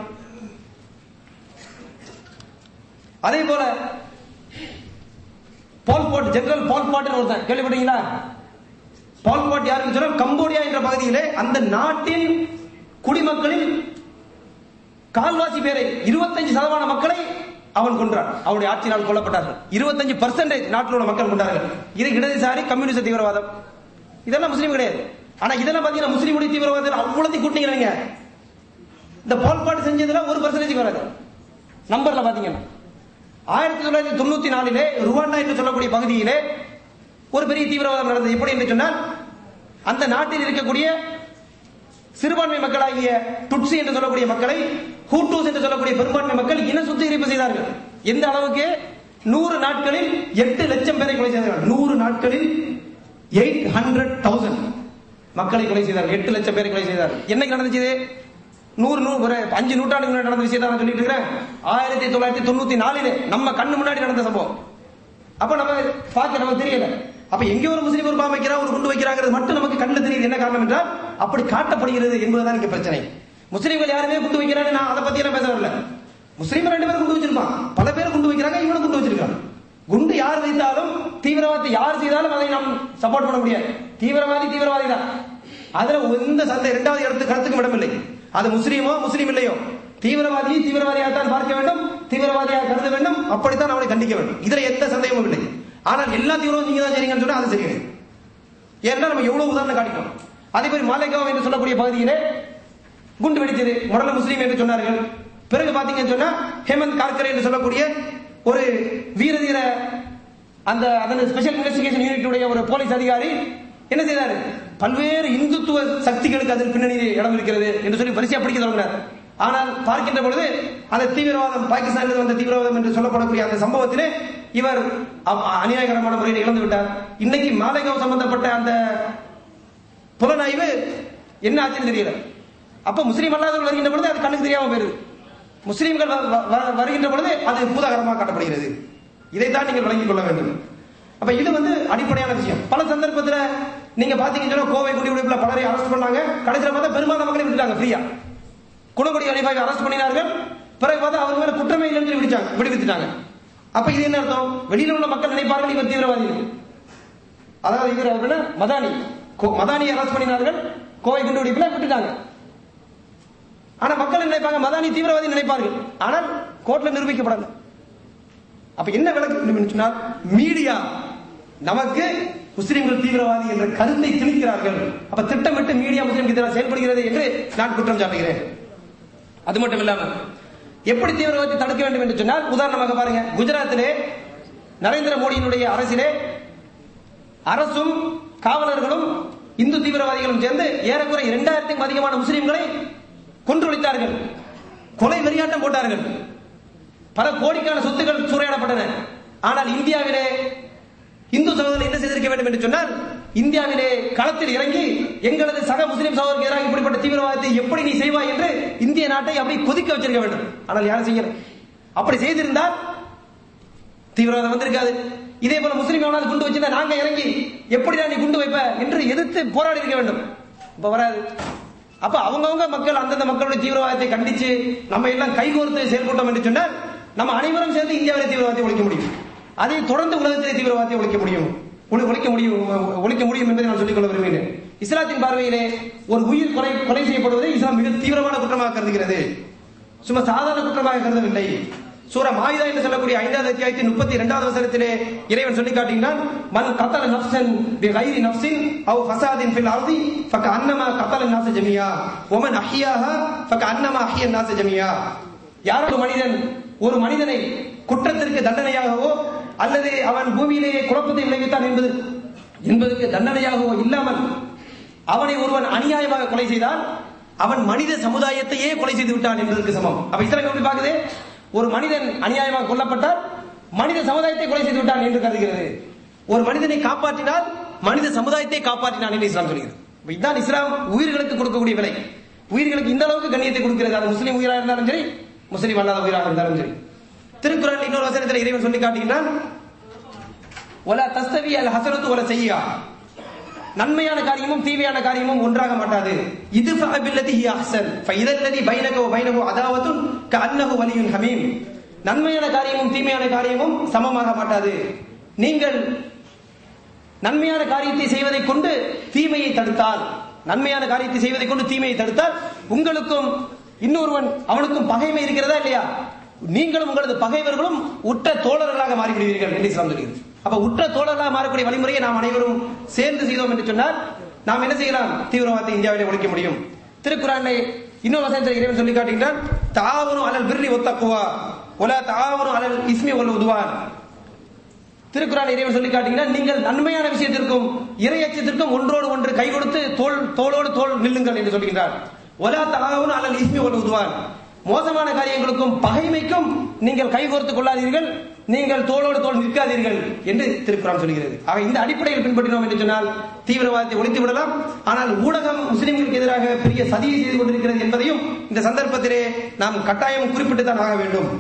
Speaker 3: அதே போல பால்பாட் ஜெனரல் பால்பாட் ஒருத்தன் கேள்விப்பட்டீங்களா பால்பாட் யாருன்னு சொன்னா கம்போடியா என்ற பகுதியிலே அந்த நாட்டின் குடிமக்களில் கால்வாசி பேரை இருபத்தஞ்சு சதமான மக்களை அவன் கொன்றான் அவனுடைய ஆட்சியினால் கொல்லப்பட்டார்கள் இருபத்தஞ்சு பர்சன்டேஜ் நாட்டில் உள்ள மக்கள் கொண்டார்கள் இது இடதுசாரி கம்யூனிஸ்ட் தீவிரவாதம் இதெல்லாம் முஸ்லீம் கிடையாது ஆனா இதெல்லாம் பாத்தீங்கன்னா முஸ்லீமுடைய தீவிரவாதத்தில் அவ்வளோத்தையும் கூட்டிங்க நீங்க இந்த பால்பாடு செஞ்சதுல ஒரு பர்சன்டேஜ் வராது நம்பர்ல பாத்தீங்கன்னா ஆயிரத்தி தொள்ளாயிரத்தி தொண்ணூத்தி நாலிலே ருவாண்டா என்று சொல்லக்கூடிய பகுதியிலே ஒரு பெரிய தீவிரவாதம் நடந்தது எப்படி என்று சொன்னால் அந்த நாட்டில் இருக்கக்கூடிய சிறுபான்மை மக்களாகிய துட்சி என்று சொல்லக்கூடிய மக்களை ஹூட்டூஸ் என்று சொல்லக்கூடிய பெரும்பான்மை மக்கள் இன சுத்திகரிப்பு செய்தார்கள் எந்த அளவுக்கு நூறு நாட்களில் எட்டு லட்சம் பேரை கொலை செய்தார்கள் நூறு நாட்களில் எயிட் ஹண்ட்ரட் தௌசண்ட் மக்களை கொலை செய்தார்கள் எட்டு லட்சம் பேரை கொலை செய்தார்கள் என்னைக்கு நடந்துச்சு இது? நூறு நூறு ஒரு அஞ்சு நூற்றாண்டுக்கு முன்னாடி நடந்த விஷயத்தை நான் சொல்லிட்டு இருக்கிறேன் ஆயிரத்தி தொள்ளாயிரத்தி தொண்ணூத்தி நாலிலே நம்ம கண்ணு முன்னாடி நடந்த சம்பவம் அப்ப நம்ம பார்க்க நமக்கு தெரியல அப்ப எங்க ஒரு முஸ்லீம் ஒரு பாம்பு வைக்கிறா ஒரு குண்டு வைக்கிறாங்கிறது மட்டும் நமக்கு கண்ணில் தெரியுது என்ன காரணம் என்றால் அப்படி காட்டப்படுகிறது என்பதுதான் இங்க பிரச்சனை முஸ்லீம்கள் யாருமே குண்டு வைக்கிறாங்க நான் அதை பத்தி எல்லாம் பேச வரல முஸ்லீம் ரெண்டு பேரும் குண்டு வச்சிருப்பான் பல பேர் குண்டு வைக்கிறாங்க இவனும் குண்டு வச்சிருக்கான் குண்டு யார் வைத்தாலும் தீவிரவாதத்தை யார் செய்தாலும் அதை நாம் சப்போர்ட் பண்ண முடியாது தீவிரவாதி தீவிரவாதி தான் அதுல எந்த சந்தை இரண்டாவது இடத்துக்கு கருத்துக்கும் இடமில்லை அது முஸ்லீமோ முஸ்லீம் இல்லையோ தீவிரவாதியை தீவிரவாதியாகத்தான் பார்க்க வேண்டும் தீவிரவாதியாக கருத வேண்டும் அப்படித்தான் அவனை கண்டிக்க வேண்டும் இதுல எந்த சந்தேகமும் இல்லை ஆனால் எல்லா தீவிரவாதம் நீங்க தான் செய்றீங்கன்னு சொன்னா அது சரியில்லை ஏன்னா நம்ம எவ்வளவு உதாரணம் காட்டிட்டோம் அதே மாதிரி மாலேகாவ் என்று சொல்லக்கூடிய பகுதியிலே குண்டு வெடித்தது முதல்ல முஸ்லீம் என்று சொன்னார்கள் பிறகு பாத்தீங்கன்னு சொன்னா ஹேமந்த் கார்கரே என்று சொல்லக்கூடிய ஒரு வீரதீர அந்த அதன் ஸ்பெஷல் இன்வெஸ்டிகேஷன் யூனிட்டுடைய ஒரு போலீஸ் அதிகாரி என்ன செய்தாரு பல்வேறு இந்துத்துவ சக்திகளுக்கு அதன் பின்னணியில் இடம் இருக்கிறது என்று சொல்லி வரிசையா படிக்க தொடங்கினார் ஆனால் பார்க்கின்ற பொழுது அந்த தீவிரவாதம் பாகிஸ்தானில் வந்த தீவிரவாதம் என்று சொல்லப்படக்கூடிய அந்த சம்பவத்திலே இவர் அ- அநியாயகரமான முறையில் இழந்து விட்டார் இன்னைக்கு மாலைகாவ் சம்பந்தப்பட்ட அந்த புலனாய்வு என்ன ஆச்சுன்னு தெரியல அப்ப முஸ்லீம் அல்லாதவர்கள் வருகின்ற பொழுது அது கண்ணுக்கு தெரியாம போயிருது முஸ்லீம்கள் வ- வ- வ- வருகின்ற பொழுது அது பூதாகரமாக காட்டப்படுகிறது இதைத்தான் நீங்கள் விளங்கிக் கொள்ள வேண்டும் அப்ப இது வந்து அடிப்படையான விஷயம் பல சந்தர்ப்பத்துல நீங்க பாத்தீங்கன்னு சொன்னா கோவை குடியுடைப்புல பலரை அரெஸ்ட் பண்ணாங்க கடைசியில் பார்த்தா பெரும்பாலான மக்களை விட்டுட்டாங்க ஃப்ரீயா குணங்குடி அலிபாவை அரெஸ்ட் பண்ணினார்கள் பிறகு பார்த்தா அவர் மேல குற்றமே இல்லைன்னு சொல்லி விடுச்சாங்க விடுவித்துட்டாங்க அப்ப இது என்ன அர்த்தம் வெளியில உள்ள மக்கள் நினைப்பார்கள் இவர் தீவிரவாதி அதாவது இவர் அவர் என்ன? மதானி கோ- மதானியை அரெஸ்ட் பண்ணினார்கள் கோவை குண்டு வெடிப்புல விட்டுட்டாங்க ஆனா மக்கள் என்ன நினைப்பாங்க மதானி தீவிரவாதி நினைப்பார்கள் ஆனால் கோர்ட்ல நிரூபிக்கப்படல அப்ப என்ன விளக்கு வேண்டும் என்று சொன்னால் மீடியா நமக்கு முஸ்லிம்கள் தீவிரவாதி என்ற கருத்தை திணிக்கிறார்கள் அப்ப திட்டமிட்டு மீடியா முஸ்லிம் எதிராக செயல்படுகிறது என்று நான் குற்றம் சாட்டுகிறேன் அது மட்டும் இல்லாம எப்படி தீவிரவாதத்தை தடுக்க வேண்டும் என்று சொன்னால் உதாரணமாக பாருங்க குஜராத்திலே நரேந்திர மோடியினுடைய அரசிலே அரசும் காவலர்களும் இந்து தீவிரவாதிகளும் சேர்ந்து ஏறக்குறை இரண்டாயிரத்துக்கும் அதிகமான முஸ்லிம்களை கொன்றொழித்தார்கள் கொலை வெறியாட்டம் போட்டார்கள் பல கோடிக்கான சொத்துக்கள் சூறையாடப்பட்டன ஆனால் இந்தியாவிலே இந்து சகோதரர் என்ன செய்திருக்க வேண்டும் என்று சொன்னால் இந்தியாவிலே களத்தில் இறங்கி எங்களது சக முஸ்லிம் சகோதரருக்கு எதிராக இப்படிப்பட்ட தீவிரவாதத்தை எப்படி நீ செய்வாய் என்று இந்திய நாட்டை அப்படி கொதிக்க வச்சிருக்க வேண்டும் ஆனால் யாரும் செய்யல அப்படி செய்திருந்தால் தீவிரவாதம் வந்திருக்காது இதே போல முஸ்லீம் எவனாவது குண்டு வச்சிருந்தா நாங்க இறங்கி எப்படிடா நீ குண்டு வைப்ப என்று எதிர்த்து போராடி இருக்க வேண்டும் இப்ப வராது அப்ப அவங்கவங்க மக்கள் அந்தந்த மக்களுடைய தீவிரவாதத்தை கண்டிச்சு நம்ம எல்லாம் கைகோர்த்து செயல்பட்டோம் என்று சொன்னால் நம்ம அனைவரும் சேர்ந்து இந்தியாவிலே தீவிரவாதத்தை ஒழிக்க முடியும் அதை தொடர்ந்து உலகத்திலே தீவிரவாதத்தை ஒழிக்க முடியும் ஒளி- ஒழிக்க முடியும் ஒழிக்க முடியும் என்பதை நான் சொல்லிக்கொள்ள விரும்புகிறேன் இஸ்லாத்தின் பார்வையிலே ஒரு உயிர் கொலை கொலை செய்யப்படுவதை இஸ்லாம் மிக தீவிரமான குற்றமாக கருதுகிறது சும்மா சாதாரண குற்றமாக கருதவில்லை சூர மாயுதா என்று சொல்லக்கூடிய ஐந்தாவது அத்தியாயத்தின் முப்பத்தி இரண்டாவது வசனத்திலே இறைவன் சொல்லி காட்டுகிறான் மன் கத்தல நப்சன் பி கைரி நப்சின் அவ் ஃபசாதின் ஃபில் அர்தி ஃபக அன்னமா கத்தல நாச ஜமியா ஒமன் அஹியாஹா ஃபக அன்னமா அஹிய நாச ஜமியா யார் ஒரு மனிதன் ஒரு மனிதனை குற்றத்திற்கு தண்டனையாகவோ அல்லது அவன் பூமியிலேயே குழப்பத்தை விளைவித்தான் என்பது என்பதற்கு தண்டனையாகவோ இல்லாமல் அவனை ஒருவன் அநியாயமாக கொலை செய்தால் அவன் மனித சமுதாயத்தையே கொலை செய்து விட்டான் என்பதற்கு சமம் அப்ப இஸ்லாம் எப்படி பாக்குது ஒரு மனிதன் அநியாயமாக கொல்லப்பட்டால் மனித சமுதாயத்தை கொலை செய்து விட்டான் என்று கருதுகிறது ஒரு மனிதனை காப்பாற்றினால் மனித சமுதாயத்தை காப்பாற்றினான் என்று இஸ்லாம் சொல்கிறது அப்ப இதுதான் இஸ்லாம் உயிர்களுக்கு கொடுக்கக்கூடிய விலை உயிர்களுக்கு இந்த அளவுக்கு கண்ணியத்தை கொடுக்கிறது அது முஸ்லீம் உயிராக இருந்தாலும் சரி முஸ்லீம் அல்லாத உயிராக இருந்தாலும் சரி திருக்குறள் இன்னொரு வசனத்தில் இறைவன் சொல்லி காட்டுகிறான் ஒலா தஸ்தவி அல் ஹசரத்து ஒல செய்யா நன்மையான காரியமும் தீமையான காரியமும் ஒன்றாக மாட்டாது இது ஃபஅபில்லதி ஹி அஹ்சன் ஃபஇதல்லதி பைனக வ பைனஹு அதாவத்துன் கஅன்னஹு வலியுன் ஹமீம் நன்மையான காரியமும் தீமையான காரியமும் சமமாக மாட்டாது நீங்கள் நன்மையான காரியத்தை செய்வதை கொண்டு தீமையை தடுத்தால் நன்மையான காரியத்தை செய்வதை கொண்டு தீமையை தடுத்தால் உங்களுக்கும் இன்னொருவன் அவனுக்கும் பகைமை இருக்கிறதா இல்லையா நீங்களும் உங்களது பகைவர்களும் உற்ற தோழர்களாக மாறிவிடுவீர்கள் என்று இஸ்லாம் சொல்கிறது அப்ப உற்ற தோழர்களாக மாறக்கூடிய வழிமுறையை நாம் அனைவரும் சேர்ந்து செய்தோம் என்று சொன்னால் நாம் என்ன செய்யலாம் தீவிரவாதத்தை இந்தியாவிலே ஒழிக்க முடியும் திருக்குறானை இன்னொரு வசனத்தில் இறைவன் சொல்லி காட்டுகின்றான் தாவரும் அலல் பிர்ரி ஒத்தக்குவா ஒல தாவரும் அலல் இஸ்மி ஒல் உதுவான் திருக்குறான் இறைவன் சொல்லி காட்டுகிறார் நீங்கள் நன்மையான விஷயத்திற்கும் இறையச்சத்திற்கும் ஒன்றோடு ஒன்று கை கொடுத்து தோல் தோளோடு தோல் நில்லுங்கள் என்று சொல்கிறார் ஒலா தாவன் அல்லல் இஸ்மி ஒல் உதுவான் மோசமான காரியங்களுக்கும் பகைமைக்கும் நீங்கள் கைகோர்த்துக் கொள்ளாதீர்கள் நீங்கள் தோளோடு தோல் நிற்காதீர்கள் என்று திருக்குறான் சொல்கிறது ஆக இந்த அடிப்படையில் பின்பற்றினோம் என்று சொன்னால் தீவிரவாதத்தை ஒழித்து விடலாம் ஆனால் ஊடகம் முஸ்லிம்களுக்கு எதிராக பெரிய சதியை செய்து கொண்டிருக்கிறது என்பதையும் இந்த சந்தர்ப்பத்திலே நாம் கட்டாயம் குறிப்பிட்டுத்தான் ஆக வேண்டும்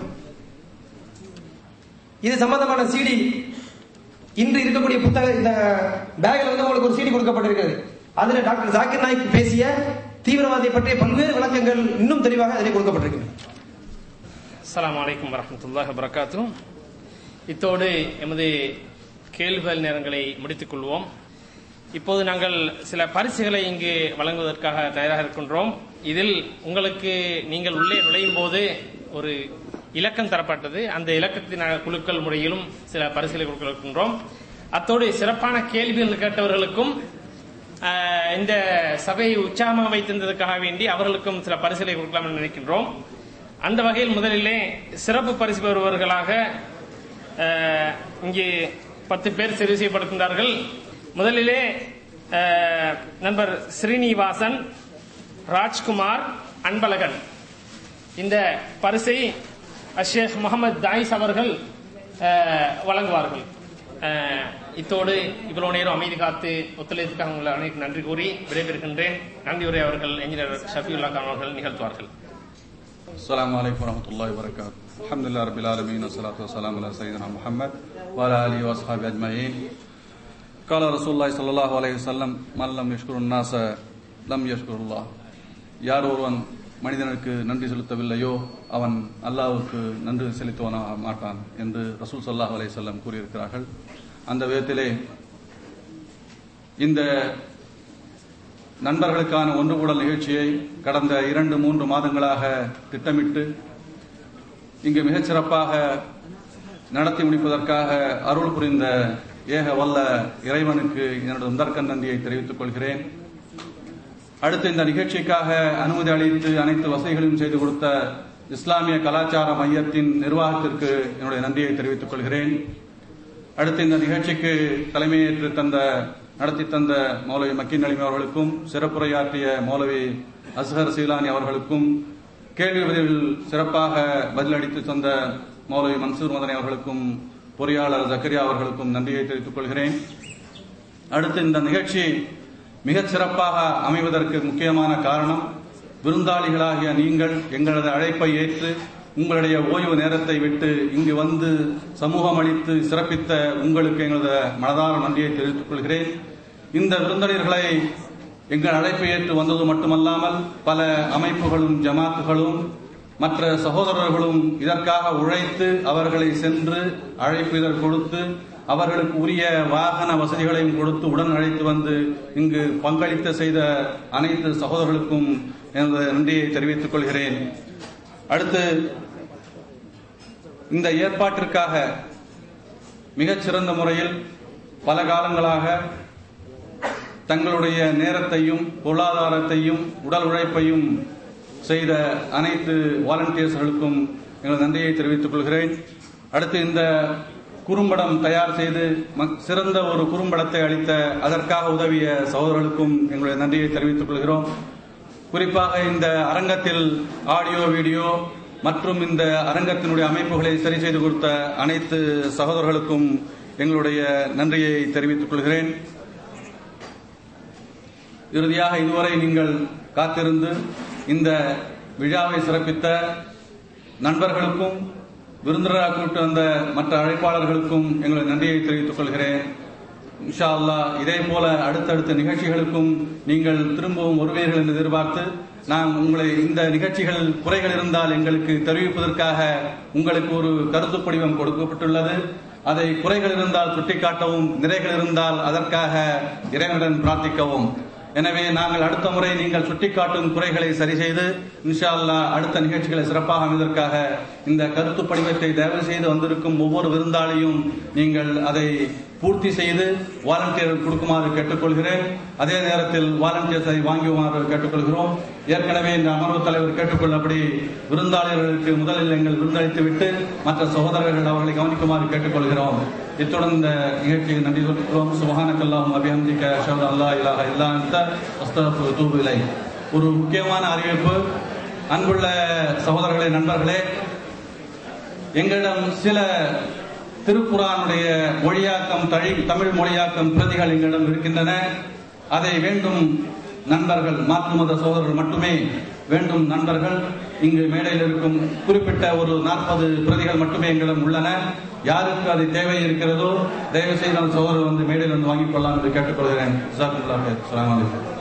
Speaker 3: இது சம்பந்தமான சிடி இன்று இருக்கக்கூடிய புத்தக இந்த பேக்ல வந்து உங்களுக்கு ஒரு சிடி கொடுக்கப்பட்டிருக்கிறது அதுல டாக்டர் ஜாக்கிர் நாய்க் பேசிய தீவிரவாதத்தை பற்றிய பல்வேறு விளக்கங்கள் இன்னும் தெளிவாக அதில் கொடுக்கப்பட்டிருக்கிறது
Speaker 14: அஸ்ஸலாமு அலைக்கும் வரஹ்மத்துல்லாஹி வபரகாத்து இத்தோடு எமது கேள்விகள் நேரங்களை முடித்துக் கொள்வோம் இப்போது நாங்கள் சில பரிசுகளை இங்கு வழங்குவதற்காக தயாராக இருக்கின்றோம் இதில் உங்களுக்கு நீங்கள் உள்ளே நுழையும் போது ஒரு இலக்கம் தரப்பட்டது அந்த இலக்கத்தின் குழுக்கள் முறையிலும் சில பரிசுகளை கொடுக்க இருக்கின்றோம் அத்தோடு சிறப்பான கேள்விகள் கேட்டவர்களுக்கும் அஹ், இந்த சபையை உற்சாகமாக வைத்திருந்ததற்காக வேண்டி அவர்களுக்கும் சில பரிசுகளை கொடுக்கலாம் என்று நினைக்கின்றோம் அந்த வகையில் முதலிலே சிறப்பு பரிசு பெறுபவர்களாக அஹ், இங்கே பத்து பேர் தெரிவு செய்யப்படுகின்றார்கள் முதலிலே அஹ், நண்பர் ஸ்ரீனிவாசன் ராஜ்குமார் அன்பழகன் இந்த பரிசை அஷேக் முகமது தாயிஸ் அவர்கள் அஹ், வழங்குவார்கள் அஹ், இத்தோடு இவ்வளவு நேரம் அமைதி காத்து ஒத்துழைப்புக்காக உங்களை அனைத்து நன்றி கூறி விடைபெறுகின்றேன் நன்றி உரை அவர்கள் என்ஜினியர் ஷஃபியுல்லா கான் அவர்கள் நிகழ்த்துவார்கள்
Speaker 15: السلام عليكم ورحمة الله وبركاته الحمد لله رب العالمين والصلاة والسلام على سيدنا محمد وعلى آله وأصحابه أجمعين قال رسول الله صلى الله عليه وسلم من لم يشكر الناس لم يشكر الله யார் ஒருவன் மனிதனுக்கு நன்றி செலுத்தவில்லையோ அவன் அல்லாஹ்வுக்கு நன்றி செலுத்துவனாக மாட்டான் என்று ரசூல் ஸல்லல்லாஹு அலைஹி வஸல்லம் கூறியிருக்கிறார்கள் அந்த விதத்திலே இந்த நண்பர்களுக்கான ஒன்று கூடல் நிகழ்ச்சியை கடந்த இரண்டு மூன்று மாதங்களாக திட்டமிட்டு இங்கு மிகச் சிறப்பாக நடத்தி முடிப்பதற்காக அருள் புரிந்த ஏக வல்ல இறைவனுக்கு என்னுடைய முதற்கண் நன்றியை தெரிவித்துக் கொள்கிறேன் அடுத்து இந்த நிகழ்ச்சிக்காக அனுமதி அளித்து அனைத்து வசதிகளையும் செய்து கொடுத்த இஸ்லாமிய கலாச்சார மையத்தின் நிர்வாகத்திற்கு என்னுடைய நன்றியை தெரிவித்துக் கொள்கிறேன் அடுத்து இந்த நிகழ்ச்சிக்கு தலைமையேற்று தந்த நடத்தி தந்த மௌலவி மக்கின் அலிம் அவர்களுக்கும் சிறப்புரையாற்றிய மௌலவி அஸ்ஹர் சீலானி அவர்களுக்கும் கேள்வி பதிலில் சிறப்பாக பதிலளித்து தந்த மௌலவி மன்சூர் மதனி அவர்களுக்கும் பொறியாளர் ஜக்கரியா அவர்களுக்கும் நன்றியை தெரிவித்துக் கொள்கிறேன் அடுத்து இந்த நிகழ்ச்சி மிகச் சிறப்பாக அமைவதற்கு முக்கியமான காரணம் விருந்தாளிகளாகிய நீங்கள் எங்களது அழைப்பை ஏற்று உங்களுடைய ஓய்வு நேரத்தை விட்டு இங்கு வந்து சமூகம் அளித்து சிறப்பித்த உங்களுக்கு எங்களது மனதார நன்றியை தெரிவித்துக் கொள்கிறேன் இந்த விருந்தினர்களை எங்கள் அழைப்பை ஏற்று வந்தது மட்டுமல்லாமல் பல அமைப்புகளும் ஜமாத்துகளும் மற்ற சகோதரர்களும் இதற்காக உழைத்து அவர்களை சென்று அழைப்பு இதழ் கொடுத்து அவர்களுக்கு உரிய வாகன வசதிகளையும் கொடுத்து உடன் அழைத்து வந்து இங்கு பங்களித்து செய்த அனைத்து சகோதரர்களுக்கும் எனது நன்றியை தெரிவித்துக் கொள்கிறேன் அடுத்து இந்த ஏற்பாட்டிற்காக மிகச்சிறந்த முறையில் பல காலங்களாக தங்களுடைய நேரத்தையும் பொருளாதாரத்தையும் உடல் உழைப்பையும் செய்த அனைத்து வாலண்டியர்ஸ்களுக்கும் எனது நன்றியை தெரிவித்துக் கொள்கிறேன் அடுத்து இந்த குறும்படம் தயார் செய்து மக்- சிறந்த ஒரு குறும்படத்தை அளித்த அதற்காக உதவிய சகோதரர்களுக்கும் எங்களுடைய நன்றியை தெரிவித்துக் கொள்கிறோம் குறிப்பாக இந்த அரங்கத்தில் ஆடியோ வீடியோ மற்றும் இந்த அரங்கத்தினுடைய அமைப்புகளை சரி செய்து கொடுத்த அனைத்து சகோதரர்களுக்கும் எங்களுடைய நன்றியை தெரிவித்துக் கொள்கிறேன் இறுதியாக இதுவரை நீங்கள் காத்திருந்து இந்த விழாவை சிறப்பித்த நண்பர்களுக்கும் விருந்தினராக கூட்டு வந்த மற்ற அழைப்பாளர்களுக்கும் எங்களுடைய நன்றியை தெரிவித்துக் கொள்கிறேன் இன்ஷா அல்லாஹ் இதே போல அடுத்தடுத்த நிகழ்ச்சிகளுக்கும் நீங்கள் திரும்பவும் வருவீர்கள் என்று எதிர்பார்த்து நான் உங்களை இந்த நிகழ்ச்சிகள் குறைகள் இருந்தால் எங்களுக்கு தெரிவிப்பதற்காக உங்களுக்கு ஒரு கருத்து படிவம் கொடுக்கப்பட்டுள்ளது அதை குறைகள் இருந்தால் சுட்டிக்காட்டவும் நிறைகள் இருந்தால் அதற்காக இறைவனுடன் பிரார்த்திக்கவும் எனவே நாங்கள் அடுத்த முறை நீங்கள் சுட்டிக்காட்டும் குறைகளை சரி செய்து இன்ஷா அல்லாஹ் அடுத்த நிகழ்ச்சிகளை சிறப்பாக அமைவதற்காக இந்த கருத்து படிவத்தை தயவு செய்து வந்திருக்கும் ஒவ்வொரு விருந்தாளியும் நீங்கள் அதை பூர்த்தி செய்து வாலண்டியர் கொடுக்குமாறு கேட்டுக்கொள்கிறேன் அதே நேரத்தில் வாலண்டியர்ஸை வாங்குமாறு கேட்டுக்கொள்கிறோம் ஏற்கனவே இந்த அமர்வு தலைவர் கேட்டுக்கொள்ளபடி விருந்தாளிகளுக்கு முதலில் எங்கள் விருந்தளித்து விட்டு மற்ற சகோதரர்கள் அவர்களை கவனிக்குமாறு கேட்டுக்கொள்கிறோம் இத்துடன் இந்த நிகழ்ச்சிக்கு நன்றி சொல்கிறோம் சுபஹானக்கல்லாம் அபிஹம்திக்க அஷஹது அல்லா இலாஹ இல்லா அன்த அஸ்தக்ஃபிரு தூபு இலை ஒரு முக்கியமான அறிவிப்பு அன்புள்ள சகோதரர்களே நண்பர்களே எங்களிடம் சில திருக்குறானுடைய மொழியாக்கம் தழி- தமிழ் மொழியாக்கம் பிரதிகள் எங்களிடம் இருக்கின்றன அதை வேண்டும் நண்பர்கள் மாற்று மத சகோதரர்கள் மட்டுமே வேண்டும் நண்பர்கள் இங்கு மேடையில் இருக்கும் குறிப்பிட்ட ஒரு நாற்பது பிரதிகள் மட்டுமே எங்களிடம் உள்ளன யாருக்கு அது தேவை இருக்கிறதோ தயவு செய்து அந்த சகோதரர் வந்து மேடையில் வந்து வாங்கிக் கொள்ளலாம் என்று கேட்டுக்கொள்கிறேன் ஜஸாக்குமுல்லாஹ் கைர். அஸ்ஸலாமு அலைக்கும்